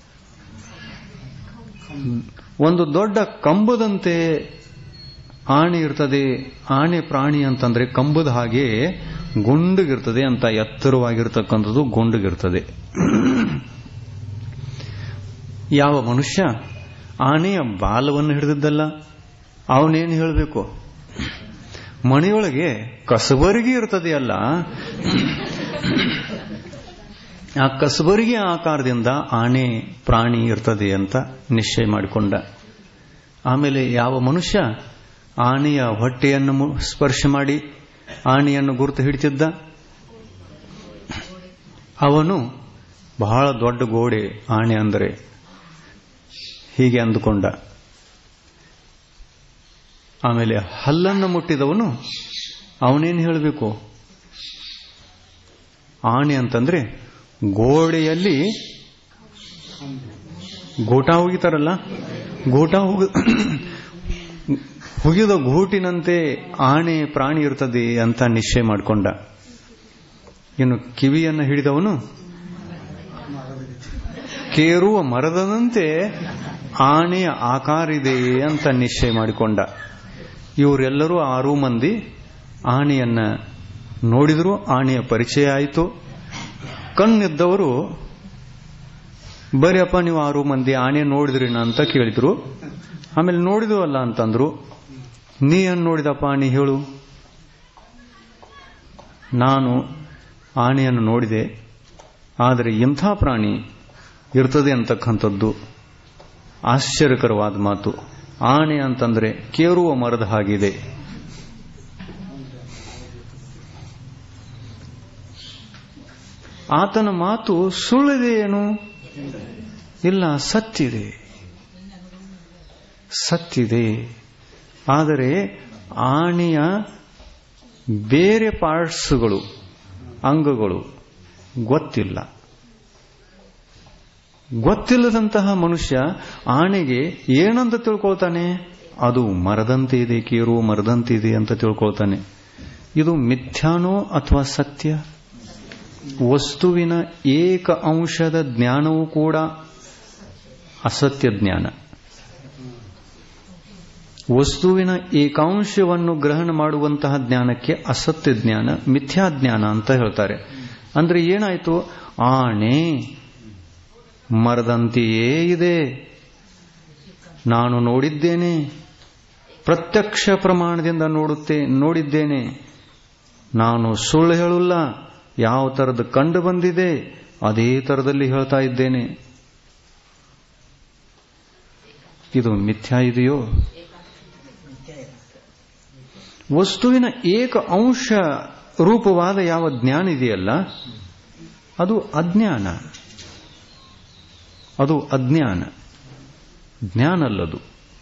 ಒಂದು ದೊಡ್ಡ ಕಂಬದಂತೆ ಆಣೆ ಇರ್ತದೆ ಆಣೆ ಪ್ರಾಣಿ ಅಂತಂದ್ರೆ ಕಂಬದ ಹಾಗೆ ಗುಂಡುಗಿರ್ತದೆ ಅಂತ ಎತ್ತರವಾಗಿರ್ತಕ್ಕಂಥದ್ದು ಗುಂಡುಗಿರ್ತದೆ ಯಾವ ಮನುಷ್ಯ ಆನೆಯ ಬಾಲವನ್ನು ಹಿಡಿದಿದ್ದಲ್ಲ ಅವನೇನು ಹೇಳಬೇಕು ಮನೆಯೊಳಗೆ ಕಸಬರಿಗೆ ಇರ್ತದೆಯಲ್ಲ ಆ ಕಸಬರಿಗೆ ಆಕಾರದಿಂದ ಆನೆ ಪ್ರಾಣಿ ಇರ್ತದೆ ಅಂತ ನಿಶ್ಚಯ ಮಾಡಿಕೊಂಡ ಆಮೇಲೆ ಯಾವ ಮನುಷ್ಯ ಆನೆಯ ಹೊಟ್ಟೆಯನ್ನು ಸ್ಪರ್ಶ ಮಾಡಿ ಆನೆಯನ್ನು ಗುರುತು ಹಿಡಿತಿದ್ದ ಅವನು ಬಹಳ ದೊಡ್ಡ ಗೋಡೆ ಆಣೆ ಅಂದರೆ ಹೀಗೆ ಅಂದುಕೊಂಡ ಆಮೇಲೆ ಹಲ್ಲನ್ನು ಮುಟ್ಟಿದವನು ಅವನೇನು ಹೇಳಬೇಕು ಆಣೆ ಅಂತಂದ್ರೆ ಗೋಡೆಯಲ್ಲಿ ಗೋಟ ಹೋಗಿತಾರಲ್ಲ ಗೋಟ ಹೋಗ ಹುಗಿದ ಘೂಟಿನಂತೆ ಆಣೆ ಪ್ರಾಣಿ ಇರ್ತದೆ ಅಂತ ನಿಶ್ಚಯ ಮಾಡಿಕೊಂಡ ಇನ್ನು ಕಿವಿಯನ್ನು ಹಿಡಿದವನು ಕೇರುವ ಮರದಂತೆ ಆನೆಯ ಆಕಾರ ಇದೆ ಅಂತ ನಿಶ್ಚಯ ಮಾಡಿಕೊಂಡ ಇವರೆಲ್ಲರೂ ಆರೂ ಮಂದಿ ಆನೆಯನ್ನ ನೋಡಿದ್ರು ಆನೆಯ ಪರಿಚಯ ಆಯಿತು ಕಣ್ಣಿದ್ದವರು ಬರೀಪ್ಪ ನೀವು ಆರು ಮಂದಿ ಆನೆ ನೋಡಿದ್ರಿನ ಅಂತ ಕೇಳಿದ್ರು ಆಮೇಲೆ ನೋಡಿದ್ವಲ್ಲ ಅಂತಂದ್ರು ನೀ ಏನ್ ನೋಡಿದಪ್ಪ ನೀ ಹೇಳು ನಾನು ಆನೆಯನ್ನು ನೋಡಿದೆ ಆದರೆ ಇಂಥ ಪ್ರಾಣಿ ಇರ್ತದೆ ಅಂತಕ್ಕಂಥದ್ದು ಆಶ್ಚರ್ಯಕರವಾದ ಮಾತು ಆನೆ ಅಂತಂದ್ರೆ ಕೇರುವ ಮರದ ಹಾಗಿದೆ ಆತನ ಮಾತು ಸುಳ್ಳಿದೆ ಏನು ಇಲ್ಲ ಸತ್ತಿದೆ ಸತ್ತಿದೆ ಆದರೆ ಆನೆಯ ಬೇರೆ ಪಾರ್ಟ್ಸ್ಗಳು ಅಂಗಗಳು ಗೊತ್ತಿಲ್ಲ ಗೊತ್ತಿಲ್ಲದಂತಹ ಮನುಷ್ಯ ಆನೆಗೆ ಏನಂತ ತಿಳ್ಕೊಳ್ತಾನೆ ಅದು ಮರದಂತೆ ಇದೆ ಕೇರು ಮರದಂತೆ ಇದೆ ಅಂತ ತಿಳ್ಕೊಳ್ತಾನೆ ಇದು ಮಿಥ್ಯಾನೋ ಅಥವಾ ಸತ್ಯ ವಸ್ತುವಿನ ಏಕ ಅಂಶದ ಜ್ಞಾನವೂ ಕೂಡ ಅಸತ್ಯ ಜ್ಞಾನ ವಸ್ತುವಿನ ಏಕಾಂಶವನ್ನು ಗ್ರಹಣ ಮಾಡುವಂತಹ ಜ್ಞಾನಕ್ಕೆ ಅಸತ್ಯ ಜ್ಞಾನ ಮಿಥ್ಯಾ ಜ್ಞಾನ ಅಂತ ಹೇಳ್ತಾರೆ ಅಂದ್ರೆ ಏನಾಯ್ತು ಆನೆ ಮರದಂತೆಯೇ ಇದೆ ನಾನು ನೋಡಿದ್ದೇನೆ ಪ್ರತ್ಯಕ್ಷ ಪ್ರಮಾಣದಿಂದ ನೋಡುತ್ತೆ ನೋಡಿದ್ದೇನೆ ನಾನು ಸುಳ್ಳು ಹೇಳಲ್ಲ ಯಾವ ತರದ ಕಂಡು ಬಂದಿದೆ ಅದೇ ತರದಲ್ಲಿ ಹೇಳ್ತಾ ಇದ್ದೇನೆ ಇದು ಮಿಥ್ಯಾ ಇದೆಯೋ ವಸ್ತುವಿನ ಏಕ ಅಂಶ ರೂಪವಾದ ಯಾವ ಜ್ಞಾನ ಇದೆಯಲ್ಲ ಅದು ಅಜ್ಞಾನ ಅದು ಅಜ್ಞಾನ ಜ್ಞಾನ ಅಲ್ಲದು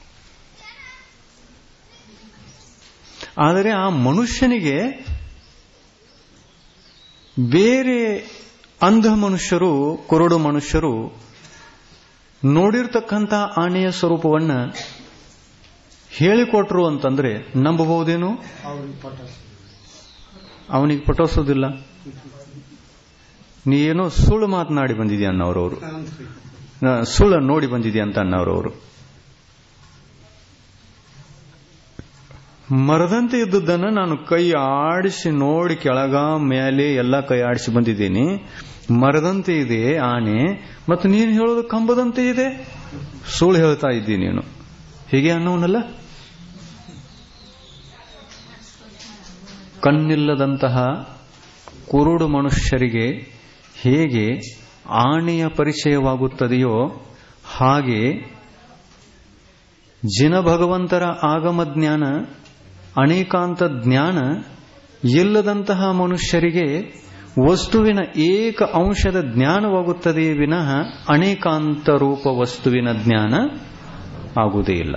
ಆದರೆ ಆ ಮನುಷ್ಯನಿಗೆ ಬೇರೆ ಅಂಧ ಮನುಷ್ಯರು ಕುರುಡು ಮನುಷ್ಯರು ನೋಡಿರ್ತಕ್ಕಂಥ ಆನೆಯ ಸ್ವರೂಪವನ್ನ ಹೇಳಿಕೊಟ್ರು ಅಂತಂದ್ರೆ ನಂಬಬಹುದೇನು ಅವನಿಗೆ ಪಟೋಸೋದಿಲ್ಲ ನೀ ಏನೋ ಸುಳ್ಳು ಮಾತನಾಡಿ ಬಂದಿದ್ಯಾ ಅನ್ನೋರವರು ಸುಳ್ಳು ನೋಡಿ ಬಂದಿದ್ಯಾ ಅಂತ ಅನ್ನೋರವರು ಮರದಂತೆ ಇದ್ದದ್ದನ್ನು ನಾನು ಕೈ ಆಡಿಸಿ ನೋಡಿ ಕೆಳಗ ಮೇಲೆ ಎಲ್ಲ ಕೈ ಆಡಿಸಿ ಬಂದಿದ್ದೀನಿ ಮರದಂತೆ ಇದೆ ಆನೆ ಮತ್ತು ನೀನು ಹೇಳೋದು ಕಂಬದಂತೆ ಇದೆ ಸುಳ್ಳು ಹೇಳ್ತಾ ಇದ್ದೀನಿ ನೀನು ಹೀಗೆ ಅನ್ನೋನಲ್ಲ ಕಣ್ಣಿಲ್ಲದಂತಹ ಕುರುಡು ಮನುಷ್ಯರಿಗೆ ಹೇಗೆ ಆನೆಯ ಪರಿಚಯವಾಗುತ್ತದೆಯೋ ಹಾಗೆ ಜಿನ ಭಗವಂತರ ಆಗಮ ಜ್ಞಾನ ಅನೇಕಾಂತ ಜ್ಞಾನ ಇಲ್ಲದಂತಹ ಮನುಷ್ಯರಿಗೆ ವಸ್ತುವಿನ ಏಕ ಅಂಶದ ಜ್ಞಾನವಾಗುತ್ತದೆಯೇ ವಿನಃ ಅನೇಕಾಂತ ರೂಪ ವಸ್ತುವಿನ ಜ್ಞಾನ ಆಗುವುದೇ ಇಲ್ಲ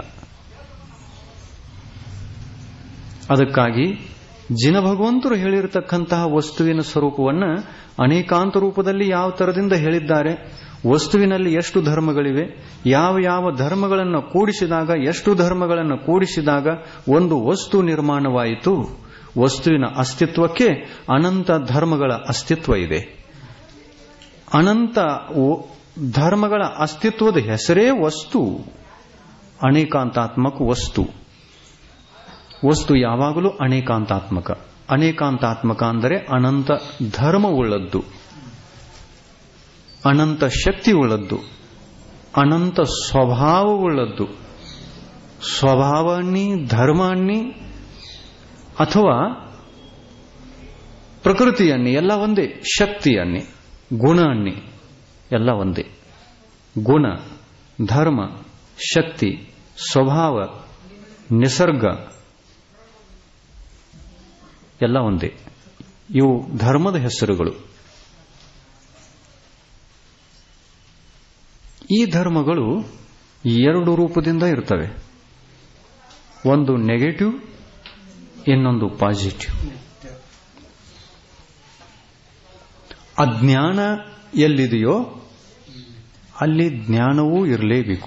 ಅದಕ್ಕಾಗಿ ಜಿನ ಭಗವಂತರು ಹೇಳಿರತಕ್ಕಂತಹ ವಸ್ತುವಿನ ಸ್ವರೂಪವನ್ನು ಅನೇಕಾಂತ ರೂಪದಲ್ಲಿ ಯಾವ ತರದಿಂದ ಹೇಳಿದ್ದಾರೆ ವಸ್ತುವಿನಲ್ಲಿ ಎಷ್ಟು ಧರ್ಮಗಳಿವೆ ಯಾವ ಯಾವ ಧರ್ಮಗಳನ್ನು ಕೂಡಿಸಿದಾಗ ಎಷ್ಟು ಧರ್ಮಗಳನ್ನು ಕೂಡಿಸಿದಾಗ ಒಂದು ವಸ್ತು ನಿರ್ಮಾಣವಾಯಿತು ವಸ್ತುವಿನ ಅಸ್ತಿತ್ವಕ್ಕೆ ಅನಂತ ಧರ್ಮಗಳ ಅಸ್ತಿತ್ವ ಇದೆ ಅನಂತ ಧರ್ಮಗಳ ಅಸ್ತಿತ್ವದ ಹೆಸರೇ ವಸ್ತು ಅನೇಕಾಂತಾತ್ಮಕ ವಸ್ತು ವಸ್ತು ಯಾವಾಗಲೂ ಅನೇಕಾಂತಾತ್ಮಕ ಅನೇಕಾಂತಾತ್ಮಕ ಅಂದರೆ ಅನಂತ ಧರ್ಮವುಳ್ಳದ್ದು ಅನಂತ ಶಕ್ತಿ ಉಳ್ಳದ್ದು ಅನಂತ ಸ್ವಭಾವವುಳ್ಳದ್ದು ಸ್ವಭಾವ ಅನ್ನಿ ಧರ್ಮ ಅನ್ನಿ ಅಥವಾ ಪ್ರಕೃತಿ ಅನ್ನಿ ಎಲ್ಲ ಒಂದೇ ಶಕ್ತಿ ಅನ್ನಿ ಗುಣ ಅನ್ನಿ ಎಲ್ಲ ಒಂದೇ ಗುಣ ಧರ್ಮ ಶಕ್ತಿ ಸ್ವಭಾವ ನಿಸರ್ಗ ಎಲ್ಲ ಒಂದೇ ಇವು ಧರ್ಮದ ಹೆಸರುಗಳು ಈ ಧರ್ಮಗಳು ಎರಡು ರೂಪದಿಂದ ಇರ್ತವೆ ಒಂದು ನೆಗೆಟಿವ್ ಇನ್ನೊಂದು ಪಾಸಿಟಿವ್ ಅಜ್ಞಾನ ಎಲ್ಲಿದೆಯೋ ಅಲ್ಲಿ ಜ್ಞಾನವೂ ಇರಲೇಬೇಕು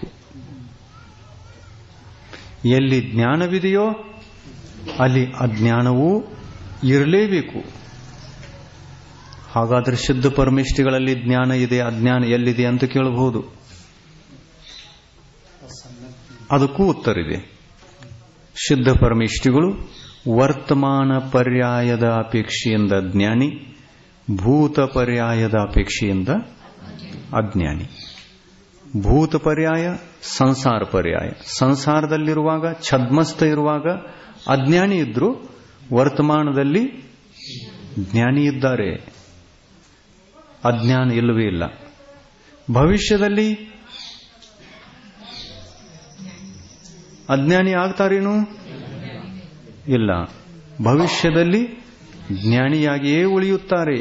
ಎಲ್ಲಿ ಜ್ಞಾನವಿದೆಯೋ ಅಲ್ಲಿ ಅಜ್ಞಾನವೂ ಇರಲೇಬೇಕು ಹಾಗಾದ್ರೆ ಶುದ್ಧ ಪರಮಿಷ್ಠಿಗಳಲ್ಲಿ ಜ್ಞಾನ ಇದೆ ಅಜ್ಞಾನ ಎಲ್ಲಿದೆ ಅಂತ ಕೇಳಬಹುದು ಅದಕ್ಕೂ ಉತ್ತರಿದೆ ಶುದ್ಧ ಪರಮಿಷ್ಠಿಗಳು ವರ್ತಮಾನ ಪರ್ಯಾಯದ ಅಪೇಕ್ಷೆಯಿಂದ ಜ್ಞಾನಿ ಭೂತ ಪರ್ಯಾಯದ ಅಪೇಕ್ಷೆಯಿಂದ ಅಜ್ಞಾನಿ ಭೂತ ಪರ್ಯಾಯ ಸಂಸಾರ ಪರ್ಯಾಯ ಸಂಸಾರದಲ್ಲಿರುವಾಗ ಛದ್ಮಸ್ಥ ಇರುವಾಗ ಅಜ್ಞಾನಿ ಇದ್ರು ವರ್ತಮಾನದಲ್ಲಿ ಜ್ಞಾನಿ ಇದ್ದಾರೆ ಅಜ್ಞಾನ ಇಲ್ಲವೇ ಇಲ್ಲ ಭವಿಷ್ಯದಲ್ಲಿ ಅಜ್ಞಾನಿ ಆಗ್ತಾರೇನು ಇಲ್ಲ ಭವಿಷ್ಯದಲ್ಲಿ ಜ್ಞಾನಿಯಾಗಿಯೇ ಉಳಿಯುತ್ತಾರೆ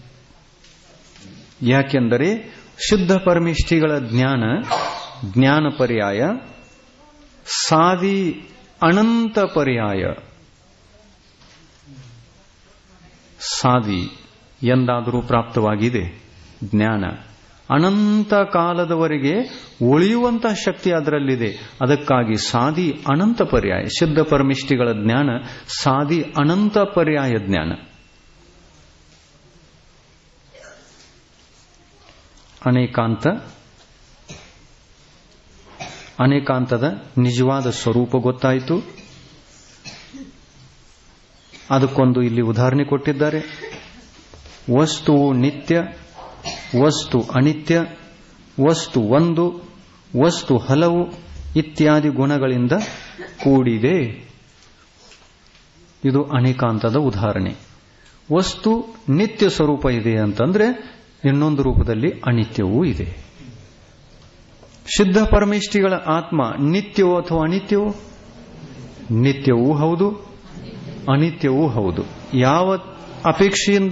ಯಾಕೆಂದರೆ ಶುದ್ಧ ಪರಮಿಷ್ಠಿಗಳ ಜ್ಞಾನ ಜ್ಞಾನ ಪರ್ಯಾಯ ಸಾದಿ ಅನಂತ ಪರ್ಯಾಯ ಸಾದಿ ಎಂದಾದರೂ ಪ್ರಾಪ್ತವಾಗಿದೆ ಜ್ಞಾನ ಅನಂತ ಕಾಲದವರೆಗೆ ಉಳಿಯುವಂತಹ ಶಕ್ತಿ ಅದರಲ್ಲಿದೆ ಅದಕ್ಕಾಗಿ ಸಾದಿ ಅನಂತ ಪರ್ಯಾಯ ಶುದ್ಧ ಪರಮಿಷ್ಠಿಗಳ ಜ್ಞಾನ ಸಾದಿ ಅನಂತ ಪರ್ಯಾಯ ಜ್ಞಾನ ಅನೇಕಾಂತ ಅನೇಕಾಂತದ ನಿಜವಾದ ಸ್ವರೂಪ ಗೊತ್ತಾಯಿತು ಅದಕ್ಕೊಂದು ಇಲ್ಲಿ ಉದಾಹರಣೆ ಕೊಟ್ಟಿದ್ದಾರೆ ವಸ್ತುವು ನಿತ್ಯ ವಸ್ತು ಅನಿತ್ಯ ವಸ್ತು ಒಂದು ವಸ್ತು ಹಲವು ಇತ್ಯಾದಿ ಗುಣಗಳಿಂದ ಕೂಡಿದೆ ಇದು ಅನೇಕಾಂತದ ಉದಾಹರಣೆ ವಸ್ತು ನಿತ್ಯ ಸ್ವರೂಪ ಇದೆ ಅಂತಂದ್ರೆ ಇನ್ನೊಂದು ರೂಪದಲ್ಲಿ ಅನಿತ್ಯವೂ ಇದೆ ಶುದ್ಧ ಪರಮೇಷ್ಠಿಗಳ ಆತ್ಮ ನಿತ್ಯವೋ ಅಥವಾ ಅನಿತ್ಯವೋ ನಿತ್ಯವೂ ಹೌದು ಅನಿತ್ಯವೂ ಹೌದು ಯಾವ ಅಪೇಕ್ಷೆಯಿಂದ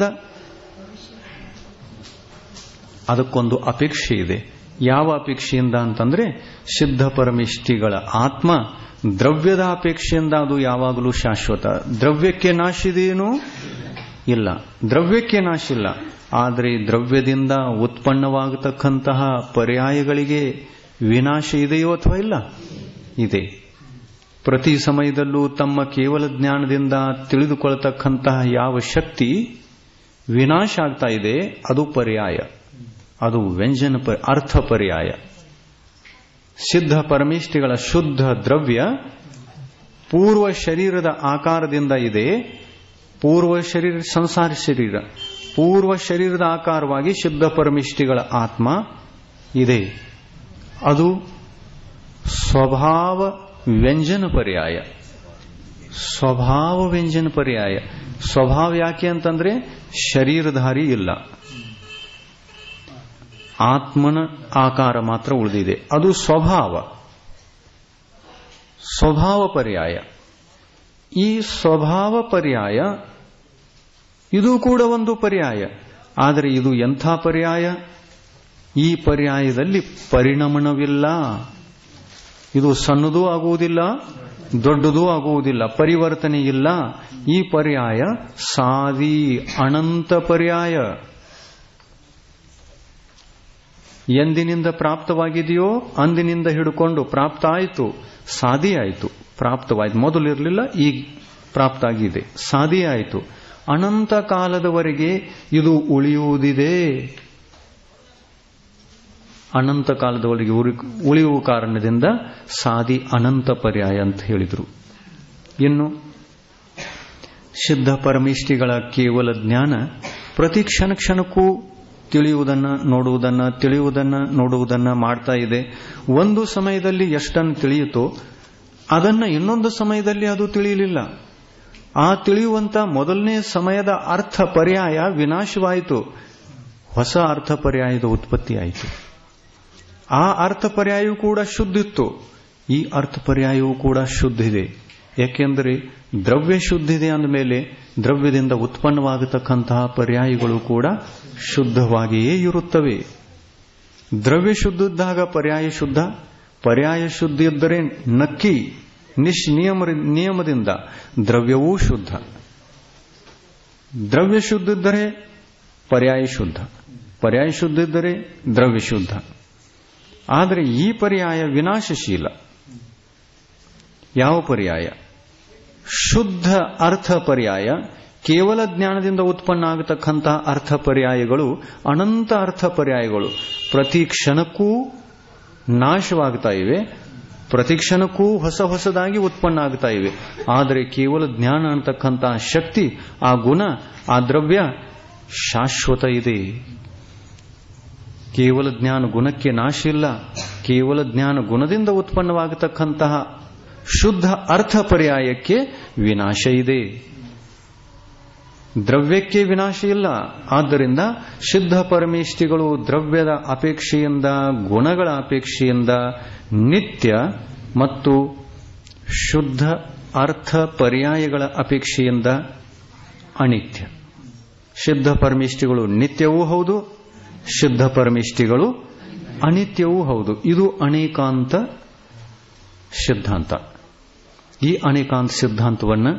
ಅದಕ್ಕೊಂದು ಅಪೇಕ್ಷೆ ಇದೆ ಯಾವ ಅಪೇಕ್ಷೆಯಿಂದ ಅಂತಂದ್ರೆ ಶುದ್ಧ ಪರಮಿಷ್ಠಿಗಳ ಆತ್ಮ ದ್ರವ್ಯದ ಅಪೇಕ್ಷೆಯಿಂದ ಅದು ಯಾವಾಗಲೂ ಶಾಶ್ವತ ದ್ರವ್ಯಕ್ಕೆ ನಾಶ ಇದೆಯೇನು ಇಲ್ಲ ದ್ರವ್ಯಕ್ಕೆ ನಾಶ ಇಲ್ಲ ಆದರೆ ದ್ರವ್ಯದಿಂದ ಉತ್ಪನ್ನವಾಗತಕ್ಕಂತಹ ಪರ್ಯಾಯಗಳಿಗೆ ವಿನಾಶ ಇದೆಯೋ ಅಥವಾ ಇಲ್ಲ ಇದೆ ಪ್ರತಿ ಸಮಯದಲ್ಲೂ ತಮ್ಮ ಕೇವಲ ಜ್ಞಾನದಿಂದ ತಿಳಿದುಕೊಳ್ಳತಕ್ಕಂತಹ ಯಾವ ಶಕ್ತಿ ವಿನಾಶ ಆಗ್ತಾ ಇದೆ ಅದು ಪರ್ಯಾಯ ಅದು ವ್ಯಂಜನ ಅರ್ಥ ಪರ್ಯಾಯ ಸಿದ್ಧ ಪರಮೇಷ್ಠಿಗಳ ಶುದ್ಧ ದ್ರವ್ಯ ಪೂರ್ವ ಶರೀರದ ಆಕಾರದಿಂದ ಇದೆ ಪೂರ್ವ ಶರೀರ ಸಂಸಾರ ಶರೀರ ಪೂರ್ವ ಶರೀರದ ಆಕಾರವಾಗಿ ಶುದ್ಧ ಪರಮಿಷ್ಠಿಗಳ ಆತ್ಮ ಇದೆ ಅದು ಸ್ವಭಾವ ವ್ಯಂಜನ ಪರ್ಯಾಯ ಸ್ವಭಾವ ವ್ಯಂಜನ ಪರ್ಯಾಯ ಸ್ವಭಾವ ಯಾಕೆ ಅಂತಂದ್ರೆ ಶರೀರಧಾರಿ ಇಲ್ಲ ಆತ್ಮನ ಆಕಾರ ಮಾತ್ರ ಉಳಿದಿದೆ ಅದು ಸ್ವಭಾವ ಸ್ವಭಾವ ಪರ್ಯಾಯ ಈ ಸ್ವಭಾವ ಪರ್ಯಾಯ ಇದು ಕೂಡ ಒಂದು ಪರ್ಯಾಯ ಆದರೆ ಇದು ಎಂಥ ಪರ್ಯಾಯ ಈ ಪರ್ಯಾಯದಲ್ಲಿ ಪರಿಣಮನವಿಲ್ಲ ಇದು ಸಣ್ಣದೂ ಆಗುವುದಿಲ್ಲ ದೊಡ್ಡದೂ ಆಗುವುದಿಲ್ಲ ಪರಿವರ್ತನೆ ಇಲ್ಲ ಈ ಪರ್ಯಾಯ ಸಾದಿ ಅನಂತ ಪರ್ಯಾಯ ಎಂದಿನಿಂದ ಪ್ರಾಪ್ತವಾಗಿದೆಯೋ ಅಂದಿನಿಂದ ಹಿಡ್ಕೊಂಡು ಪ್ರಾಪ್ತ ಆಯಿತು ಸಾದಿ ಆಯಿತು ಪ್ರಾಪ್ತವಾಯಿತು ಮೊದಲಿರಲಿಲ್ಲ ಈಗ ಪ್ರಾಪ್ತ ಆಗಿದೆ ಸಾದಿ ಆಯಿತು ಅನಂತ ಕಾಲದವರೆಗೆ ಇದು ಉಳಿಯುವುದಿದೆ ಅನಂತ ಕಾಲದವರೆಗೆ ಉಳಿಯುವ ಕಾರಣದಿಂದ ಸಾದಿ ಅನಂತ ಪರ್ಯಾಯ ಅಂತ ಹೇಳಿದರು ಇನ್ನು ಸಿದ್ಧ ಪರಮೇಷ್ಠಿಗಳ ಕೇವಲ ಜ್ಞಾನ ಪ್ರತಿ ಕ್ಷಣ ಕ್ಷಣಕ್ಕೂ ತಿಳಿಯುವುದನ್ನ ನೋಡುವುದನ್ನ ತಿಳಿಯುವುದನ್ನ ನೋಡುವುದನ್ನ ಮಾಡ್ತಾ ಇದೆ ಒಂದು ಸಮಯದಲ್ಲಿ ಎಷ್ಟನ್ನು ತಿಳಿಯಿತೋ ಅದನ್ನ ಇನ್ನೊಂದು ಸಮಯದಲ್ಲಿ ಅದು ತಿಳಿಯಲಿಲ್ಲ ಆ ತಿಳಿಯುವಂತ ಮೊದಲನೇ ಸಮಯದ ಅರ್ಥ ಪರ್ಯಾಯ ವಿನಾಶವಾಯಿತು ಹೊಸ ಅರ್ಥ ಪರ್ಯಾಯದ ಉತ್ಪತ್ತಿ ಆಯಿತು ಆ ಅರ್ಥ ಪರ್ಯಾಯವೂ ಕೂಡ ಶುದ್ಧಿತ್ತು ಈ ಅರ್ಥ ಪರ್ಯಾಯವೂ ಕೂಡ ಶುದ್ಧಿದೆ ಯಾಕೆಂದರೆ ದ್ರವ್ಯ ಶುದ್ಧಿದೆ ಅಂದಮೇಲೆ ದ್ರವ್ಯದಿಂದ ಉತ್ಪನ್ನವಾಗತಕ್ಕಂತಹ ಪರ್ಯಾಯಗಳು ಕೂಡ ಶುದ್ಧವಾಗಿಯೇ ಇರುತ್ತವೆ ದ್ರವ್ಯ ಶುದ್ಧಿದ್ದಾಗ ಪರ್ಯಾಯ ಶುದ್ಧ ಪರ್ಯಾಯ ಶುದ್ಧ ಇದ್ದರೆ ನಕ್ಕಿ ನಿಷ್ನಿಯಮ ನಿಯಮದಿಂದ ದ್ರವ್ಯವೂ ಶುದ್ಧ ದ್ರವ್ಯ ಶುದ್ಧಿದ್ದರೆ ಪರ್ಯಾಯ ಶುದ್ಧ ಪರ್ಯಾಯ ಶುದ್ಧ ಇದ್ದರೆ ದ್ರವ್ಯ ಶುದ್ಧ ಆದರೆ ಈ ಪರ್ಯಾಯ ವಿನಾಶಶೀಲ ಯಾವ ಪರ್ಯಾಯ ಶುದ್ಧ ಅರ್ಥ ಪರ್ಯಾಯ ಕೇವಲ ಜ್ಞಾನದಿಂದ ಉತ್ಪನ್ನ ಆಗತಕ್ಕಂತಹ ಅರ್ಥ ಪರ್ಯಾಯಗಳು ಅನಂತ ಅರ್ಥ ಪರ್ಯಾಯಗಳು ಪ್ರತಿ ಕ್ಷಣಕ್ಕೂ ನಾಶವಾಗ್ತಾ ಇವೆ ಪ್ರತಿಕ್ಷಣಕ್ಕೂ ಹೊಸ ಹೊಸದಾಗಿ ಉತ್ಪನ್ನ ಆಗ್ತಾ ಇವೆ ಆದರೆ ಕೇವಲ ಜ್ಞಾನ ಅಂತಕ್ಕಂತಹ ಶಕ್ತಿ ಆ ಗುಣ ಆ ದ್ರವ್ಯ ಶಾಶ್ವತ ಇದೆ ಕೇವಲ ಜ್ಞಾನ ಗುಣಕ್ಕೆ ನಾಶ ಇಲ್ಲ ಕೇವಲ ಜ್ಞಾನ ಗುಣದಿಂದ ಉತ್ಪನ್ನವಾಗತಕ್ಕಂತಹ ಶುದ್ಧ ಅರ್ಥ ಪರ್ಯಾಯಕ್ಕೆ ವಿನಾಶ ಇದೆ ದ್ರವ್ಯಕ್ಕೆ ವಿನಾಶ ಇಲ್ಲ ಆದ್ದರಿಂದ ಶುದ್ಧ ಪರಮೇಷ್ಠಿಗಳು ದ್ರವ್ಯದ ಅಪೇಕ್ಷೆಯಿಂದ ಗುಣಗಳ ಅಪೇಕ್ಷೆಯಿಂದ ನಿತ್ಯ ಮತ್ತು ಶುದ್ಧ ಅರ್ಥ ಪರ್ಯಾಯಗಳ ಅಪೇಕ್ಷೆಯಿಂದ ಅನಿತ್ಯ ಶುದ್ಧ ಪರಮೇಷ್ಠಿಗಳು ನಿತ್ಯವೂ ಹೌದು ಶುದ್ಧ ಪರಮೇಷ್ಠಿಗಳು ಅನಿತ್ಯವೂ ಹೌದು ಇದು ಅನೇಕಾಂತ ಸಿದ್ಧಾಂತ ಈ ಅನೇಕಾಂತ ಸಿದ್ಧಾಂತವನ್ನು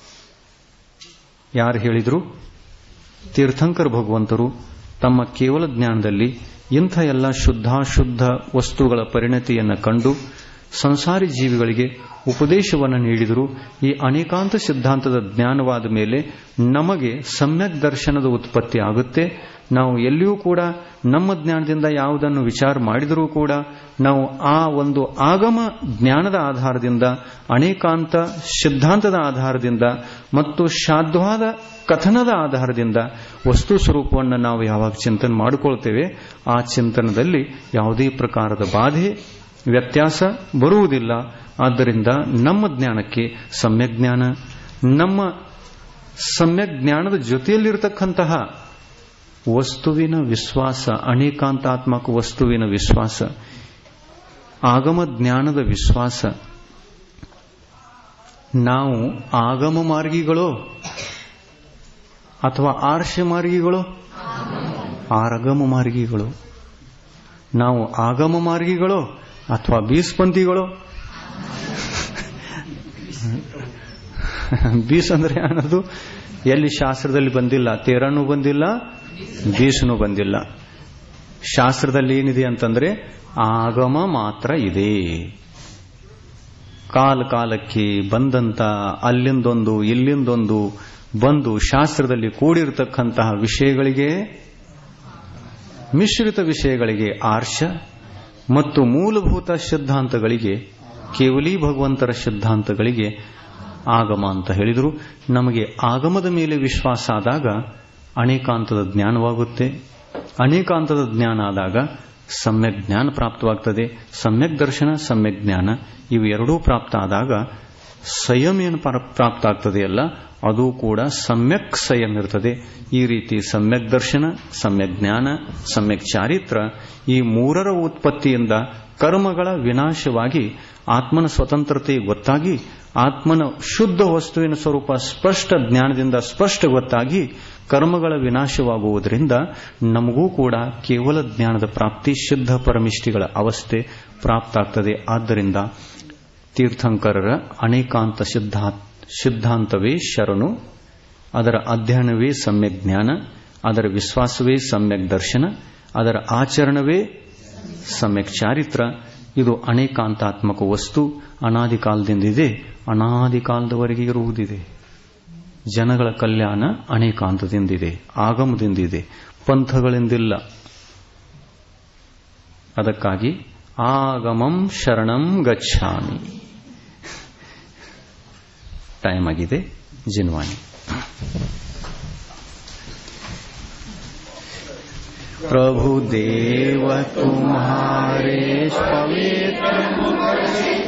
ಯಾರು ಹೇಳಿದ್ರು ತೀರ್ಥಂಕರ ಭಗವಂತರು ತಮ್ಮ ಕೇವಲ ಜ್ಞಾನದಲ್ಲಿ ಇಂಥ ಎಲ್ಲ ಶುದ್ಧಾಶುದ್ಧ ವಸ್ತುಗಳ ಪರಿಣತಿಯನ್ನು ಕಂಡು ಸಂಸಾರಿ ಜೀವಿಗಳಿಗೆ ಉಪದೇಶವನ್ನು ನೀಡಿದರು ಈ ಅನೇಕಾಂತ ಸಿದ್ಧಾಂತದ ಜ್ಞಾನವಾದ ಮೇಲೆ ನಮಗೆ ಸಮ್ಯಕ್ ದರ್ಶನದ ಉತ್ಪತ್ತಿ ಆಗುತ್ತೆ ನಾವು ಎಲ್ಲಿಯೂ ಕೂಡ ನಮ್ಮ ಜ್ಞಾನದಿಂದ ಯಾವುದನ್ನು ವಿಚಾರ ಮಾಡಿದರೂ ಕೂಡ ನಾವು ಆ ಒಂದು ಆಗಮ ಜ್ಞಾನದ ಆಧಾರದಿಂದ ಅನೇಕಾಂತ ಸಿದ್ಧಾಂತದ ಆಧಾರದಿಂದ ಮತ್ತು ಶಾದ್ವಾದ ಕಥನದ ಆಧಾರದಿಂದ ವಸ್ತು ಸ್ವರೂಪವನ್ನು ನಾವು ಯಾವಾಗ ಚಿಂತನೆ ಮಾಡಿಕೊಳ್ತೇವೆ ಆ ಚಿಂತನದಲ್ಲಿ ಯಾವುದೇ ಪ್ರಕಾರದ ಬಾಧೆ ವ್ಯತ್ಯಾಸ ಬರುವುದಿಲ್ಲ ಆದ್ದರಿಂದ ನಮ್ಮ ಜ್ಞಾನಕ್ಕೆ ಸಮ್ಯಕ್ ಜ್ಞಾನ ನಮ್ಮ ಸಮ್ಯಕ್ ಜ್ಞಾನದ ಜೊತೆಯಲ್ಲಿರತಕ್ಕಂತಹ ವಸ್ತುವಿನ ವಿಶ್ವಾಸ ಅನೇಕಾಂತಾತ್ಮಕ ವಸ್ತುವಿನ ವಿಶ್ವಾಸ ಆಗಮ ಜ್ಞಾನದ ವಿಶ್ವಾಸ ನಾವು ಆಗಮ ಮಾರ್ಗಿಗಳೋ ಅಥವಾ ಆರ್ಷ ಮಾರ್ಗಿಗಳು ಆರಗಮ ಮಾರ್ಗಿಗಳು ನಾವು ಆಗಮ ಮಾರ್ಗಿಗಳು ಅಥವಾ ಬೀಸ್ಪಂಥಿಗಳು ಬೀಸ್ ಅಂದ್ರೆ ಅನ್ನೋದು ಎಲ್ಲಿ ಶಾಸ್ತ್ರದಲ್ಲಿ ಬಂದಿಲ್ಲ ತೇರಣ್ಣು ಬಂದಿಲ್ಲ ಬೀಸನು ಬಂದಿಲ್ಲ ಶಾಸ್ತ್ರದಲ್ಲಿ ಏನಿದೆ ಅಂತಂದ್ರೆ ಆಗಮ ಮಾತ್ರ ಇದೆ ಕಾಲ ಕಾಲಕ್ಕೆ ಬಂದಂತ ಅಲ್ಲಿಂದೊಂದು ಇಲ್ಲಿಂದೊಂದು ಬಂದು ಶಾಸ್ತ್ರದಲ್ಲಿ ಕೂಡಿರತಕ್ಕಂತಹ ವಿಷಯಗಳಿಗೆ ಮಿಶ್ರಿತ ವಿಷಯಗಳಿಗೆ ಆರ್ಷ ಮತ್ತು ಮೂಲಭೂತ ಸಿದ್ಧಾಂತಗಳಿಗೆ ಕೇವಲಿ ಭಗವಂತರ ಸಿದ್ಧಾಂತಗಳಿಗೆ ಆಗಮ ಅಂತ ಹೇಳಿದರು ನಮಗೆ ಆಗಮದ ಮೇಲೆ ವಿಶ್ವಾಸ ಆದಾಗ ಅನೇಕಾಂತದ ಜ್ಞಾನವಾಗುತ್ತೆ ಅನೇಕಾಂತದ ಜ್ಞಾನ ಆದಾಗ ಸಮ್ಯಕ್ ಜ್ಞಾನ ಪ್ರಾಪ್ತವಾಗ್ತದೆ ಸಮ್ಯಕ್ ದರ್ಶನ ಸಮ್ಯಕ್ ಜ್ಞಾನ ಇವು ಎರಡೂ ಪ್ರಾಪ್ತ ಆದಾಗ ಸಂಯಮ ಏನು ಪ್ರಾಪ್ತ ಆಗ್ತದೆಯಲ್ಲ ಅದು ಕೂಡ ಸಮ್ಯಕ್ ಸಂಯಮ ಇರ್ತದೆ ಈ ರೀತಿ ಸಮ್ಯಕ್ ದರ್ಶನ ಸಮ್ಯಕ್ ಜ್ಞಾನ ಸಮ್ಯಕ್ ಚಾರಿತ್ರ ಈ ಮೂರರ ಉತ್ಪತ್ತಿಯಿಂದ ಕರ್ಮಗಳ ವಿನಾಶವಾಗಿ ಆತ್ಮನ ಸ್ವತಂತ್ರತೆ ಗೊತ್ತಾಗಿ ಆತ್ಮನ ಶುದ್ಧ ವಸ್ತುವಿನ ಸ್ವರೂಪ ಸ್ಪಷ್ಟ ಜ್ಞಾನದಿಂದ ಸ್ಪಷ್ಟ ಗೊತ್ತಾಗಿ ಕರ್ಮಗಳ ವಿನಾಶವಾಗುವುದರಿಂದ ನಮಗೂ ಕೂಡ ಕೇವಲ ಜ್ಞಾನದ ಪ್ರಾಪ್ತಿ ಶುದ್ಧ ಪರಮಿಷ್ಠಿಗಳ ಅವಸ್ಥೆ ಪ್ರಾಪ್ತ ಆಗ್ತದೆ ಆದ್ದರಿಂದ ತೀರ್ಥಂಕರರ ಅನೇಕಾಂತ ಸಿದ್ಧಾಂತವೇ ಶರಣು ಅದರ ಅಧ್ಯಯನವೇ ಸಮ್ಯಕ್ ಜ್ಞಾನ ಅದರ ವಿಶ್ವಾಸವೇ ಸಮ್ಯಕ್ ದರ್ಶನ ಅದರ ಆಚರಣವೇ ಸಮ್ಯಕ್ ಚಾರಿತ್ರ ಇದು ಅನೇಕಾಂತಾತ್ಮಕ ವಸ್ತು ಅನಾದಿ ಕಾಲದಿಂದಿದೆ ಅನಾದಿ ಕಾಲದವರೆಗೆ ಇರುವುದಿದೆ ಜನಗಳ ಕಲ್ಯಾಣ ಅನೇಕಾಂತದಿಂದಿದೆ ಆಗಮದಿಂದಿದೆ ಪಂಥಗಳಿಂದಿಲ್ಲ ಅದಕ್ಕಾಗಿ ಆಗಮಂ ಶರಣಂ ಗಚ್ಛಾಮಿ ಟೈಮ್ ಆಗಿದೆ ಜಿನ್ವಾಣಿ प्रभु देव तुम्हारे पवित्र